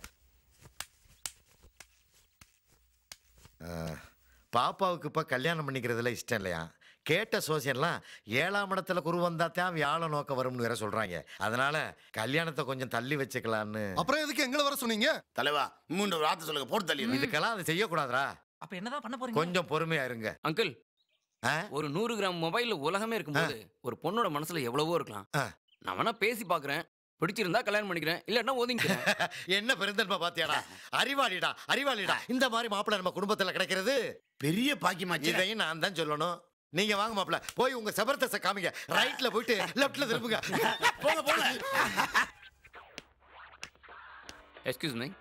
அஹ், பாப்பாவுக்கு இப்ப கல்யாணம் பண்ணிக்கிறதுல இஷ்டம் இல்லையா கேட்ட சோசியன்லாம் ஏழாம் இடத்துல குரு வந்தா தான் வியாழ நோக்கம் வரும்னு வேற சொல்றாங்க அதனால கல்யாணத்தை கொஞ்சம் தள்ளி வச்சுக்கலான்னு அப்புறம் எதுக்கு எங்களை வர சொன்னீங்க தலைவா மூன்று வார்த்தை சொல்லுங்க போட்டு தள்ளி இதுக்கெல்லாம் அதை செய்யக்கூடாதா அப்ப என்னதான் பண்ண போறீங்க கொஞ்சம் பொறுமையா இருங்க அங்கிள் ஒரு நூறு கிராம் மொபைல்ல உலகமே இருக்கும்போது ஒரு பொண்ணோட மனசுல எவ்வளவோ இருக்கலாம் நான் வேணா பேசி பாக்குறேன் பிடிச்சிருந்தா கல்யாணம் பண்ணிக்கிறேன் இல்லன்னா ஒதுங்கிக்கிறேன் என்ன பெருந்தன்மை பாத்தியாடா அறிவாளிடா அறிவாளிடா இந்த மாதிரி மாப்பிள்ளை நம்ம குடும்பத்துல கிடைக்கிறது பெரிய பாக்கியமாச்சு இதையும் நான் தான் சொல்லணும் நீங்க வாங்க மாப்பிள்ள போய் உங்க சபர்த்தச காமிங்க ரைட்ல போயிட்டு லெஃப்ட்ல திரும்புங்க போங்க போங்க எக்ஸ்கியூஸ் மீ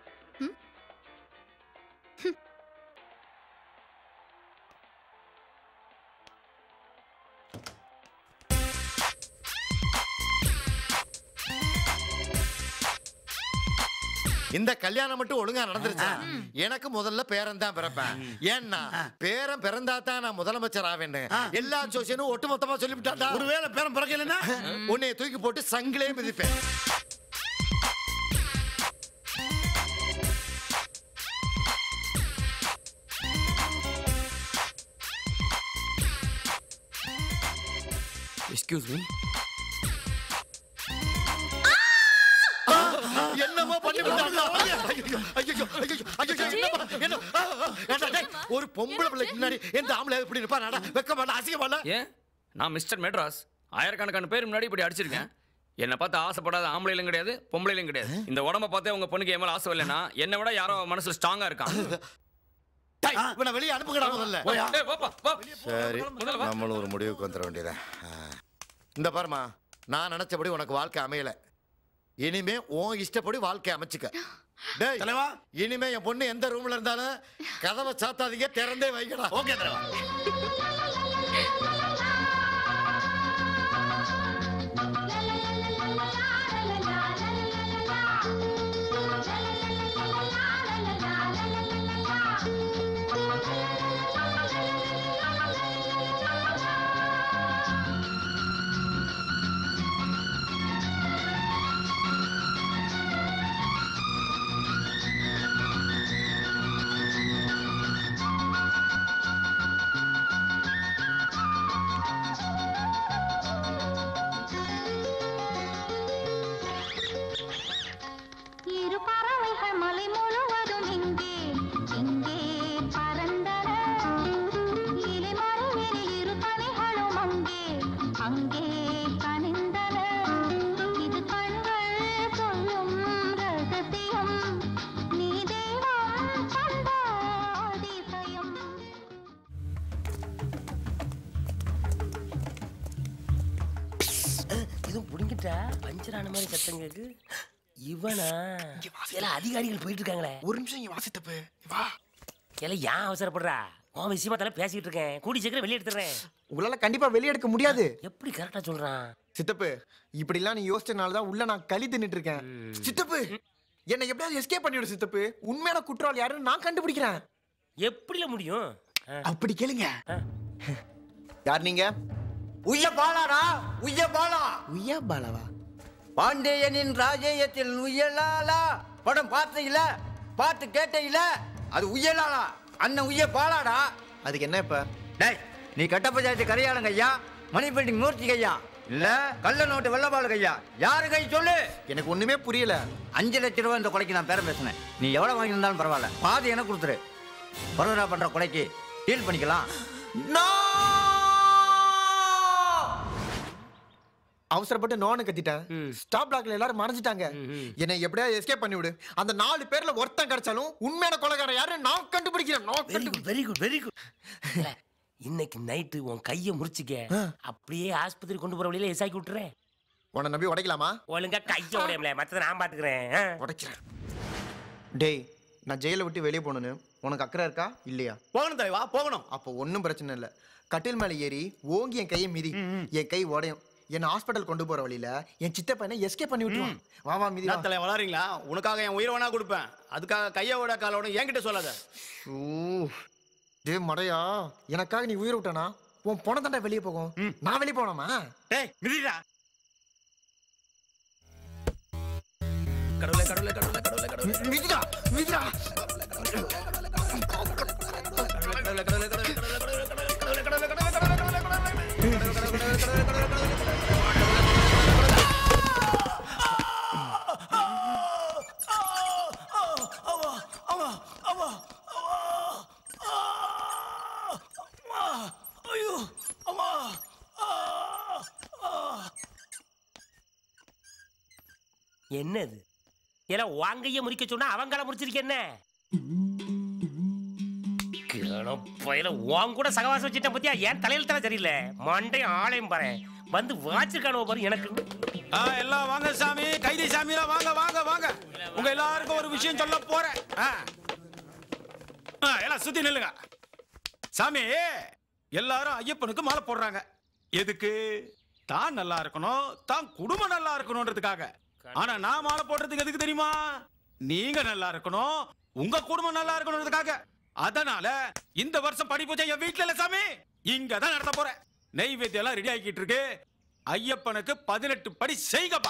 இந்த கல்யாணம் மட்டும் ஒழுங்கா நடந்துருச்சா எனக்கு முதல்ல பேரன் தான் பிறப்பேன் ஏன்னா பேரன் பிறந்தா தான் நான் முதலமைச்சர் ஆவேன்னு எல்லா சோசியனும் ஒட்டுமொத்தமா சொல்லிவிட்டாடா ஒருவேளை பேரன் பிறக்கலன்னா உன்னைய தூக்கி போட்டு சங்கிலே மிதிப்பேன் எக்ஸ்கியூஸ் மீ என்னமோ பண்ணி விட்டாங்க. ஐயோ, ஐயோ, ஐயோ, ஐயோ, ஐயோ, என்னப்பா, என்ன? ஆ, ஆ, ஏண்டா, டேய், ஒரு பொம்பளை பிள்ளைக்கு முன்னாடி எந்த ஆம்பளை இப்படி இருப்பாடா வெக்க மாட்டா அசிங்க மாட்டா ஏன் நான் மிஸ்டர் மெட்ராஸ் ஆயிரக்கணக்கான பேர் முன்னாடி இப்படி அடிச்சிருக்கேன் என்னை பார்த்து ஆசைப்படாத ஆம்பளையிலும் கிடையாது பொம்பளையிலும் கிடையாது இந்த உடம்ப பார்த்தே உங்க பொண்ணுக்கு என் மேல ஆசை இல்லைன்னா என்னை விட யாரோ மனசுல ஸ்ட்ராங்கா இருக்கான் டேய், இவனை வெளியே அனுப்புங்கடா முதல்ல ஏய், வாப்பா, வா. சரி நம்மளும் ஒரு முடிவுக்கு வந்துட வேண்டியதான் இந்த பாருமா நான் நினைச்சபடி உனக்கு வாழ்க்கை அமையல இனிமே உன் இஷ்டப்படி வாழ்க்கை அமைச்சுக்க டேய் தலைவா இனிமே என் பொண்ணு எந்த ரூம்ல இருந்தாலும் கதவை சாத்தாதீங்க திறந்தே வைக்கடா ஓகே தலைவா இரு பறவைகள் மலை முழுவதும் இங்கே இங்கே பறந்தன இலைமறைவில் இரு கனிகளும் அங்கே அங்கே கனிந்தன இது கண்கள் சொல்லும் ரகசியம் நீ தெய்வம் தந்த அதிசயம் எதுவும் புடிங்கிட்டா பஞ்சரான மாதிரி சத்தம் கேக்கு இவனா சில அதிகாரிகள் போயிட்டு இருக்காங்களே ஒரு நிமிஷம் இங்க வாசித்தப்பு வா எல்லாம் ஏன் அவசரப்படுறா உன் விஷயமா தானே பேசிட்டு இருக்கேன் கூடி சீக்கிரம் வெளியே எடுத்துறேன் உங்களால கண்டிப்பா வெளியே எடுக்க முடியாது எப்படி கரெக்டா சொல்றான் சித்தப்பு இப்படிலாம் நீ யோசிச்சனால தான் உள்ள நான் களி தின்னுட்டு இருக்கேன் சித்தப்பு என்னை எப்படியாவது எஸ்கேப் பண்ணிவிடு சித்தப்பு உண்மையான குற்றவாளி யாருன்னு நான் கண்டுபிடிக்கிறேன் எப்படில முடியும் அப்படி கேளுங்க யார் நீங்க உய்ய பாலாடா உய்ய பாலா உய்யா பாலாவா பாண்டியனின் ராஜேயத்தில் உய்யலாலா படம் பார்த்தீங்கள பாட்டு கேட்டீங்கள அது உய்யலாலா அண்ணன் உய்ய பாலாடா அதுக்கு என்ன இப்ப டேய் நீ கட்ட பஞ்சாயத்து கரையாளுங்க ஐயா மணி பில்டிங் மூர்த்தி ஐயா இல்ல கள்ள நோட்டு வெள்ளபாலு ஐயா யாரு கை சொல்லு எனக்கு ஒண்ணுமே புரியல அஞ்சு லட்ச ரூபாய் இந்த கொலைக்கு நான் பேரம் பேசினேன் நீ எவ்வளவு வாங்கியிருந்தாலும் பரவாயில்ல பாதி எனக்கு கொடுத்துரு பரோடா பண்ற கொலைக்கு டீல் பண்ணிக்கலாம் அவசரப்பட்டு நோனு கத்திட்டேன் ஸ்டாப் பிளாக்ல எல்லாரும் மறைஞ்சிட்டாங்க என்னை எப்படியாவது எஸ்கேப் பண்ணி விடு அந்த நாலு பேர்ல ஒருத்தன் கிடைச்சாலும் உண்மையான கொலைகாரன் யாரு நான் கண்டுபிடிக்கிறேன் நான் very good very good very good night நைட்டு உன் கையை முறிச்சுக்க அப்படியே ஆஸ்பத்திரி கொண்டு போற வழியில எசாக்கி விட்டுறேன் உன்னை நம்பி உடைக்கலாமா ஒழுங்கா கையை உடையல மத்தத நான் பாத்துக்கிறேன் உடைக்கிறேன் டேய் நான் ஜெயில விட்டு வெளியே போகணும்னு உனக்கு அக்கறை இருக்கா இல்லையா போகணும் தலைவா போகணும் அப்போ ஒன்றும் பிரச்சனை இல்லை கட்டில் மேலே ஏறி ஓங்கி என் கையை மிதி என் கை உடையும் என்ன ஹாஸ்பிட்டல் கொண்டு போற வழியில என் சித்த பையனை எஸ்கேப் பண்ணி விட்டுருவான் வா வா மிதி வா. என்ன தலை வளரீங்களா உனக்காக என் உயிரை வேணா கொடுப்பேன் அதுக்காக கையோட காலோட என்கிட்ட சொல்லாத ஓ டே மடையா எனக்காக நீ உயிர் விட்டானா உன் பொண தாண்டா வெளியே போகும் நான் வெளியே போனோமா டேய் மிதிடா கடவுளே கடவுளே கடவுளே கடவுளே கடவுளே மிதிடா மிதிடா என்னது ஏன்னா வாங்கைய முறிக்க சொன்னா அவங்கள முடிச்சிருக்க என்ன கிழம் பயில உன் கூட சகவாசம் வச்சுட்டேன் பத்தியா என் தலையில தலை சரியில்லை மண்டையும் ஆளையும் பாரு வந்து வாச்சிருக்கானோ பாரு எனக்கு ஆ, எல்லாம் வாங்க சாமி கைதி சாமியெல்லாம் வாங்க வாங்க வாங்க உங்க எல்லாருக்கும் ஒரு விஷயம் சொல்ல போறேன் ஆ. ஆ, எல்லாம் சுத்தி நில்லுங்க சாமி எல்லாரும் ஐயப்பனுக்கு மாலை போடுறாங்க எதுக்கு தான் நல்லா இருக்கணும் தான் குடும்பம் நல்லா இருக்கணும்ன்றதுக்காக ஆனா நான் மாலை போடுறதுக்கு எதுக்கு தெரியுமா நீங்க நல்லா இருக்கணும் உங்க குடும்பம் நல்லா இருக்கணும்ன்றதுக்காக அதனால இந்த வருஷம் படி பூஜை என் வீட்டுல இல்ல சாமி இங்க தான் நடத்த போறேன் நெய்வேத்தியம் எல்லாம் ரெடி ஆகிட்டு இருக்கு ஐயப்பனுக்கு பதினெட்டு படி செய்கப்பா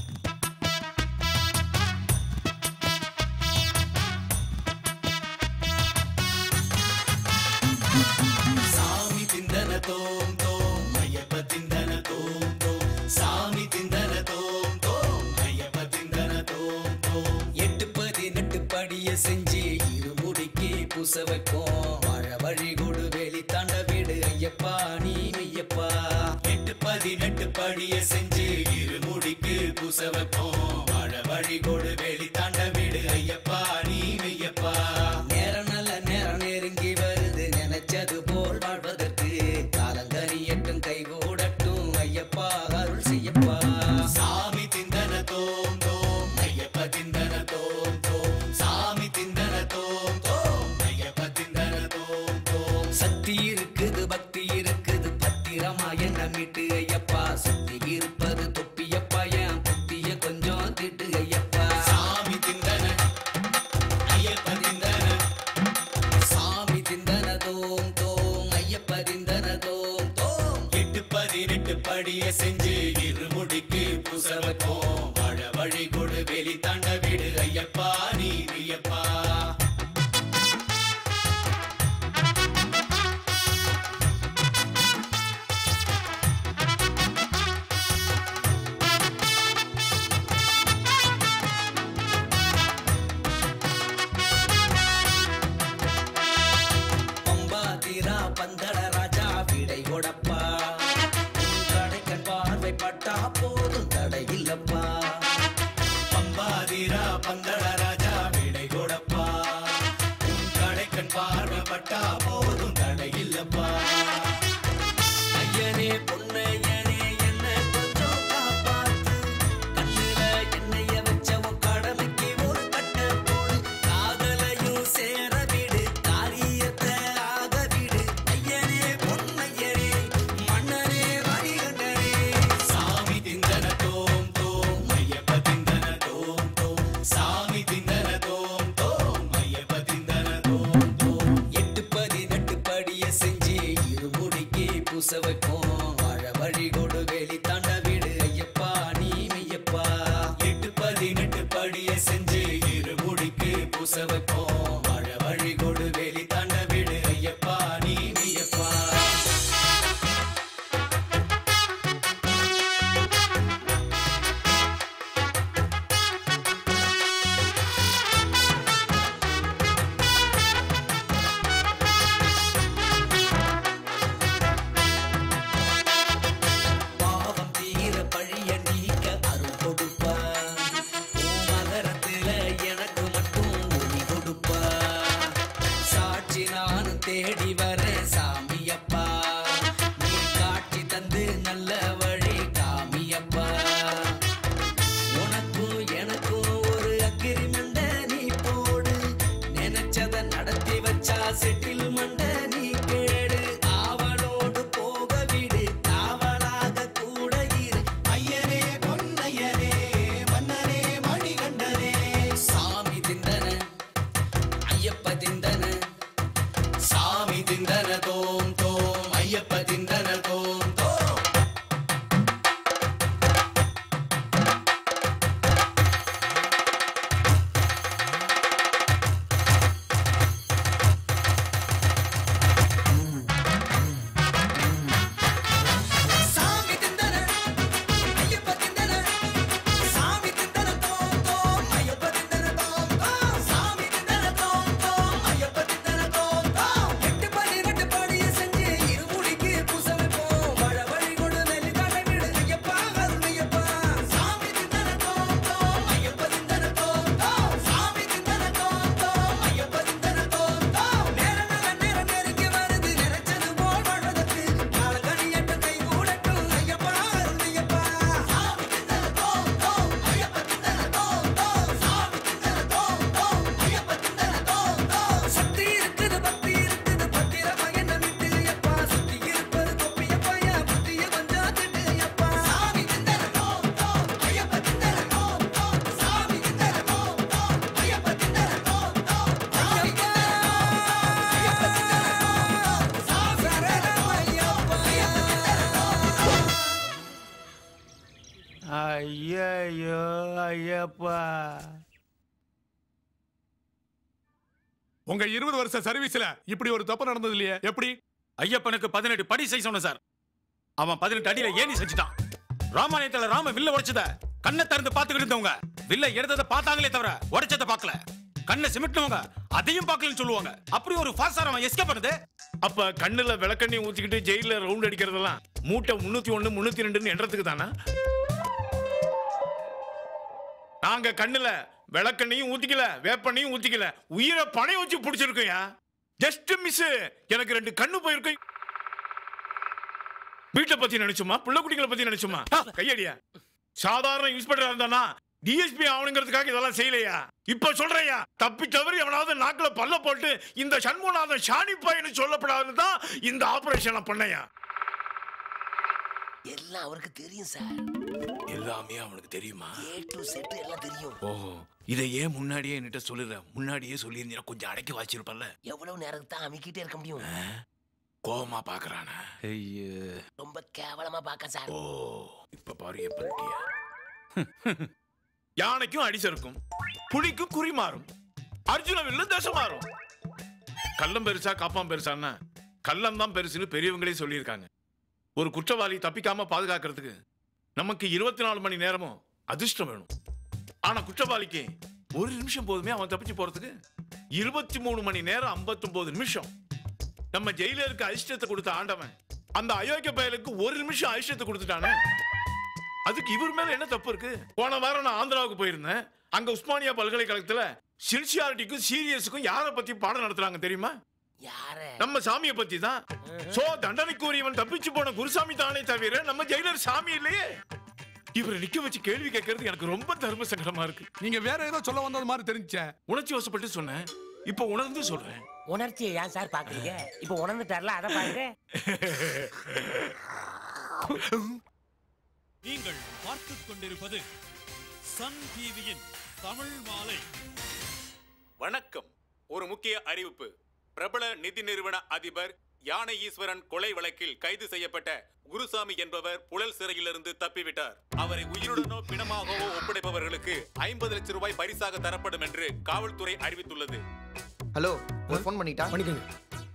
சாமி திந்தன தோம் தோம் ஐயப்ப திந்தன தோம் தோம் சாமி திந்தன தோம் தோம் ஐயப்ப திந்தன தோம் தோம் எட்டு பதினெட்டு படிய செஞ்சு இருமுடிக்கு பூச வைப்போம் வாழ வழி கொடு வெளி தாண்ட வீடு ஐயப்பா நீ மெய்யப்பா எட்டு பதினெட்டு படிய செஞ்சு இருமுடிக்கு பூச வைப்போம் வாழ வழி கொடு வெளி தாண்ட வீடு ஐயப்பா நீ மெய்யப்பா நேரம் நல்ல நேரம் நெருங்கி வருது நினைச்சது போல் வாழ்வதற்கு காலங்கரியட்டும் கைகூடட்டும் ஐயப்பா அருள் செய்யப்பா சாமி திந்தன தோம் தோம் ஐயப்ப திந்தன தோம் தோம் சாமி திந்தன தோம் தோம் ஐயப்ப திந்தன தோம் தோம் சக்தி இருக்குது பக்தி இருக்குது பத்திரமா என்ன மீட்டு ஐயப்பா சுத்தி இருப்பது தொப்பியப்பா என் புத்திய கொஞ்சம் திட்டு ஐயப்பா சாமி திந்தன ஐயப்ப திந்தன சாமி திந்தன தோம் தோம் ஐயப்ப திந்தன தோம் தோம் எட்டு பதினெட்டு படிய செஞ்சு இருமுடிக்கு பூச வைப்போம் வாழ வழி கொடு வெளி தாண்ட வீடு ஐயப்பா நீ ஐயப்பா பம்பாதிரா பந்தள ராஜா விடை கொடப்பா உன் கடைக்கண் பார்வை பட்டா போதும் தடை இல்லப்பா ஐயப்பா உங்க இருபது வருஷ சர்வீஸ்ல இப்படி ஒரு தப்பு நடந்தது இல்லையே எப்படி ஐயப்பனுக்கு பதினெட்டு படி செய்ய சொன்ன சார் அவன் பதினெட்டு அடியில ஏணி செஞ்சுட்டான் ராமாயணத்துல ராம வில்ல உடைச்சத கண்ணை திறந்து பாத்துக்கிட்டு இருந்தவங்க வில்ல எடுத்ததை பார்த்தாங்களே தவிர உடைச்சதை பார்க்கல கண்ணை சிமிட்டினவங்க அதையும் பார்க்கலன்னு சொல்லுவாங்க அப்படி ஒரு ஃபாஸ்டர் அவன் எஸ்கேப் பண்ணுது அப்ப கண்ணுல விளக்கண்ணி ஊத்திக்கிட்டு ஜெயில ரவுண்ட் அடிக்கிறதெல்லாம் மூட்டை முன்னூத்தி ஒண்ணு முன்னூத்தி ரெண்டுன்னு எண்றதுக்கு தானா நாங்க கண்ணுல விளக்கண்ணையும் ஊத்திக்கல வேப்பண்ணையும் ஊத்திக்கல உயிரை பணைய வச்சு பிடிச்சிருக்கோயா ஜஸ்ட் மிஸ் எனக்கு ரெண்டு கண்ணு போயிருக்கு வீட்டை பத்தி நினைச்சுமா பிள்ளை குட்டிகளை பத்தி நினைச்சுமா கையடியா சாதாரண இன்ஸ்பெக்டரா இருந்தானா டிஎஸ்பி ஆகணுங்கிறதுக்காக இதெல்லாம் செய்யலையா இப்ப சொல்றையா தப்பி தவறி எவனாவது நாக்குல பல்ல போட்டு இந்த சண்முகநாதன் ஷானி பையனு சொல்லப்படாதுன்னு தான் இந்த ஆபரேஷன் பண்ணையா எல்லாம் அவருக்கு தெரியும் சார் எல்லாமே அவனுக்கு தெரியுமா ஏ டு செட் எல்லாம் தெரியும் ஓஹோ இதை ஏன் முன்னாடியே என்கிட்ட சொல்லுற முன்னாடியே சொல்லியிருந்தீங்கன்னா கொஞ்சம் அடக்கி வச்சிருப்பல்ல எவ்வளவு நேரத்துக்கு தான் அமைக்கிட்டே இருக்க முடியும் கோவமா பாக்குறானா ஐயோ ரொம்ப கேவலமா பார்க்க சார் ஓ இப்ப பாரு எப்ப இருக்கியா யானைக்கும் அடிசருக்கும் புலிக்கும் குறி மாறும் அர்ஜுன வில்லும் தசை மாறும் கள்ளம் பெருசா காப்பான் பெருசான்னா கள்ளம் தான் பெருசுன்னு பெரியவங்களே சொல்லியிருக்காங்க ஒரு குற்றவாளி தப்பிக்காம பாதுகாக்கிறதுக்கு நமக்கு இருபத்தி நாலு மணி நேரமும் அதிர்ஷ்டம் வேணும் ஆனா குற்றவாளிக்கு ஒரு நிமிஷம் போதுமே அவன் தப்பிச்சு போறதுக்கு இருபத்தி மூணு மணி நேரம் 59 நிமிஷம் நம்ம ஜெயிலருக்கு அதிர்ஷ்டத்தை கொடுத்த ஆண்டவன் அந்த அயோக்கிய பயலுக்கு ஒரு நிமிஷம் அதிர்ஷ்டத்தை கொடுத்துட்டானே அதுக்கு இவர் மேல என்ன தப்பு இருக்கு போன வாரம் நான் ஆந்திராவுக்கு போயிருந்தேன் அங்க உஸ்மானியா பல்கலைக்கழகத்துல சின்சியாரிட்டிக்கும் சீரியஸுக்கும் யாரை பத்தி பாடம் நடத்துறாங்க தெரியுமா நம்ம சாமியை பத்தி தான் சோ தண்டனைக்குரியவன் தப்பிச்சு போன குருசாமி தானே தவிர நம்ம ஜெயிலர் சாமி இல்லையே இவரை நிக்க வச்சு கேள்வி கேட்கறது எனக்கு ரொம்ப தர்ம சங்கடமா இருக்கு நீங்க வேற ஏதோ சொல்ல வந்தது மாதிரி தெரிஞ்சே உணர்ச்சி வசப்பட்டு சொன்னேன் இப்போ உணர்ந்து சொல்றேன் உணர்ச்சியை ஏன் சார் பாக்குறீங்க இப்போ உணர்ந்துட்டார்ல அதை பாருங்க நீங்கள் பார்த்துக் கொண்டிருப்பது சன் டிவியின் தமிழ் மாலை வணக்கம் ஒரு முக்கிய அறிவிப்பு பிரபல நிதி நிறுவன அதிபர் யானை ஈஸ்வரன் கொலை வழக்கில் கைது செய்யப்பட்ட குருசாமி என்பவர் புழல் சிறையிலிருந்து தப்பிவிட்டார் அவரை உயிருடனோ பிணமாகவோ ஒப்படைப்பவர்களுக்கு ஐம்பது லட்சம் ரூபாய் பரிசாக தரப்படும் என்று காவல்துறை அறிவித்துள்ளது ஹலோ ஒரு ஃபோன் பண்ணிட்டா பண்ணிக்கோங்க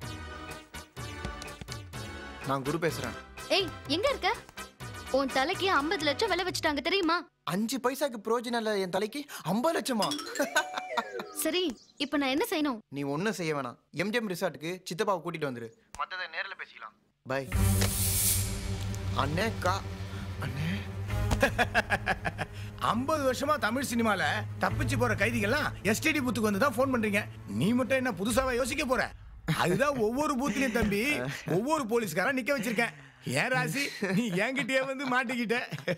நான் குரு பேசுறேன் ஏய் எங்க இருக்க உன் தலைக்கு 50 லட்சம் விலை வச்சுட்டாங்க தெரியுமா அஞ்சு பைசாக்கு பிரயோஜனம் இல்ல என் தலைக்கு ஐம்பது லட்சமா சரி இப்போ நான் என்ன செய்யணும் நீ ஒன்றும் செய்ய வேணாம் எம்ஜிஎம் ரிசார்ட்டுக்கு சித்தப்பாவை கூட்டிட்டு வந்துரு மற்றதை நேரில் பேசிக்கலாம் பை அண்ணே கா ஐம்பது வருஷமா தமிழ் சினிமால தப்பிச்சு போற கைதிகள்லாம் எஸ்டிடி பூத்துக்கு வந்து தான் ஃபோன் பண்றீங்க நீ மட்டும் என்ன புதுசாவா யோசிக்க போற அதுதான் ஒவ்வொரு பூத்துலயும் தம்பி ஒவ்வொரு போலீஸ்காரன் நிக்க வச்சிருக்கேன் ஏன் ராசி நீ என்கிட்டயே வந்து மாட்டிக்கிட்ட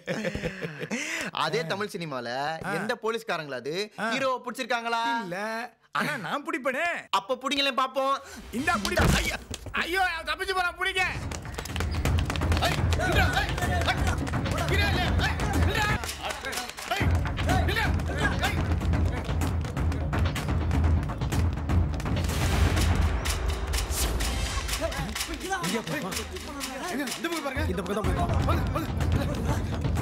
அதே தமிழ் சினிமால எந்த போலீஸ்காரங்களாவது ஹீரோவை பிடிச்சிருக்காங்களா இல்ல ஆனா நான் பிடிப்பனே அப்ப பிடிங்களே பாப்போம் இந்தா பிடி ஐயோ ஐயோ அவன் தப்பிச்சு போறான் பிடிங்க இந்த பக்கம் பாருங்க இந்த பக்கம் தான் போய் வாங்க வாங்க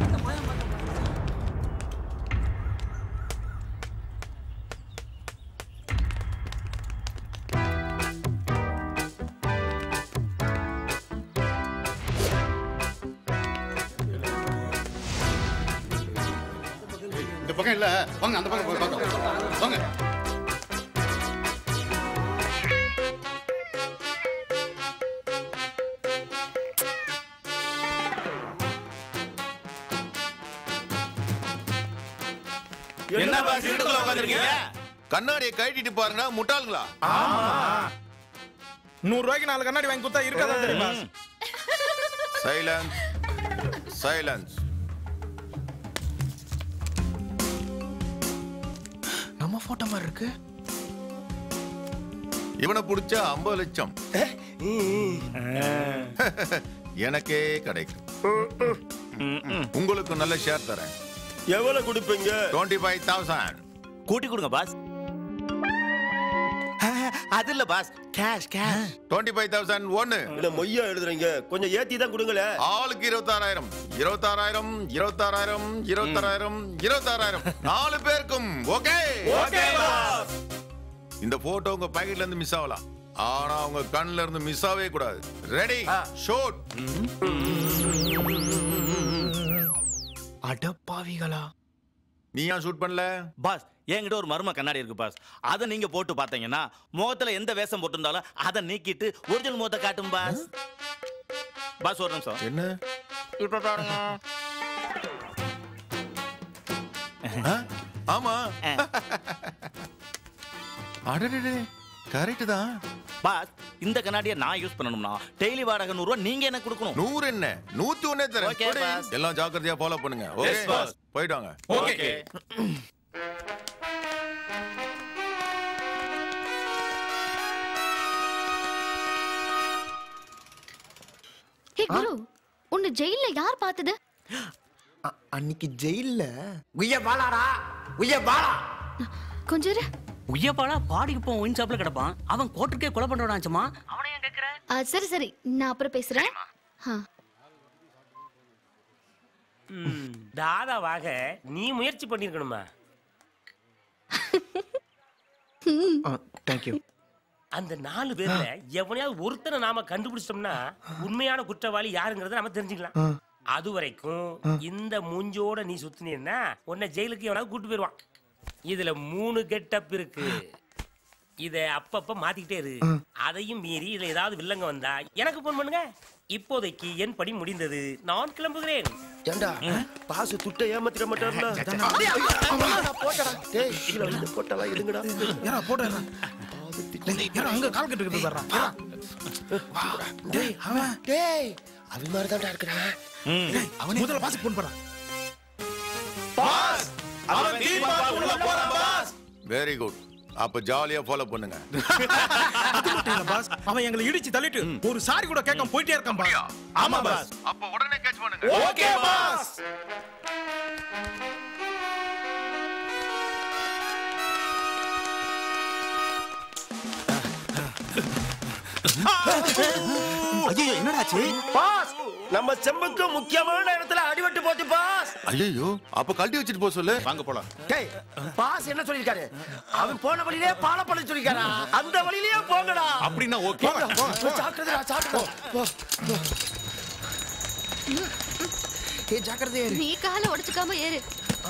இந்த பக்கம் இல்ல வாங்க அந்த பக்கம் போய் பார்க்கலாம் வாங்க என்ன பாஸ் இருட்டுக்குள்ள உட்கார்ந்திருக்கீங்க கண்ணாடியை கழட்டிட்டு பாருங்க முட்டாளுங்களா நூறு ரூபாய்க்கு நாலு கண்ணாடி வாங்கி கொடுத்தா இருக்காதான் தெரியுமா சைலன்ஸ் சைலன்ஸ் நம்ம போட்டோ மாதிரி இருக்கு இவனை பிடிச்சா ஐம்பது லட்சம் எனக்கே கிடைக்கும் உங்களுக்கு நல்ல ஷேர் தரேன் எவ்வளவு கொடுப்பீங்க டுவெண்ட்டி ஃபைவ் தௌசண்ட் கூட்டி கொடுங்க பாஸ் அது இல்ல boss cash cash twenty five thousand ஒன்னு இல்ல மொய்யா எழுதுறீங்க கொஞ்சம் ஏத்தி தான் கொடுங்களேன் ஆளுக்கு இருபத்தாறாயிரம் இருபத்தாறாயிரம் இருபத்தாறாயிரம் இருபத்தாறாயிரம் இருபத்தாறாயிரம் நாலு பேருக்கும் ஓகே ஓகே பாஸ் இந்த போட்டோ உங்க பாக்கெட்ல இருந்து மிஸ் ஆகலாம் ஆனா உங்க கண்ணுல இருந்து மிஸ் ஆகவே கூடாது ரெடி ஷோட் அடப்பாவிகளா நீ ஏன் ஷூட் பண்ணல பாஸ் என்கிட்ட ஒரு மர்ம கண்ணாடி இருக்கு பாஸ் அதை நீங்க போட்டு பார்த்தீங்கன்னா முகத்துல எந்த வேஷம் போட்டிருந்தாலும் அதை நீக்கிட்டு ஒரிஜினல் முகத்தை காட்டும் பாஸ் பாஸ் ஒரு நிமிஷம் என்ன இப்ப பாருங்க ஆமா அடடே கரெக்ட் தான் பாஸ் இந்த கண்ணாடியை நான் யூஸ் பண்ணணும்னா டெய்லி வாடகை நூறு ரூபா நீங்க எனக்கு கொடுக்கணும் நூறு என்ன நூத்தி ஒன்னே தரேன் Okay, போடு. boss. எல்லாம் ஜாக்கிரதையா ஃபாலோ பண்ணுங்க ஓகே Yes, boss. போயிட்டு வாங்க ஓகே ஹே குரு உன்னை ஜெயில்ல யார் பார்த்தது அன்னைக்கு ஜெயில்ல உய்ய பாலாடா உய்ய பாலா கொஞ்சம் இரு. உய்யப்பாலா பாடிக்கு போ ஒயின் ஷாப்ல கிடப்பான் அவன் கோர்ட்டுக்கே கொலை பண்றானாச்சுமா ஆ, சரி சரி நான் அப்புறம் பேசுறேன் ஆ. ம், தாதாவாக நீ முயற்சி பண்ணிருக்கணுமா தேங்க்யூ அந்த நாலு பேர்ல எவனையாவது ஒருத்தனை நாம கண்டுபிடிச்சிட்டோம்னா உண்மையான குற்றவாளி யாருங்கறத நம்ம தெரிஞ்சுக்கலாம் அது வரைக்கும் இந்த மூஞ்சோட நீ சுத்தினீன்னா உன்னை ஜெயிலுக்கு எவனாவது கூட்டு போயிருவான் இதுல மூணு கெட்டப் இருக்கு இத அப்பப்ப மாத்திக்கிட்டே இரு அதையும் மீறி இதுல ஏதாவது வில்லங்க வந்தா எனக்கு போன் பண்ணுங்க இப்போதைக்கு என் படி முடிந்தது நான் கிளம்புகிறேன் ஏண்டா பாசு துட்ட ஏமாத்திட மாட்டாருல போட்டடா டேய் இதுல வந்து போட்டலாம் எடுங்கடா ஏறா போடுறா ஏறா அங்க கால் கட்டு கட்டு வர்றான் டேய் அவன் டேய் அவன் மாதிரி தான்டா இருக்கிறான் டேய் அவனே முதல்ல பாஸ் போன் போறான் பாஸ் அவன் தீ பார்த்து உள்ள போறான் பாஸ் வெரி குட் அப்ப ஜாலியா ஃபாலோ பண்ணுங்க அது மட்டும் இல்ல பாஸ் அவன் எங்களை இடிச்சு தள்ளிட்டு ஒரு சாரி கூட கேட்காம போயிட்டே இருக்கான் பாஸ் ஆமா பாஸ் அப்ப உடனே கேட்ச் பண்ணுங்க ஓகே பாஸ் ஐயோ என்னடாச்சு பாஸ் நம்ம செம்புக்கு முக்கியமான இடத்துல அடிபட்டு போச்சு பாஸ் ஐயோ அப்ப கழட்டி வச்சுட்டு போக சொல்லு வாங்க போலாம் டேய் பாஸ் என்ன சொல்லிருக்காரு அவன் போன வழியிலே பால பண்ண சொல்லிருக்காரா அந்த வழியிலேயே போங்கடா அப்படின்னா ஓகே ஜாக்கிரதைடா ஜாக்கிரதை ஏ ஜாக்கிரதையா இரு நீ காலை உடைச்சுக்காம ஏறு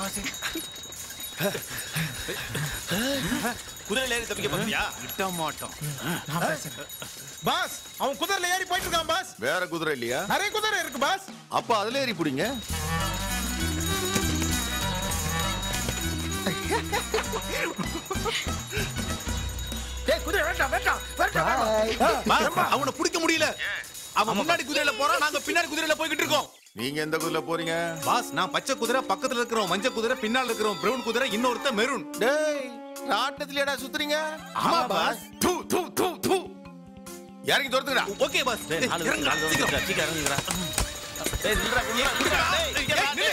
குதிரையில ஏறி தப்பிக்க பாத்தியா விட்ட மாட்டோம் பாஸ் அவன் குதிரையில ஏறி போயிட்டு இருக்கான் பாஸ் வேற குதிரை இல்லையா நிறைய குதிரை இருக்கு பாஸ் அப்ப அதுல ஏறி பிடிங்க டேய் குதிரை வேண்டாம் வேண்டாம் வேண்டாம் பாஸ், அவனை பிடிக்க முடியல அவன் முன்னாடி குதிரையில போறான் நாங்க பின்னாடி குதிரையில போய்கிட்டு இருக்கோம் நீங்க எந்த குதிரை போறீங்க பாஸ் நான் பச்சை குதிரை பக்கத்துல இருக்கிறோம் மஞ்சள் குதிரை பின்னால இருக்கிறோம் பிரவுன் குதிரை இன்னொருத்த மெரூன் டேய் ராட்டத்திலேடா சுத்துறீங்க ஆமா பாஸ் தூ தூ தூ தூ இறங்கி துரத்துங்கடா ஓகே பாஸ் இறங்குடா சீக்கிரம் சீக்கிரம் இறங்குடா டேய் நில்றா நில்றா டேய் டேய் நில்லு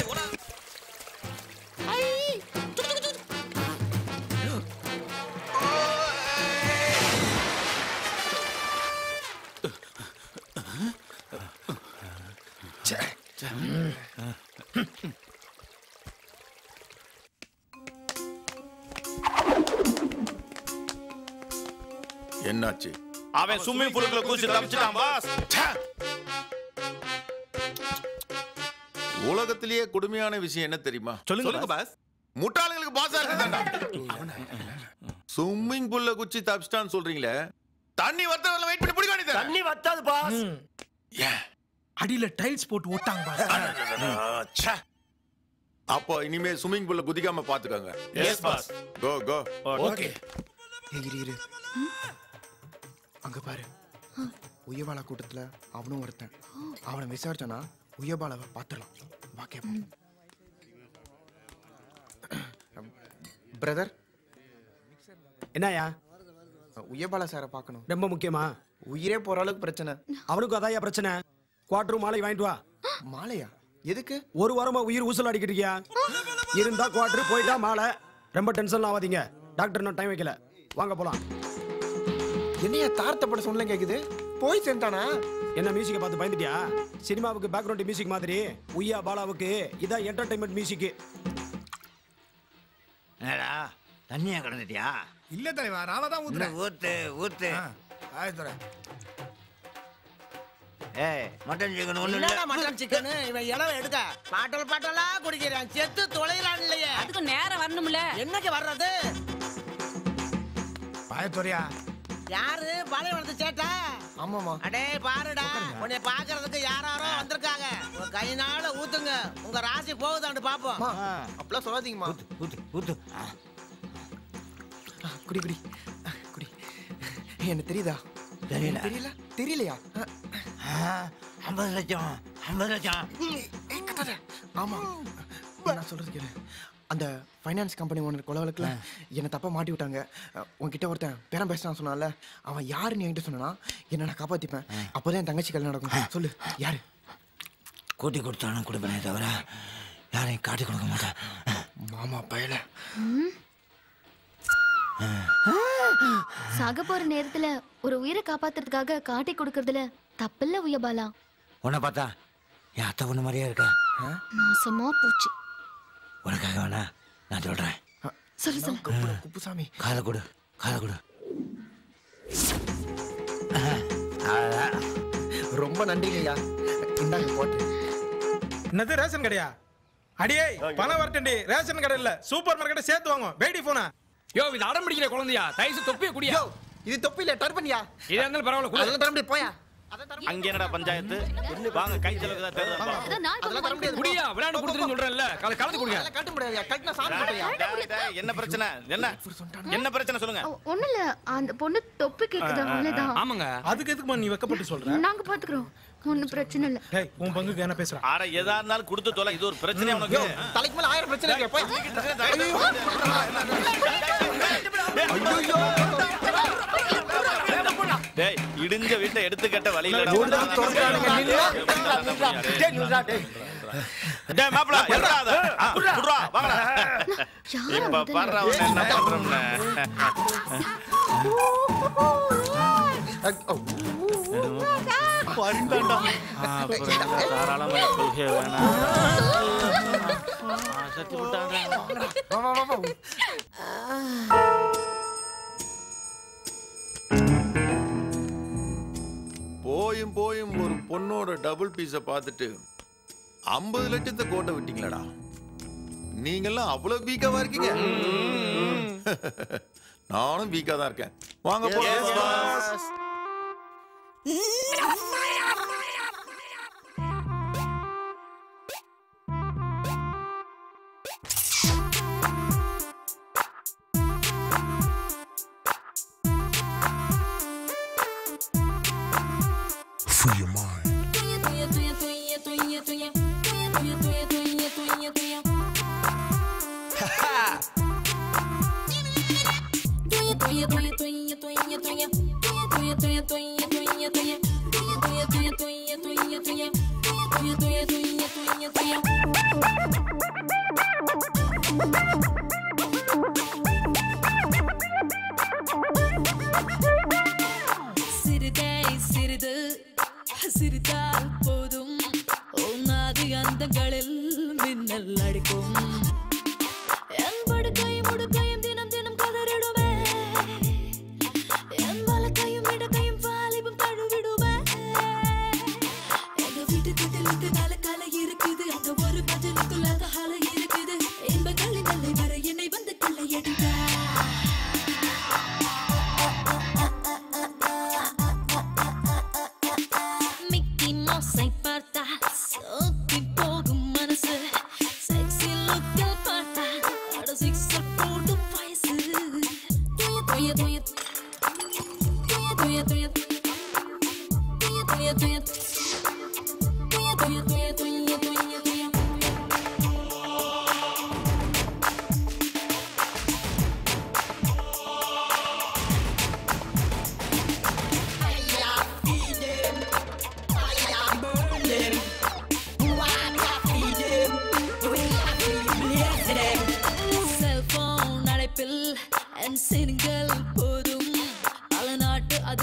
என்னாச்சு அவன் ஸ்விம்மிங் பூலுக்குள்ள குதிச்சு தப்பிச்சிட்டான் பாஸ் உலகத்திலேயே கொடுமையான விஷயம் என்ன தெரியுமா சொல்லுங்க பாஸ் முட்டாளுங்களுக்கு பாசா இருக்குதாண்டா ஸ்விம்மிங் பூல்ல குச்சி தப்பிச்சிட்டான்னு சொல்றீங்களே தண்ணி வரத்தவரை வெயிட் பண்ணி பிடிக்க வேண்டியது தண்ணி வத்தாது பாஸ் அடியில டைல்ஸ் போட்டு ஓட்டாங்க பாஸ் அப்போ இனிமே ஸ்விம்மிங் பூல்ல குதிக்காம பாத்துக்கோங்க Yes, boss. Go go okay ஏய், இரு இரு அங்க பாரு உயபாலா கூட்டத்துல அவனும் ஒருத்தன் அவனை விசாரிச்சானா உயபாலாவை பார்த்துடலாம் வா கேப்போம் பிரதர் என்னயா உயபாலா சாரை பார்க்கணும் ரொம்ப முக்கியமா உயிரே போற அளவுக்கு பிரச்சனை அவனுக்கு அதாயா பிரச்சனை குவார்டர் மாலை வாங்கிட்டு வா மாலையா எதுக்கு ஒரு வாரமா உயிர் ஊசல் அடிக்கிட்டு இருக்கியா இருந்தா குவார்டர் போயிட்டா மாலை ரொம்ப டென்ஷன் ஆகாதீங்க டாக்டர் இன்னும் டைம் வைக்கல வாங்க போலாம் என்னையா தார்த்தப்பட சொன்ன கேக்குது போய் சேர்ந்தானா என்ன மியூசிக்கை பார்த்து பயந்துட்டியா சினிமாவுக்கு பேக்ரவுண்ட் மியூசிக் மாதிரி உய்யா பாலாவுக்கு இதான் என்டர்டைன்மெண்ட் மியூசிக் என்னடா தண்ணியா கிடந்துட்டியா இல்ல தலைவா நாம தான் ஊத்துறேன் ஊத்து ஊத்து ஆயிரத்துறேன் ஏய் மட்டன் சிக்கன் ஒண்ணு என்னடா மட்டன் சிக்கன் இவன் இளவ எடுக்க பாட்டல் பாட்டலா குடிக்கிறான் செத்து தொலைறான் இல்லையே அதுக்கு நேரம் வரணும்ல என்னைக்கு வர்றது பாயத்துறையா யாரு பாலைவனத்து சேட்டா ஆமாமா அடே பாருடா உன்னை பாக்குறதுக்கு யாராரோ வந்திருக்காங்க உங்க கையினால ஊத்துங்க உங்க ராசி போகுதாண்டு பாப்போம் அப்படிலாம் சொல்லாதீங்கம்மா ஊத்து ஊத்து குடி குடி குடி என்ன தெரியுதா தெரியல. எனக்கு தெரியல தெரியலையா ஐம்பது லட்சம் ஐம்பது லட்சம் ஏய், கத்தாத. ஆமா நான் சொல்றது கேளு அந்த ஃபைனான்ஸ் கம்பெனி ஓனர் கொலை வழக்குல என்னை தப்பா மாட்டி விட்டாங்க அஹ், உன்கிட்ட ஒருத்தன் பேரம் பேசுறான்னு சொன்னான்ல அவன் யாருன்னு என்கிட்ட சொன்னா என்ன நான் காப்பாத்திப்பேன் அப்போதான் என் தங்கச்சி கல்யாணம் நடக்கும் சொல்லு யாரு கூட்டி கொடுத்தாலும் கொடுப்பேனே தவிர யாரையும் காட்டி கொடுக்க மாட்டேன் மாமா பயல சாக போற நேரத்துல ஒரு உயிரை காப்பாத்துறதுக்காக காட்டி கொடுக்கறதுல தப்பில்ல உயபாலா உன்னை பார்த்தா என் அத்தை பொண்ணு மாதிரியே இருக்க நாசமா போச்சு உனக்காக வேணா நான் சொல்றேன் சொல்லு சொல்லு குப்புசாமி காதை கொடு காதை கொடு ரொம்ப நன்றிங்கய்யா இந்தாங்க போட்டு என்னது ரேஷன் கடையா அடியே பணம் வரட்டண்டி ரேஷன் கடை இல்ல சூப்பர் மார்க்கெட்டை சேர்த்து வாங்க வேடி போனா யோ இது அடம் பிடிக்கிற குழந்தையா தயசு தொப்பிய குடியா இது தொப்பி இல்ல டர்பன்யா இதா இருந்தாலும் பரவாயில்ல குடு. அதெல்லாம் தர முடியாது போயா அங்க என்னடா பஞ்சாயத்து வாங்க கை செலவுக்கு தான் தேர்தல் அதெல்லாம் தர முடியாது குடியா விளையாண்டு கொடுத்துருன்னு சொல்றேன்ல கல கலந்து குடிங்க அதெல்லாம் கட்ட முடியாது கட்டினா சாமி கட்டையா டேய், டேய், என்ன பிரச்சனை என்ன என்ன பிரச்சனை சொல்லுங்க ஒண்ணு இல்ல அந்த பொண்ணு தொப்பி கேக்குது அவ்வளவுதான் ஆமாங்க அதுக்கு எதுக்குமா நீ வெக்கப்பட்டு சொல்ற நாங்க பாத்துக்கிறோம் ஒண்ணும் பிரச்சனை இல்ல டேய் உன் பங்குக்கு என்ன பேசுற ஆட எதா இருந்தாலும் கொடுத்து தொலை இது ஒரு பிரச்சனை உனக்கு தலைக்கு மேல ஆயிரம் பிரச்சனை இருக்கு போய் டேய் இடிஞ்ச வீட்டை எடுத்து கட்ட வழியில டேய் மாப்ள எல்றா அத ஆ, குடுறா வாங்கடா இப்ப பாடுறா அவன் என்ன பண்றோம்னு பண்ணிட்டான்டா தாராளமா கொள்கை வேணாம் சத்தி விட்டாங்க போயும் போயும் ஒரு பொண்ணோட டபுள் பீஸ பார்த்துட்டு ஐம்பது லட்சத்தை கோட்டை விட்டீங்களடா நீங்கெல்லாம் அவ்வளவு வீக்காவா இருக்கீங்க நானும் வீக்கா தான் இருக்கேன் வாங்க போலாம். Free your mind. சிறுகை சிறிது சிரித்தால் போதும் உன்னாதி அந்தங்களில் மின்னல் அடிக்கும் என் படுக்கையும் உடுக்கையும் தினம் தினம் கதறிடுமே என் வலக்கையும் இடக்கையும் வாலிபம் தழுவிடுமே எங்க வீட்டு கட்டிலுக்கு நல்ல கலை இருக்குது அங்க ஒரு பஜனுக்குள்ள அந்த ஹலை இருக்குது இன்பங்களின் நல்லை வர என்னை வந்து கொள்ளையடிக்க மிக்கி மவுஸை பார்த்தால் சோக்கி போகும் மனசு செக்ஸி லுக்கில் பார்த்தால் அட சிக்ஸர் போடும் வயசு துய துய துய துய துய துய துய துய துய துய துய துய துய துய செல்போன் அழைப்பில் என் சிறுங்கள் போதும் பல நாட்டு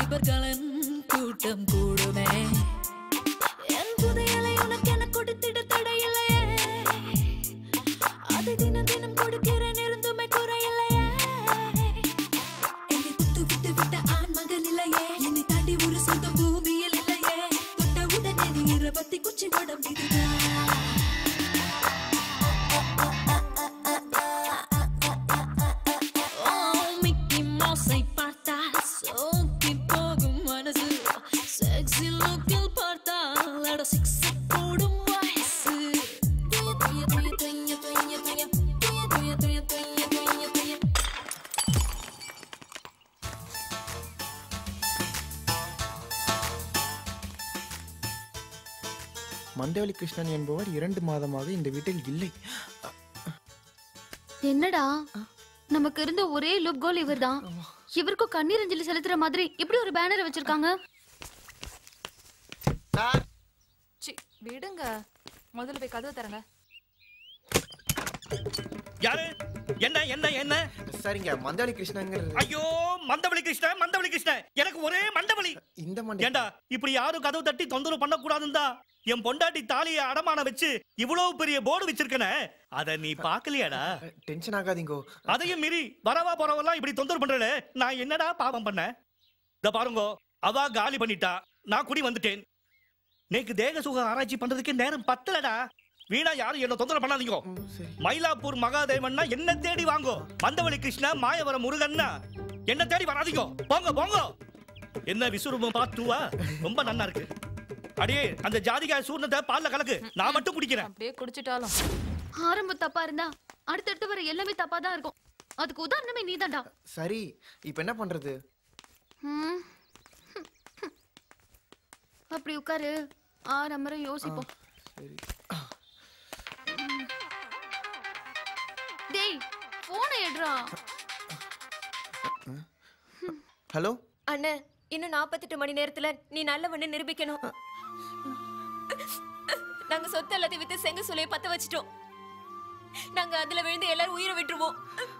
மந்தவெளி கிருஷ்ணன் என்பவர் இரண்டு மாதமாக இந்த வீட்டில் இல்லை என்னடா நமக்கு இருந்த ஒரே லுக் கோல் இவர்தான் இவருக்கும் கண்ணீர் அஞ்சலி செலுத்துற மாதிரி இப்படி ஒரு பேனர் வச்சிருக்காங்க சி விடுங்க முதல்ல போய் கதவு தரங்க யாரு என்ன என்ன என்ன சரிங்க மந்தவெளி கிருஷ்ணங்கிறது ஐயோ மந்தவழி கிருஷ்ண மந்தவழி கிருஷ்ண எனக்கு ஒரே மண்டவழி இந்த மண்டை ஏண்டா இப்படி யாரும் கதவு தட்டி தொந்தரவு பண்ண கூடாதுந்தா என் பொண்டாட்டி தாலியை அடமான வச்சு இவ்வளவு பெரிய போர்டு வச்சிருக்கனே அத நீ பாக்கலையாடா டென்ஷன் ஆகாதீங்கோ அதையும் மீறி வரவா போறவெல்லாம் இப்படி தொந்தரவு பண்றேன் நான் என்னடா பாவம் பண்ணேன் இத பாருங்க அவ காலி பண்ணிட்டா நான் குடி வந்துட்டேன் நேக்கு தேக சுக ஆராய்ச்சி பண்றதுக்கு நேரம் பத்தலடா வீணா யாரும் என்ன தொந்தரவு பண்ணாதீங்க மயிலாப்பூர் மகாதேவன்னா என்ன தேடி வாங்கோ மந்தவழி கிருஷ்ணா மாயவரம் முருகன்னா என்ன தேடி வராதீங்க போங்க போங்க என்ன விசுரூபம் பார்த்துவா ரொம்ப நல்லா இருக்கு அடியே அந்த ஜாதிகாய் சூர்ணத்தை பால்ல கலக்கு நான் மட்டும் குடிக்கிறேன் அப்படியே குடிச்சிட்டாலும் ஆரம்பம் தப்பா இருந்தா அடுத்தடுத்து வர எல்லாமே தப்பா தான் இருக்கும் அதுக்கு உதாரணமே நீதான்டா சரி இப்போ என்ன பண்றது ம். அப்படி உட்காரு ஆரம்பரம் யோசிப்போம் டேய் போனை எடுறா ஹலோ அண்ணே இன்னும் நாற்பத்தெட்டு மணி நேரத்துல நீ நல்லவன்னு நிரூபிக்கணும் நாங்க சொத்து எல்லாத்தையும் வித்து செங்க சூளையை பத்த வச்சிட்டோம் நாங்க அதுல விழுந்து எல்லாரும் உயிரை விட்டுருவோம்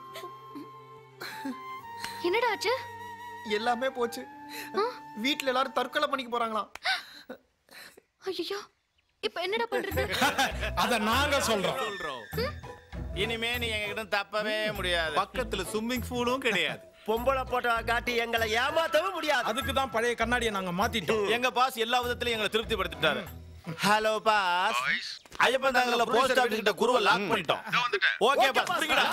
என்னடா ஆச்சு எல்லாமே போச்சு வீட்ல எல்லாரும் தற்கொலை பண்ணிக்க போறாங்களாம் ஐயோ இப்ப என்னடா பண்றது அத நாங்க சொல்றோம் சொல்றோம் இனிமே நீ எங்ககிட்ட தப்பவே முடியாது பக்கத்துல ஸ்விம்மிங் பூலும் கிடையாது பொம்பளை போட்டோ காட்டி எங்களை ஏமாத்தவும் முடியாது அதுக்கு தான் பழைய கண்ணாடியை நாங்க மாத்திட்டோம் எங்க பாஸ் எல்லா விதத்திலும் எங்களை திருப்திப்படுத்திட்டாரு ஹலோ பாஸ் ஐயப்பன் தாங்கல போஸ்ட் ஆபீஸ் கிட்ட குருவை லாக் பண்ணிட்டோம் ஓகே பாஸ் புரியுங்கடா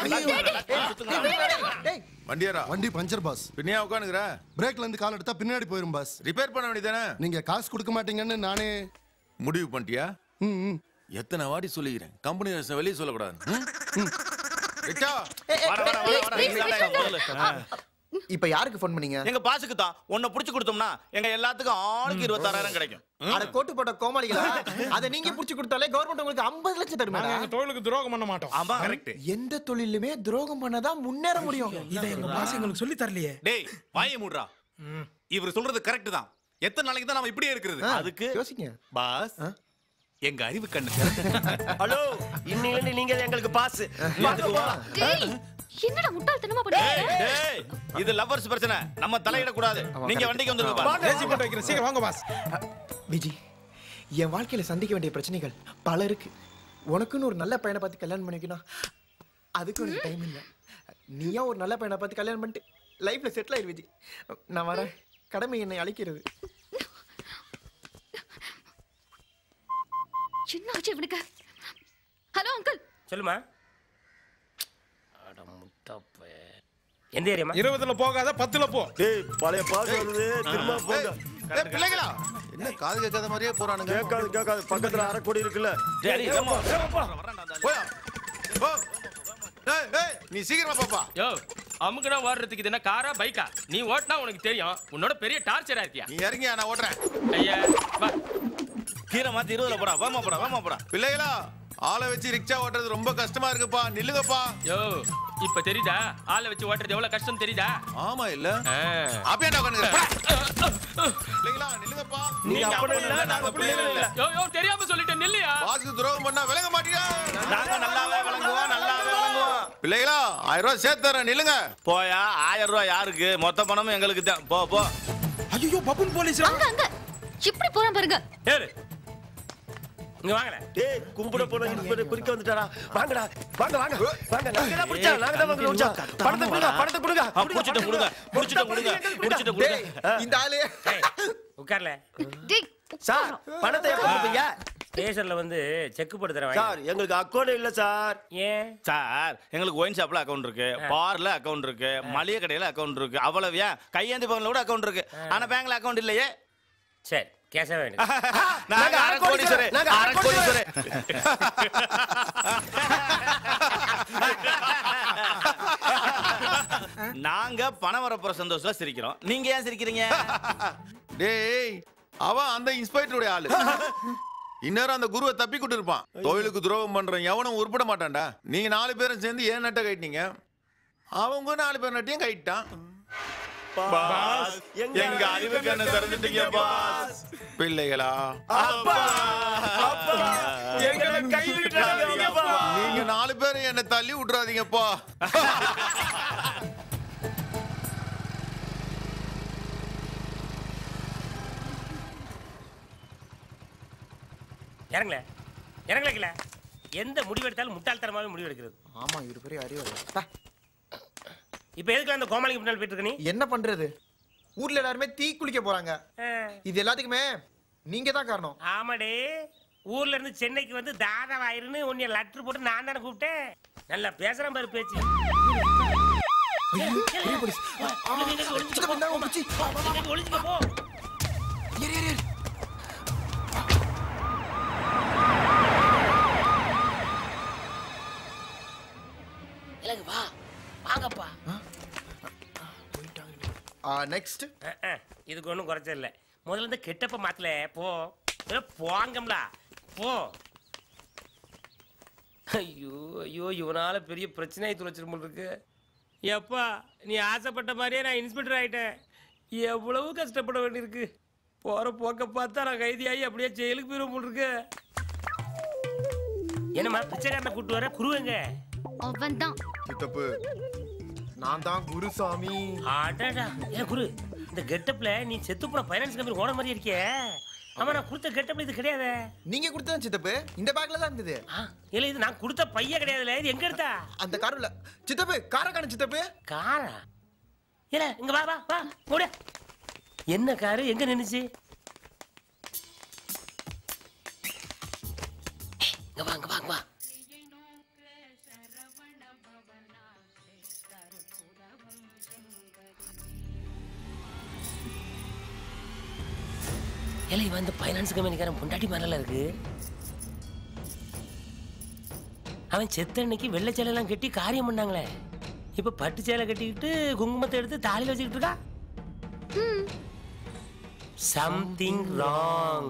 வண்டியாரா வண்டி பஞ்சர் பாஸ் பின்னையா உட்காந்துக்கிற பிரேக்ல இருந்து கால் எடுத்தா பின்னாடி போயிரும் பாஸ் ரிப்பேர் பண்ண வேண்டியதானே நீங்க காசு கொடுக்க மாட்டீங்கன்னு நானே முடிவு பண்ணிட்டியா எத்தனை வாட்டி சொல்லிக்கிறேன் கம்பெனி ரசம் வெளியே சொல்லக்கூடாது ம்? ம். ரிச்சா, வர, வர, வர, வர. இங்கடா, முதல்ல. இப்போ யாருக்கு ஃபோன் பண்ணீங்க எங்க பாஸுக்கு தான் உன்னை புடிச்சு கொடுத்தோம்னா எங்க எல்லாத்துக்கும் ஆளுக்கு இருபத்தாறாயிரம் கிடைக்கும் அட கோட்டு போட்ட கோமாளிகளா அத நீங்க புடிச்சு கொடுத்தாலே கவர்மெண்ட் உங்களுக்கு 50 லட்சம் தருமா நாங்க எங்க தொழிலுக்கு துரோகம் பண்ண மாட்டோம் ஆமா கரெக்ட் எந்த தொழிலுமே துரோகம் பண்ணாதான் முன்னேற முடியும் இதை எங்க பாஸ் எங்களுக்கு சொல்லி தரலையே டேய் வாயை மூடுறா இவர் சொல்றது கரெக்ட் தான் எத்தனை நாளைக்கு தான் நம்ம இப்படியே இருக்கிறது அதுக்கு யோசிங்க பாஸ் எங்க அறிவு கண்ணு ஹலோ இன்னிலிருந்து நீங்க எங்களுக்கு பாஸ் டேய் என்னடா முட்டாள்தனமா பண்ணிட்டு டேய் இது லவ்வர்ஸ் பிரச்சனை நம்ம தலையிட கூடாது நீங்க வண்டிக்கு வந்துருங்க பாஸ் ஏசி போட்டு வைக்கிறேன் சீக்கிரம் வாங்க பாஸ் விஜி என் வாழ்க்கையில சந்திக்க வேண்டிய பிரச்சனைகள் பல இருக்கு உனக்குன்னு ஒரு நல்ல பையனை பார்த்து கல்யாணம் பண்ணிக்கணும் அதுக்கு உனக்கு டைம் இல்லை நீயா ஒரு நல்ல பையனை பார்த்து கல்யாணம் பண்ணிட்டு லைஃப்ல செட்டில் ஆயிரு விஜி நான் வரேன் கடமை என்னை அழிக்கிறது என்ன ஆச்சு இவனுக்கு ஹலோ அங்கிள் சொல்லுமா அட முட்டப்ப எந்த ஏரியாமா இருபதுல போகாத பத்துல போ டேய் பழைய பாஸ் வருது திரும்ப போங்க ஏய், பிள்ளைங்களா என்ன காது கேட்காத மாதிரியே போறானுங்க கேட்காது கேட்காது பக்கத்துல அரை கோடி இருக்குல்ல டேய், டேய், ஏம்மா, போயா போ ஏய், ஏய், நீ சீக்கிரமா பாப்பா யோ அமுக்குனா ஓடுறதுக்கு இது என்ன காரா பைக்கா நீ ஓட்டினா உனக்கு தெரியும் உன்னோட பெரிய டார்ச்சரா இருக்கியா நீ இறங்கியா நான் ஓட்டுறேன் ஐயா வா கீரை மாத்தி இருபதுல போடா வாமா போடா வாமா போடா பிள்ளைகளா ஆளை வச்சு ரிக்ஷா ஓட்டுறது ரொம்ப கஷ்டமா இருக்குப்பா நில்லுங்கப்பா யோ இப்ப தெரியுதா ஆளை வச்சு ஓட்டுறது எவ்வளவு கஷ்டம் தெரியுதா ஆமா இல்ல ஆ. அப்படியே உட்காந்துக்கிறேன் பிள்ளைங்களா நில்லுங்கப்பா நீங்க அப்படி இல்ல நாங்க பிள்ளைகள் இல்ல யோ யோ தெரியாம சொல்லிட்டேன் நில்லையா பாஸுக்கு துரோகம் பண்ணா விளங்க மாட்டீங்க நாங்க நல்லாவே விளங்குவோம் நல்லாவே விளங்குவோம் பிள்ளைகளா ஆயிரம் ரூபாய் சேர்த்து தரேன் நில்லுங்க போயா ஆயிரம் ரூபாய் யாருக்கு மொத்த பணமும் எங்களுக்கு தான் போ போ ஐயோ பப்புன் போலீஸ் அங்க அங்க இப்படி போறான் பாருங்க ஏறு இங்க வாங்கல டேய் கும்பிட போன இது குறிக்க வந்துட்டாரா வாங்கடா வாங்க வாங்க வாங்க நாங்க தான் பிடிச்சா நாங்க தான் வாங்க பிடிச்சா பணத்தை கொடுங்க பணத்தை கொடுங்க ஆ, புடிச்சிட்டு கொடுங்க புடிச்சிட்டு கொடுங்க புடிச்சிட்டு கொடுங்க இந்த ஆளு உட்கார்ல டேய் சார் பணத்தை எப்ப கொடுப்பீங்க ஸ்டேஷன்ல வந்து செக் போட்டு தரேன் சார் எங்களுக்கு அக்கௌண்ட் இல்ல சார் ஏன் சார் எங்களுக்கு ஒயின் ஷாப்ல அக்கவுண்ட் இருக்கு பார்ல அக்கவுண்ட் இருக்கு மளிகை கடையில அக்கவுண்ட் இருக்கு அவ்வளவு ஏன் கையேந்தி பவன்ல கூட அக்கவுண்ட் இருக்கு ஆனா பேங்க்ல அக்கவுண்ட் இல்லையே சரி கேஷா வேணும் நாங்க அரை கோடீஸ்வரர் நாங்க அரை அரை கோடீஸ்வரர் நாங்க பணம் வரப்போற சந்தோஷத்துல சிரிக்கிறோம் நீங்க ஏன் சிரிக்கிறீங்க டேய் அவன் அந்த இன்ஸ்பெக்டருடைய ஆளு இந்நேரம் அந்த குருவை தப்பி கூட்டு இருப்பான் தொழிலுக்கு துரோகம் பண்றேன் எவனும் உருப்பட மாட்டான்டா நீங்க நாலு பேரும் சேர்ந்து ஏன் நட்டை கட்டினீங்க அவங்க நாலு பேர் நட்டையும் கைட்டான் பாஸ் எங்க அறிவு கண்ணை திறந்துட்டீங்க பாஸ் பிள்ளைகளா எங்களை கை விட்டுறாதீங்கப்பா. நீங்க நாலு பேரும் என்ன தள்ளி விட்டுறாதீங்கப்பா இறங்கல இறங்கல எந்த முடிவு எடுத்தாலும் முட்டாள்தனமாவே முடிவு எடுக்கிறது ஆமா இவரு பெரிய அறிவு இப்ப எதுக்கு அந்த கோமாளிக்கு பின்னால் போயிட்டு இருக்க நீ என்ன பண்றது ஊர்ல எல்லாருமே தீ குளிக்க போறாங்க இது எல்லாத்துக்குமே நீங்க தான் காரணம் ஆமாடே ஊர்ல இருந்து சென்னைக்கு வந்து தாதாவாயிருன்னு உன்னை லெட்டர் போட்டு நான் தானே கூப்பிட்டேன் நல்லா பேசுறேன் பாரு பேச்சு ஒளிஞ்சுக்க போ இல்லங்க வா வாங்கப்பா நெக்ஸ்ட் இதுக்கு ஒன்றும் குறைச்சல் இல்லை முதல்ல இந்த கெட்டப்ப மாத்தல போ ஏ, போங்கம்லா போ ஐயோ ஐயோ இவனால பெரிய பிரச்சனையை துளைச்சிரும் போல இருக்கு எப்பா நீ ஆசைப்பட்ட மாதிரியே நான் இன்ஸ்பெக்டர் ஆயிட்டேன் எவ்வளவு கஷ்டப்பட வேண்டியிருக்கு போற போக்க பார்த்தா நான் கைதியாகி அப்படியே ஜெயிலுக்கு போயிடும் போல இருக்கு என்னம்மா பிச்சைக்காரனை கூட்டு வர குருவங்க அவன் தான் சித்தப்பு நான் தான் குருசாமி அடடா ஏன் குரு இந்த கெட்டப்ல நீ செத்து போன ஃபைனான்ஸ் கம்பெனி ஓன மாதிரி இருக்கியே ஆமா நான் கொடுத்த கெட்டப்ல இது கிடையாது நீங்க கொடுத்தா சித்தப்பு இந்த பேக்ல தான் இருந்தது இல்ல இது நான் கொடுத்த பைய கிடையாதுல இது எங்க எடுத்தா அந்த காருல சித்தப்பு கார காண சித்தப்பு காரா இல்ல இங்க வா வா வா ஓடு என்ன காரு எங்க நின்னுச்சு ஏய், இங்க வா இங்க வா இங்க வா ஏல இவன் இந்த ஃபைனான்ஸ் கம்பெனிக்காரன் பொண்டாட்டி மேல இருக்கு அவன் செத்த அன்னைக்கு வெள்ளை சேலையெல்லாம் கட்டி காரியம் பண்ணாங்களே இப்ப பட்டு சேலை கட்டிக்கிட்டு குங்குமத்தை எடுத்து தாலியில வச்சுக்கிட்டு இருக்கா சம்திங் ராங்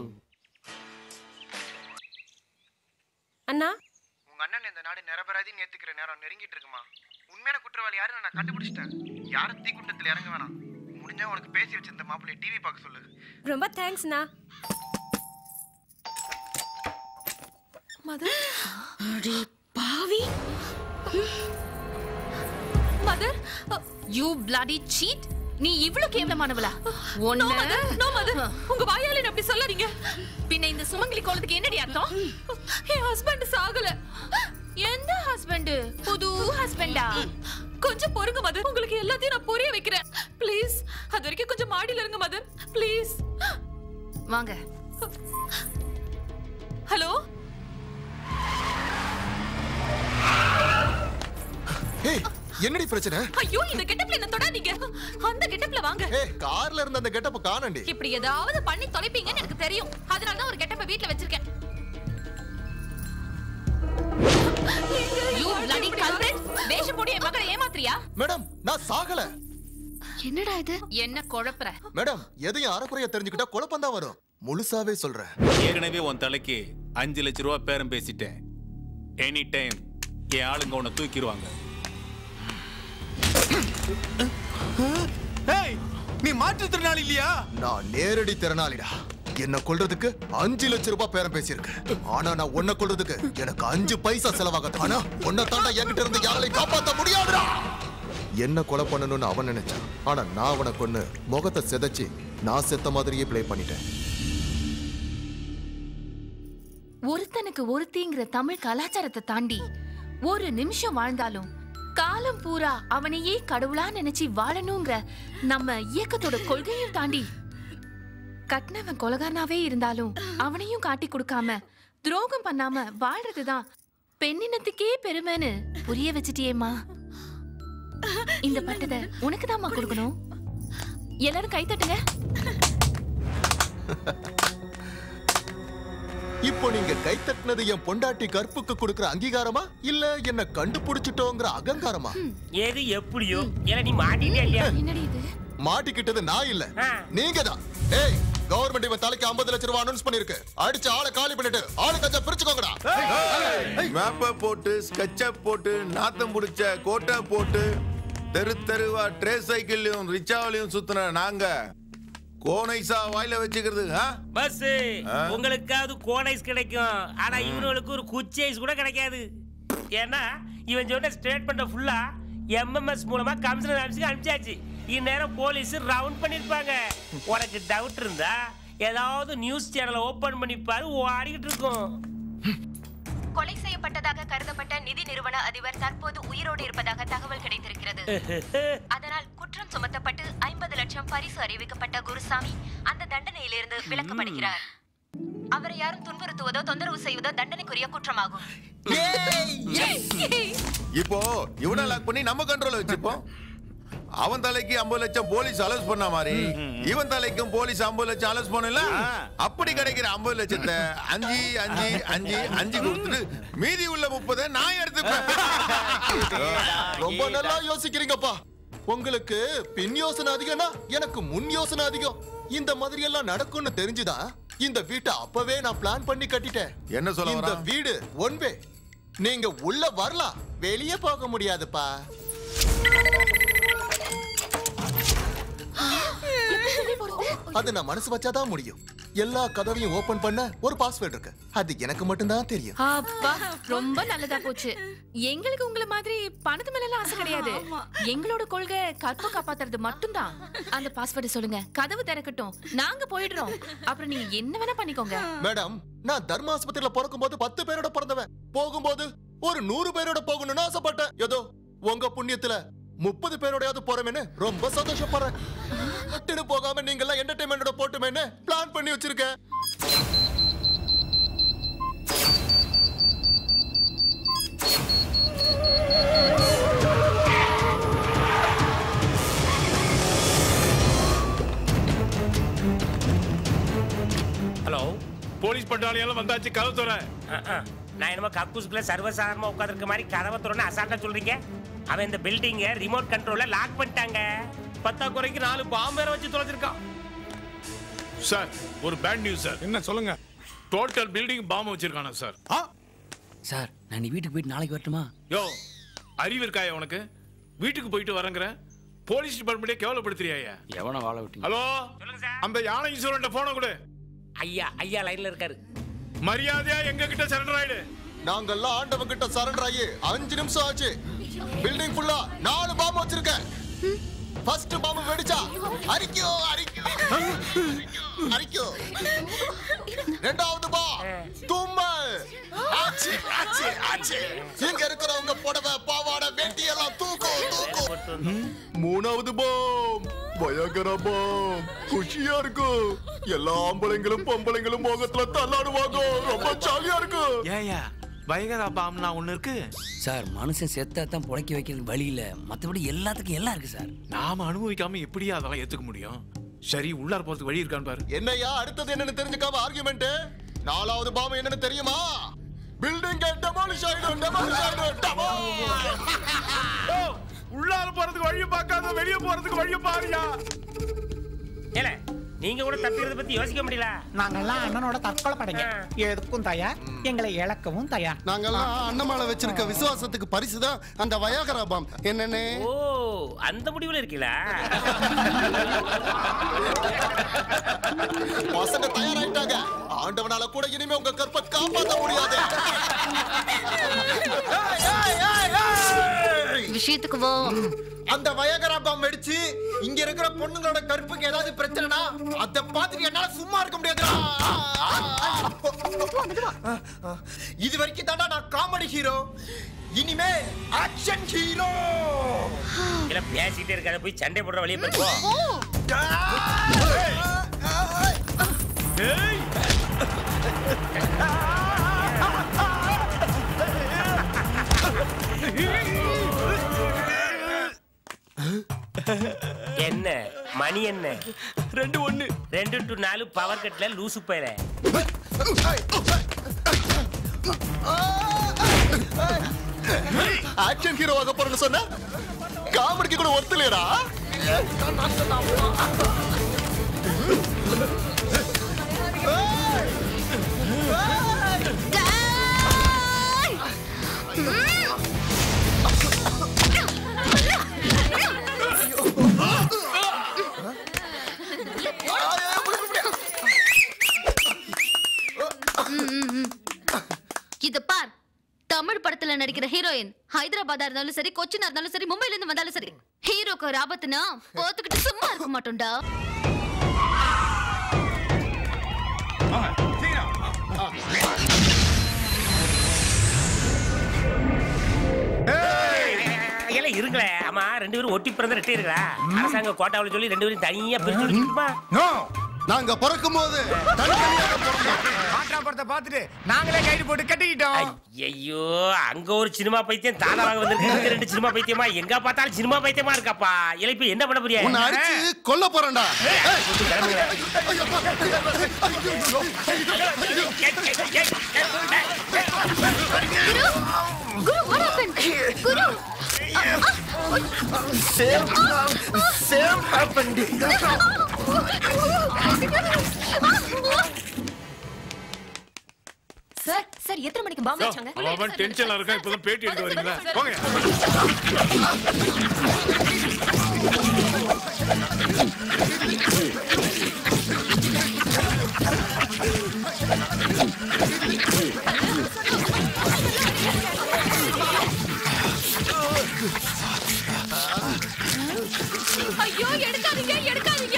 அண்ணா உங்க அண்ணன் இந்த நாடு நிரபராதின்னு ஏத்துக்கிற நேரம் நெருங்கிட்டு இருக்குமா உண்மையான குற்றவாளி யாருன்னு நான் கண்டுபிடிச்சிட்டேன் யாரும் தீக்குண்டத்துல இறங்க வேணாம் முடிஞ்சா உனக்கு பேசி வச்சிருந்த மாப்பிள்ளை டிவி பார்க்க சொல்லு ரொம்ப தேங்க்ஸ்ண்ணா மதர் அடி பாவி மதர் யூ bloody சீட் நீ இவ்ளோ கேவலமானவளா நோ ஒண்ணு மதர் நோ மதர் உங்க வாயால என்ன அப்படி சொல்லாதீங்க பின்ன இந்த சுமங்கலி கோலத்துக்கு என்னடி அர்த்தம் என் ஹஸ்பண்ட் சாகல எந்த ஹஸ்பண்ட் புது ஹஸ்பண்டா கொஞ்சம் பொறுங்க மதர் உங்களுக்கு எல்லாத்தையும் நான் புரிய வைக்கிறேன் ப்ளீஸ் அது வரைக்கும் கொஞ்சம் மாடியில இருங்க மதர் ப்ளீஸ் வாங்க ஹலோ ஏய் என்னடி பிரச்சனை ஐயோ இந்த கெட்டப்ல என்ன தொடாதீங்க அந்த கெட்டப்ல வாங்க ஏய் கார்ல இருந்த அந்த கெட்டப்ப காணண்டி இப்படி ஏதாவது பண்ணி தொலைப்பீங்கன்னு எனக்கு தெரியும் அதனால தான் ஒரு கெட்டப்ப வீட்ல வச்சிருக்கேன் யூ bloody culprit வேஷம் போட்டு என் மகளை ஏமாத்துறியா மேடம் நான் சாகல என்னடா இது என்ன குழப்புற மேடம் எதையும் அறக்குறையா தெரிஞ்சுக்கிட்டா குழப்பம் தான் வரும் முழுசாவே சொல்றேன் ஏற்கனவே உன் தலைக்கு அஞ்சு லட்ச ரூபா பேரம் பேசிட்டேன் எனி டைம் என் ஆளுங்க உன்னை தூக்கிடுவாங்க ஏய் நீ மாற்றுத்திறனாளி இல்லையா நான் நேரடி திறனாளிடா என்ன கொல்றதுக்கு அஞ்சு லட்சம் ரூபாய் பேரம் பேசியிருக்கு ஆனா நான் உன்னை கொல்றதுக்கு எனக்கு அஞ்சு பைசா செலவாகாது ஆனா உன்னை தாண்டா என்கிட்ட இருந்து யாரையும் காப்பாத்த முடியாதுடா என்ன கொலை பண்ணணும்னு அவன் நினைச்சான் ஆனா நான் அவனை கொன்னு முகத்தை சிதைச்சு நான் செத்த மாதிரியே ப்ளே பண்ணிட்டேன் ஒருத்தனுக்கு ஒருத்திங்கிற தமிழ் கலாச்சாரத்தை தாண்டி ஒரு நிமிஷம் வாழ்ந்தாலும் காலம் பூரா அவனையே கடவுளா நினைச்சு வாழணுங்கிற நம்ம இயக்கத்தோட கொள்கையும் தாண்டி கட்டினவன் கொலகாரனாவே இருந்தாலும் அவனையும் காட்டி கொடுக்காம துரோகம் பண்ணாம வாழ்றதுதான் பெண்ணினத்துக்கே பெருமைன்னு புரிய வச்சிட்டியேம்மா இந்த பட்டத்தை உனக்கு தாம்மா கொடுக்கணும் எல்லாரும் கை தட்டுங்க இப்போ நீங்க கை தட்டினது என் பொண்டாட்டி கற்புக்கு கொடுக்கிற அங்கீகாரமா இல்ல என்ன கண்டுபிடிச்சிட்டோங்கிற அகங்காரமா எது எப்படியோ ஏன்னா நீ மாட்டிட்டே இல்லையா என்னடி இது மாட்டிக்கிட்டது நான் இல்ல நீங்க தான் ஏய் கவர்மெண்ட் இவன் தலைக்கு 50 லட்சம் ரூபாய் அனௌன்ஸ் பண்ணிருக்கு அடிச்சு ஆளை காலி பண்ணிட்டு ஆளு கொஞ்சம் பிரிச்சுக்கோங்கடா மேப்ப போட்டு ஸ்கெட்ச போட்டு நாத்தம் புடிச்ச கோட்டை போட்டு தெரு தெருவா ட்ரே சைக்கிள்லயும் ரிச்சாவிலையும் சுத்தின நாங்க கோனைசா வாயில வச்சுக்கிறது ஆ? பஸ் ஆ? உங்களுக்காவது கோன் ஐஸ் கிடைக்கும் ஆனா இவனுக்கு ஒரு குச்சி ஐஸ் கூட கிடைக்காது ஏன்னா இவன் சொன்ன ஸ்டேட்மெண்ட் ஃபுல்லா எம்எம்எஸ் மூலமா கமிஷனர் ஆஃபீஸுக்கு அனுப்பிச்சாச்சு இந்நேரம் போலீஸ் ரவுண்ட் பண்ணிருப்பாங்க உனக்கு டவுட் இருந்தா ஏதாவது நியூஸ் சேனலை ஓபன் பண்ணி பாரு ஓடிக்கிட்டு இருக்கும் கொலை செய்யப்பட்டதாக கருதப்பட்ட நிதி நிறுவன அதிபர் தற்போது உயிரோடு இருப்பதாக தகவல் கிடைத்திருக்கிறது அதனால் குற்றம் சுமத்தப்பட்டு ஐம்பது லட்சம் பரிசு அறிவிக்கப்பட்ட குருசாமி அந்த தண்டனையிலிருந்து விலக்கப்படுகிறார் அவரை யாரும் துன்புறுத்துவதோ தொந்தரவு செய்வதோ தண்டனைக்குரிய குற்றமாகும் இப்போ இவனை லாக் பண்ணி நம்ம கண்ட்ரோல் வச்சுப்போம் அவன் தலைக்கு 50 லட்சம் போலீஸ் அலோஸ் பண்ண மாதிரி இவன் தலைக்கும் போலீஸ் 50 லட்சம் அலோஸ் பண்ணல அப்படி கிடைக்கிற 50 லட்சத்தை அஞ்சு அஞ்சு அஞ்சு அஞ்சு கொடுத்துட்டு மீதி உள்ள முப்பதை நான் எடுத்துப்பேன் ரொம்ப நல்லா யோசிக்கிறீங்கப்பா உங்களுக்கு பின் யோசனை அதிகம்னா எனக்கு முன் யோசனை அதிகம் இந்த மாதிரி எல்லாம் நடக்கும்னு தெரிஞ்சுதான் இந்த வீட்டை அப்பவே நான் பிளான் பண்ணி கட்டிட்டேன் என்ன சொல்ல இந்த வரான்? வீடு ஒன் வே நீங்க உள்ள வரலாம் வெளியே போக முடியாதுப்பா அது நான் மனசு வச்சாதான் முடியும் எல்லா கதவையும் ஓபன் பண்ண ஒரு பாஸ்வேர்ட் இருக்கு அது எனக்கு மட்டும்தான் தெரியும் அப்பா ரொம்ப நல்லதா போச்சு எங்களுக்கு உங்கள மாதிரி பணத்து மேல எல்லாம் ஆசை கிடையாது எங்களோட கொள்கை கற்ப காப்பாத்துறது மட்டும்தான் அந்த பாஸ்வேர்டு சொல்லுங்க கதவு திறக்கட்டும் நாங்க போயிடுறோம் அப்புறம் நீங்க என்ன வேணா பண்ணிக்கோங்க மேடம் நான் தர்ம ஆஸ்பத்திரியில பிறக்கும் போது பத்து பேரோட பிறந்தவன் போகும்போது ஒரு நூறு பேரோட போகணும்னு ஆசைப்பட்டேன் ஏதோ உங்க புண்ணியத்துல முப்பது பேரோடயாவது போறமேன்னு ரொம்ப சந்தோஷப்படுறேன் பட்டுன்னு போகாம நீங்க எல்லாம் என்டர்டைன்மெண்டோட போட்டுமேன்னு பிளான் பண்ணி வச்சிருக்கேன் ஹலோ போலீஸ் பட்டாளியெல்லாம் வந்தாச்சு கதவு தர நான் என்னமோ கக்கூஸ்குள்ள சர்வசாதாரணமா உட்காந்துருக்க மாதிரி கதவை திறன்னு அசால்ட்டா சொல்றீங்க அவன் இந்த பில்டிங்க ரிமோட் கண்ட்ரோல்ல லாக் பண்ணிட்டாங்க பத்தா குறைக்கு நாலு பாம்பு வேற வச்சு தொலைச்சிருக்கான் சார் ஒரு பேட் நியூஸ் சார் என்ன சொல்லுங்க டோட்டல் பில்டிங் பாம்பு வச்சிருக்கானா சார் சார் நான் நீ வீட்டுக்கு போயிட்டு நாளைக்கு வரட்டுமா யோ அறிவு இருக்காயா உனக்கு வீட்டுக்கு போயிட்டு வரேங்கிற போலீஸ் டிபார்ட்மெண்ட்டே கேவலப்படுத்துறியா எவனை வாழ விட்டீங்க ஹலோ அந்த யானை இன்சூரன்ட்ட போன கொடு ஐயா ஐயா லைன்ல இருக்காரு மரியாதையா எங்க கிட்ட சரண்டர் ஆயிடு நாங்கெல்லாம் ஆண்டவன் கிட்ட சரண்டர் ஆகி அஞ்சு நிமிஷம் ஆச்சு பில்டிங் ஃபுல்லா நாலு பாம்பு வச்சிருக்கேன் ஃபர்ஸ்ட் பாம்பு வெடிச்சா அரிக்கோ அரிக்கோ அரிக்கோ ரெண்டாவது பா தும்மல் ஆச்சு ஆச்சு ஆச்சு இங்க இருக்கிறவங்க புடவை பாவாடை வேட்டி எல்லாம் தூக்கும் தூக்கும் மூணாவது பாம் பயங்கர பாம் குஷியா இருக்கும் எல்லா ஆம்பளைங்களும் பொம்பளைங்களும் முகத்துல தள்ளாடுவாங்க ரொம்ப ஜாலியா இருக்கும் ஏயா பயங்கர பாம்னா ஒண்ணு இருக்கு சார் மனுஷன் செத்தா தான் புழைக்க வைக்கிறது வழி இல்ல மத்தபடி எல்லாத்துக்கும் எல்லாம் இருக்கு சார் நாம அனுபவிக்காம எப்படியா அதெல்லாம் ஏத்துக்க முடியும் சரி உள்ளார போறதுக்கு வழி இருக்கான்னு பாரு என்னையா அடுத்தது என்னன்னு தெரிஞ்சுக்காம ஆர்குமெண்ட் நாலாவது பாம்பு என்னன்னு தெரியுமா பில்டிங் டெமாலிஷ் ஆயிடும் டெமாலிஷ் ஆயிடும் demolish. ஓ, உள்ளார போறதுக்கு வழிய பார்க்காத வெளிய போறதுக்கு வழிய பாருயா ஏல நீங்க கூட தப்பிக்கிறத பத்தி யோசிக்க முடியல நாங்கெல்லாம் அண்ணனோட தற்கொலை படைங்க எதுக்கும் தயார் எங்களை இழக்கவும் தயார் நாங்கெல்லாம் அண்ணமால வச்சிருக்க விசுவாசத்துக்கு பரிசுதான் அந்த வயாகரா பாம் என்னன்னு ஓ அந்த முடிவுல இருக்கீங்களா பசங்க தயாராயிட்டாங்க ஆண்டவனால கூட இனிமே உங்க கற்பை காப்பாத்த முடியாது விஷயத்துக்கு வா அந்த வயகரா பாம் வெடிச்சு இங்க இருக்கிற பொண்ணுங்களோட கருப்புக்கு ஏதாவது பிரச்சனைனா அத பார்த்துட்டு என்னால சும்மா இருக்க முடியாது இது வரைக்கும் தாண்டா நான் காமெடி ஹீரோ இனிமே ஆக்ஷன் ஹீரோ இல்ல பேசிட்டே இருக்காத போய் சண்டை போடுற வழியை போய் போ என்ன மணி என்ன ரெண்டு ஒண்ணு ரெண்டு டு நாலு பவர் கட்ல லூசு போயில ஆக்ஷன் ஹீரோ ஆக போறேன்னு சொன்ன காமெடிக்கு கூட ஒருத்தலையடா ஹீரோயின் ஹைதராபாத்தா இருந்தாலும் சரி கொச்சினா இருந்தாலும் சரி மும்பைல இருந்து வந்தாலும் சரி ஹீரோக்கு ஒரு ஆபத்துனா போத்துக்கிட்டு சும்மா இருக்க மாட்டோம்டா எல்லாம் இருங்களே ஆமா ரெண்டு பேரும் ஒட்டி பிறந்த ரெட்டை இருக்கா அரசாங்க கோட்டாவில் சொல்லி ரெண்டு பேரும் தனியா பிரிச்சு விட்டுருமா நாங்க பிறக்கும் போது ஆட்டாபுரத்தை பார்த்துட்டு நாங்களே கைடு போட்டு கட்டிக்கிட்டோம் ஐயோ அங்க ஒரு சினிமா பைத்தியம் தானா வாங்க வந்திருக்கு இங்க ரெண்டு சினிமா பைத்தியமா எங்க பார்த்தாலும் சினிமா பைத்தியமா இருக்காப்பா இல்லை இப்ப என்ன பண்ண போறியா உன்னை அடிச்சு கொல்ல போறேன்டா Guru what happened Guru same same happened sir sir எத்தனை மணிக்கு பாம்பு வச்சாங்க அவன் அவன் டென்ஷன்ல இருக்கான் இப்பதான் பேட்டி எடுக்க வரீங்களா போங்க ஐயோ எடுக்காதீங்க எடுக்காதீங்க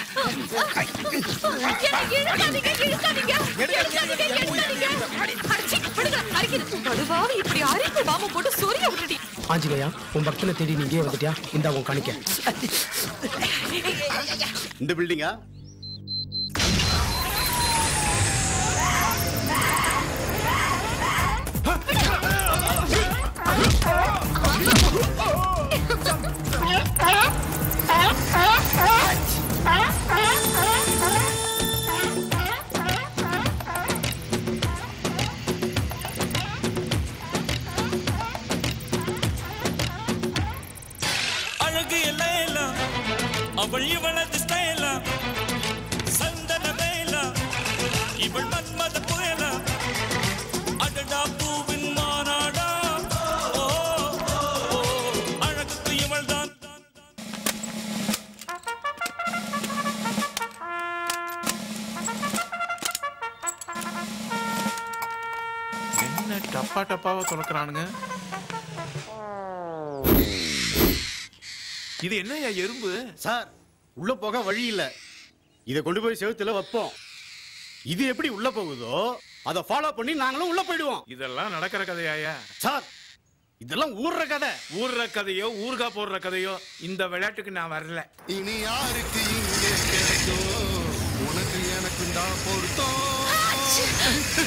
என்னை இழுக்காதீங்க இழுக்காதீங்க எடுக்காதீங்க எடுக்காதீங்க அடிச்சி விடுங்க அடிக்குது படுவாவி இப்படி அரிப்பு பாம்பு போட்டு சொரிய விட்டுடி ஆஞ்சிகையா உன் பக்தனை தேடி நீ இங்கே வந்துட்டியா இந்த உன் காணிக்க இந்த பில்டிங்கா அழகு எல்லாம் எல்லாம் அவள் இவளது ஸ்டைலா சந்தன வேலா இவள் மன்மத புயலா அடடா பூவின் மாநாடா ஓ ஓ, அழகுக்கு இவள் தான் என்ன டப்பா டப்பாவா துறக்குறானுங்க இது என்னய்யா எறும்பு சார் உள்ள போக வழி இல்ல இத கொண்டு போய் செவுத்துல வைப்போம் இது எப்படி உள்ள போகுதோ அதை ஃபாலோ பண்ணி நாங்களும் உள்ள போயிடுவோம் இதெல்லாம் நடக்கிற கதையாயா சார் இதெல்லாம் ஊர்ற கதை ஊர்ற கதையோ ஊர்கா போடுற கதையோ இந்த விளையாட்டுக்கு நான் வரல இனி யாருக்கு இங்கே கிடைக்கும் உனக்கு எனக்கு தான் பொருத்தம்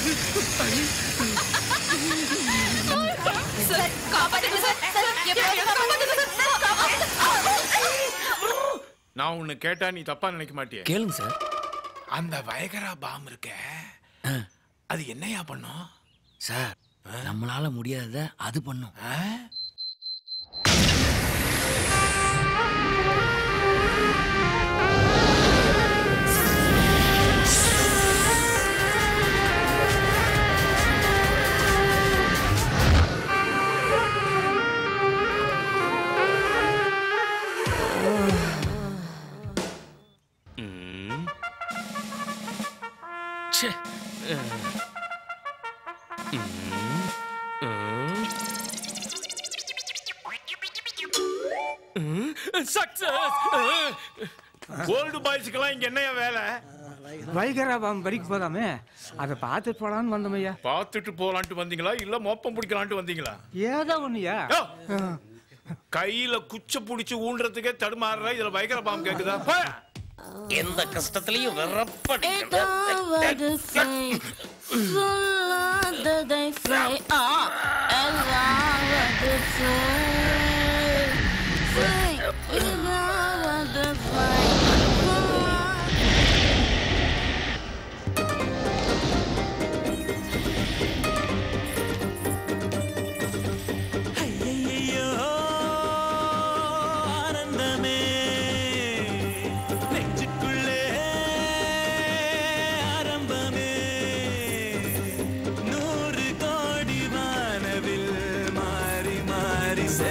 சார் காப்பாத்துங்க சார் சார் எப்படியாவது காப்பாத்துங்க சார் காப்பாத்துங்க நான் உன்னை கேட்டா நீ தப்பா நினைக்க மாட்டியே கேளுங்க சார் அந்த வயகரா பாம் இருக்க அது என்னையா பண்ணும் சார் நம்மளால முடியாதத அது பண்ணும் ச்சே. கோல்டு பாய்ஸ்க்கெல்லாம் இங்க என்னையா வேலை வைகராபாம் வரைக்கும் போதாமே அதை பார்த்துட்டு போலான்னு வந்தோமையா பார்த்துட்டு போலான்ட்டு வந்தீங்களா இல்ல மோப்பம் பிடிக்கலான்ட்டு வந்தீங்களா ஏதோ ஒண்ணுயா யோ, கையில குச்ச புடிச்சு ஊன்றதுக்கே தடுமாறுற இதுல பயங்கர பாம்பு கேக்குதா போ. எந்த கஷ்டத்திலையும் வெறப்படி ஏதாவது செய், சொல்லாததை செய், ஆ, ஏதாவது செய், செய், ஏதாவது செய், சொல்லா- ஐயையோ, ஆனந்தமே நெஞ்சுக்குள்ளே ஆரம்பமே நூறு கோடி வானவில் மாறி மாறி செ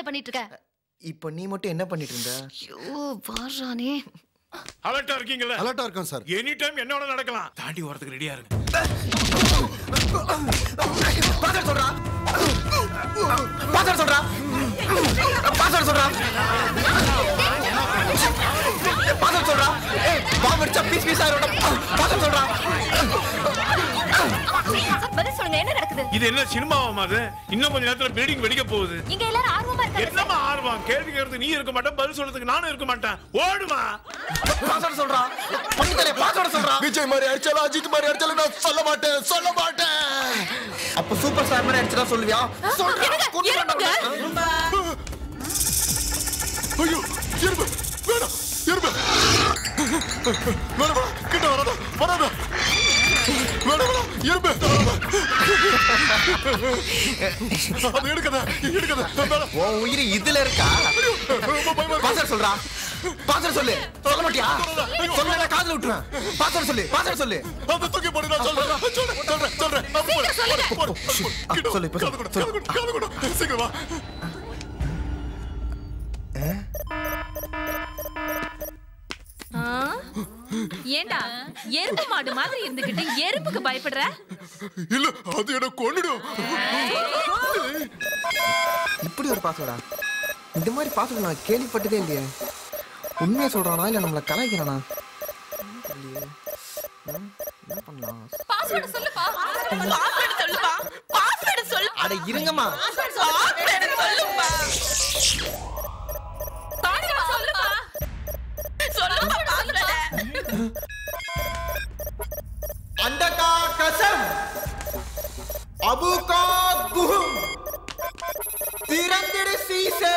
பண்ணிட்டு இருக்க இப்போ நீ மட்டும் என்ன பண்ணிட்டு இருந்த ஐயோ வாரானே அலர்ட்டா இருக்கீங்களா அலர்ட்டா இருக்கேன் சார் எனி டைம் என்னோட நடக்கலாம் தாண்டி வரதுக்கு ரெடியா இருங்க பாஸ்வேர்ட் சொல்றா பாஸ்வேர்ட் சொல்றா பாஸ்வேர்ட் சொல்றா பாஸ்வேர்ட் சொல்றா ஏய் பாம்பு அடிச்சா பீஸ் பீஸ் ஆயிரும் பாஸ்வேர்ட் சொல்றா பதில் சொல்லுங்க என்ன நடக்குது இது என்ன சினிமாவா அது இன்னும் கொஞ்ச நேரத்துல பில்டிங் வெடிக்க போகுது இங்க எல்லாரும் ஆர்வமா இருக்காங்க என்னமா ஆர்வம் கேள்வி கேட்கறதுக்கு நீ இருக்க மாட்டேன் பதில் சொல்றதுக்கு நானும் இருக்க மாட்டேன் ஓடுமா பாஸ்வேர்ட் சொல்றா பண்ணிட்டே பாஸ்வேர்ட் சொல்றா விஜய் மாதிரி அடிச்சாலும் அஜித் மாதிரி அடிச்சாலும் நான் சொல்ல மாட்டேன் சொல்ல மாட்டேன் அப்ப சூப்பர் ஸ்டார் மாதிரி அடிச்சதா சொல்லுவியா சொல்றா ஐயோ எறும்பு வேணாம் எறும்பு வேணாம் வேணாம் கிட்ட வராத வராத வேணாம் வேணாம் எறும்பு அது எடுக்காத எடுக்காத வேணாம் உன் உயிர் இதுல இருக்கா பாஸ்வேர்ட் சொல்றா பாஸ்வேர்ட் சொல்லு சொல்ல மாட்டியா சொல்ல காதுல விட்டுறேன் பாஸ்வேர்ட் சொல்லு பாஸ்வேர்ட் சொல்லு அந்த தூக்கி போடு நான் சொல்றேன் சொல்றேன் சொல்றேன் சொல்றேன் அப்ப போடு, போடு, போடு, போடு. கிட்ட வா. சொல்லு, இப்ப சொல்லு, காது கொடு, காது கொடு, காது கொடு. சீக்கிரம் வா ஆ? ஏண்டா எருமை மாடு மாதிரி இருந்துகிட்டு எறும்புக்கு பயப்படுற இல்ல அது என்ன கொன்னுடும் இப்படி ஒரு பாஸ்வேர்டா இந்த மாதிரி பாஸ்வேர்டு நான் கேள்விப்பட்டதே இல்லையே உண்மையை சொல்றானா இல்ல நம்மள கலாய்க்கிறானா தெரியலையே. ம், என்ன பண்ணலாம் பாஸ்வேர்ட் சொல்லுப்பா பாஸ்வேர்ட் சொல்லுப்பா பாஸ்வேர்ட் சொல்லு அட இருங்கம்மா பாஸ்வேர்ட் சொல்லுப்பா பாஸ்வேர்ட் சொல்லுப்பா சொல்லுப்பா பாஸ்வேர்ட் अंडका कसम अबू का गुहम तिरंगिड़ सीसे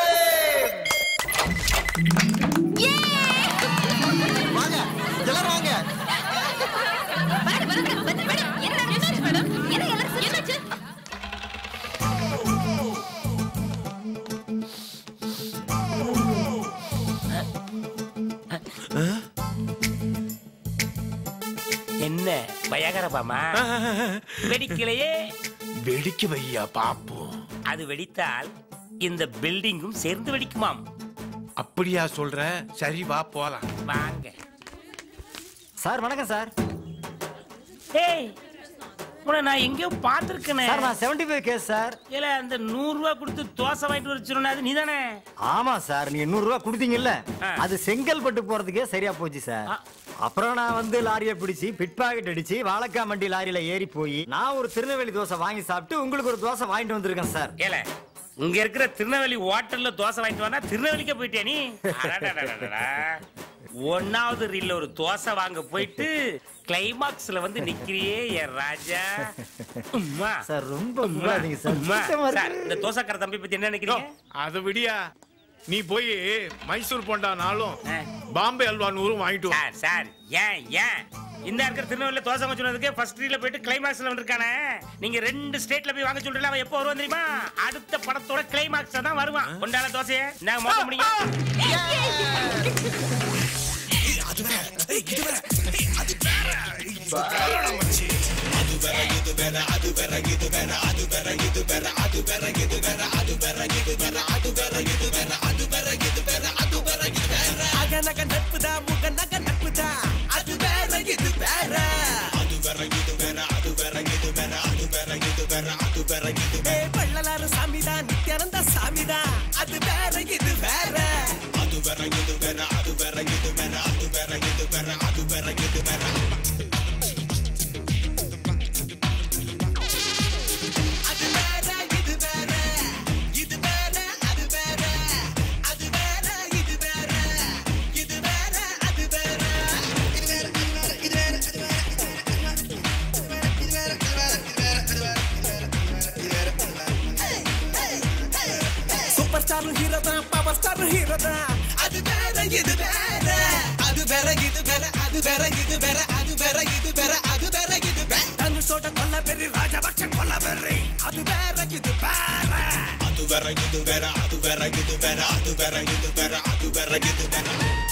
வாங்க எல்லாரும் வாங்க என்ன பயங்கர பாமா வெடிக்கலையே வெடிக்க வையா பாப்போம் அது வெடித்தால் இந்த பில்டிங்கும் சேர்ந்து வெடிக்குமாம் அப்படியா சொல்ற சரி வா போலாம் வாங்க சார் வணக்கம் சார் ஏய் உன்னை நான் எங்கேயோ பார்த்துருக்கேனே சார் நான் செவன்டி ஃபைவ் கேஸ் சார் இல்ல அந்த நூறு ரூபாய் கொடுத்து தோசை வாங்கிட்டு வர சொன்ன அது நீதானே ஆமா சார் நீங்க நூறு ரூபாய் கொடுத்தீங்கல்ல அது செங்கல்பட்டு போறதுக்கே சரியா போச்சு சார் அப்புறம் நான் வந்து லாரியை பிடிச்சி பிட் பாக்கெட் அடிச்சு வாழைக்காய் மண்டி லாரியில ஏறி போய் நான் ஒரு திருநெல்வேலி தோசை வாங்கி சாப்பிட்டு உங்களுக்கு ஒரு தோசை வாங்கிட்டு வந்திருக்கேன் சார் ஏல இங்க இருக்கிற திருநெல்வேலி ஹோட்டல்ல தோசை வாங்கிட்டு வந்தா திருநெல்வேலிக்கே போயிட்டியா நீ அடடடடடடா. ஒன்னாவது ரீல்ல ஒரு தோசை வாங்க போயிட்டு கிளைமாக்ஸ்ல வந்து நிக்கிறியே என் ராஜா உம்மா. சார் ரொம்ப உம்மா. புகழாதீங்க சார். உம்மா. சுத்தமா இருக்கு. சார், இந்த தோசைக்கார தம்பி பத்தி என்ன நினைக்கிறீங்க அதை விடியா நீ போய் மைசூர் போண்டா நாளும் பாம்பே அல்வா நூறும் வாங்கிட்டு வா சார் சார் ஏன் ஏன் இந்த இருக்கிற திருநெல்வேலியில தோசை வாங்க சொன்னதுக்கு ஃபர்ஸ்ட் ரீல போயிட்டு கிளைமாக்ஸ்ல வந்திருக்கானே நீங்க ரெண்டு ஸ்டேட்ல போய் வாங்க சொல்றீங்க அவன் எப்போ வருவான் தெரியுமா அடுத்த படத்தோட கிளைமாக்ஸ்ல தான் வருவான் கொண்டாட தோசையை நாங்க மோசம் முடியும் அக நக நட்புதா முக நக நட்புதா அது வேற இது வேற அது வேற இது வேற அது வேற இது வேற அது வேற இது வேற அது வேற இது வேற பள்ளலாறு சாமிதா நித்யானந்த சாமிதா அது வேற இது வேற அது வேற இது வேற அது வேற இது வேற அது வேற இது வேற அது வேற இது வேற அது வேற இது வேற இது வேற அது வேற அது வேற இது வேற இது வேற அது வேற இது வேற இது வேற இது வேற சூப்பர் ஸ்டார் ஹீரோ தான் பவர் ஸ்டார் ஹீரோ தான் அது வேற இது வேற அது வேற இது வேற அது வேற இது வேற அது வேற இது வேற அது வேற இது வேற தனுஷோட கொல்ல பெரிய ராஜபக்ஷ கொல்ல பெரிய அது வேற இது வேற அது வேற இது வேற அது வேற இது வேற அது வேற இது வேற அது வேற இது வேற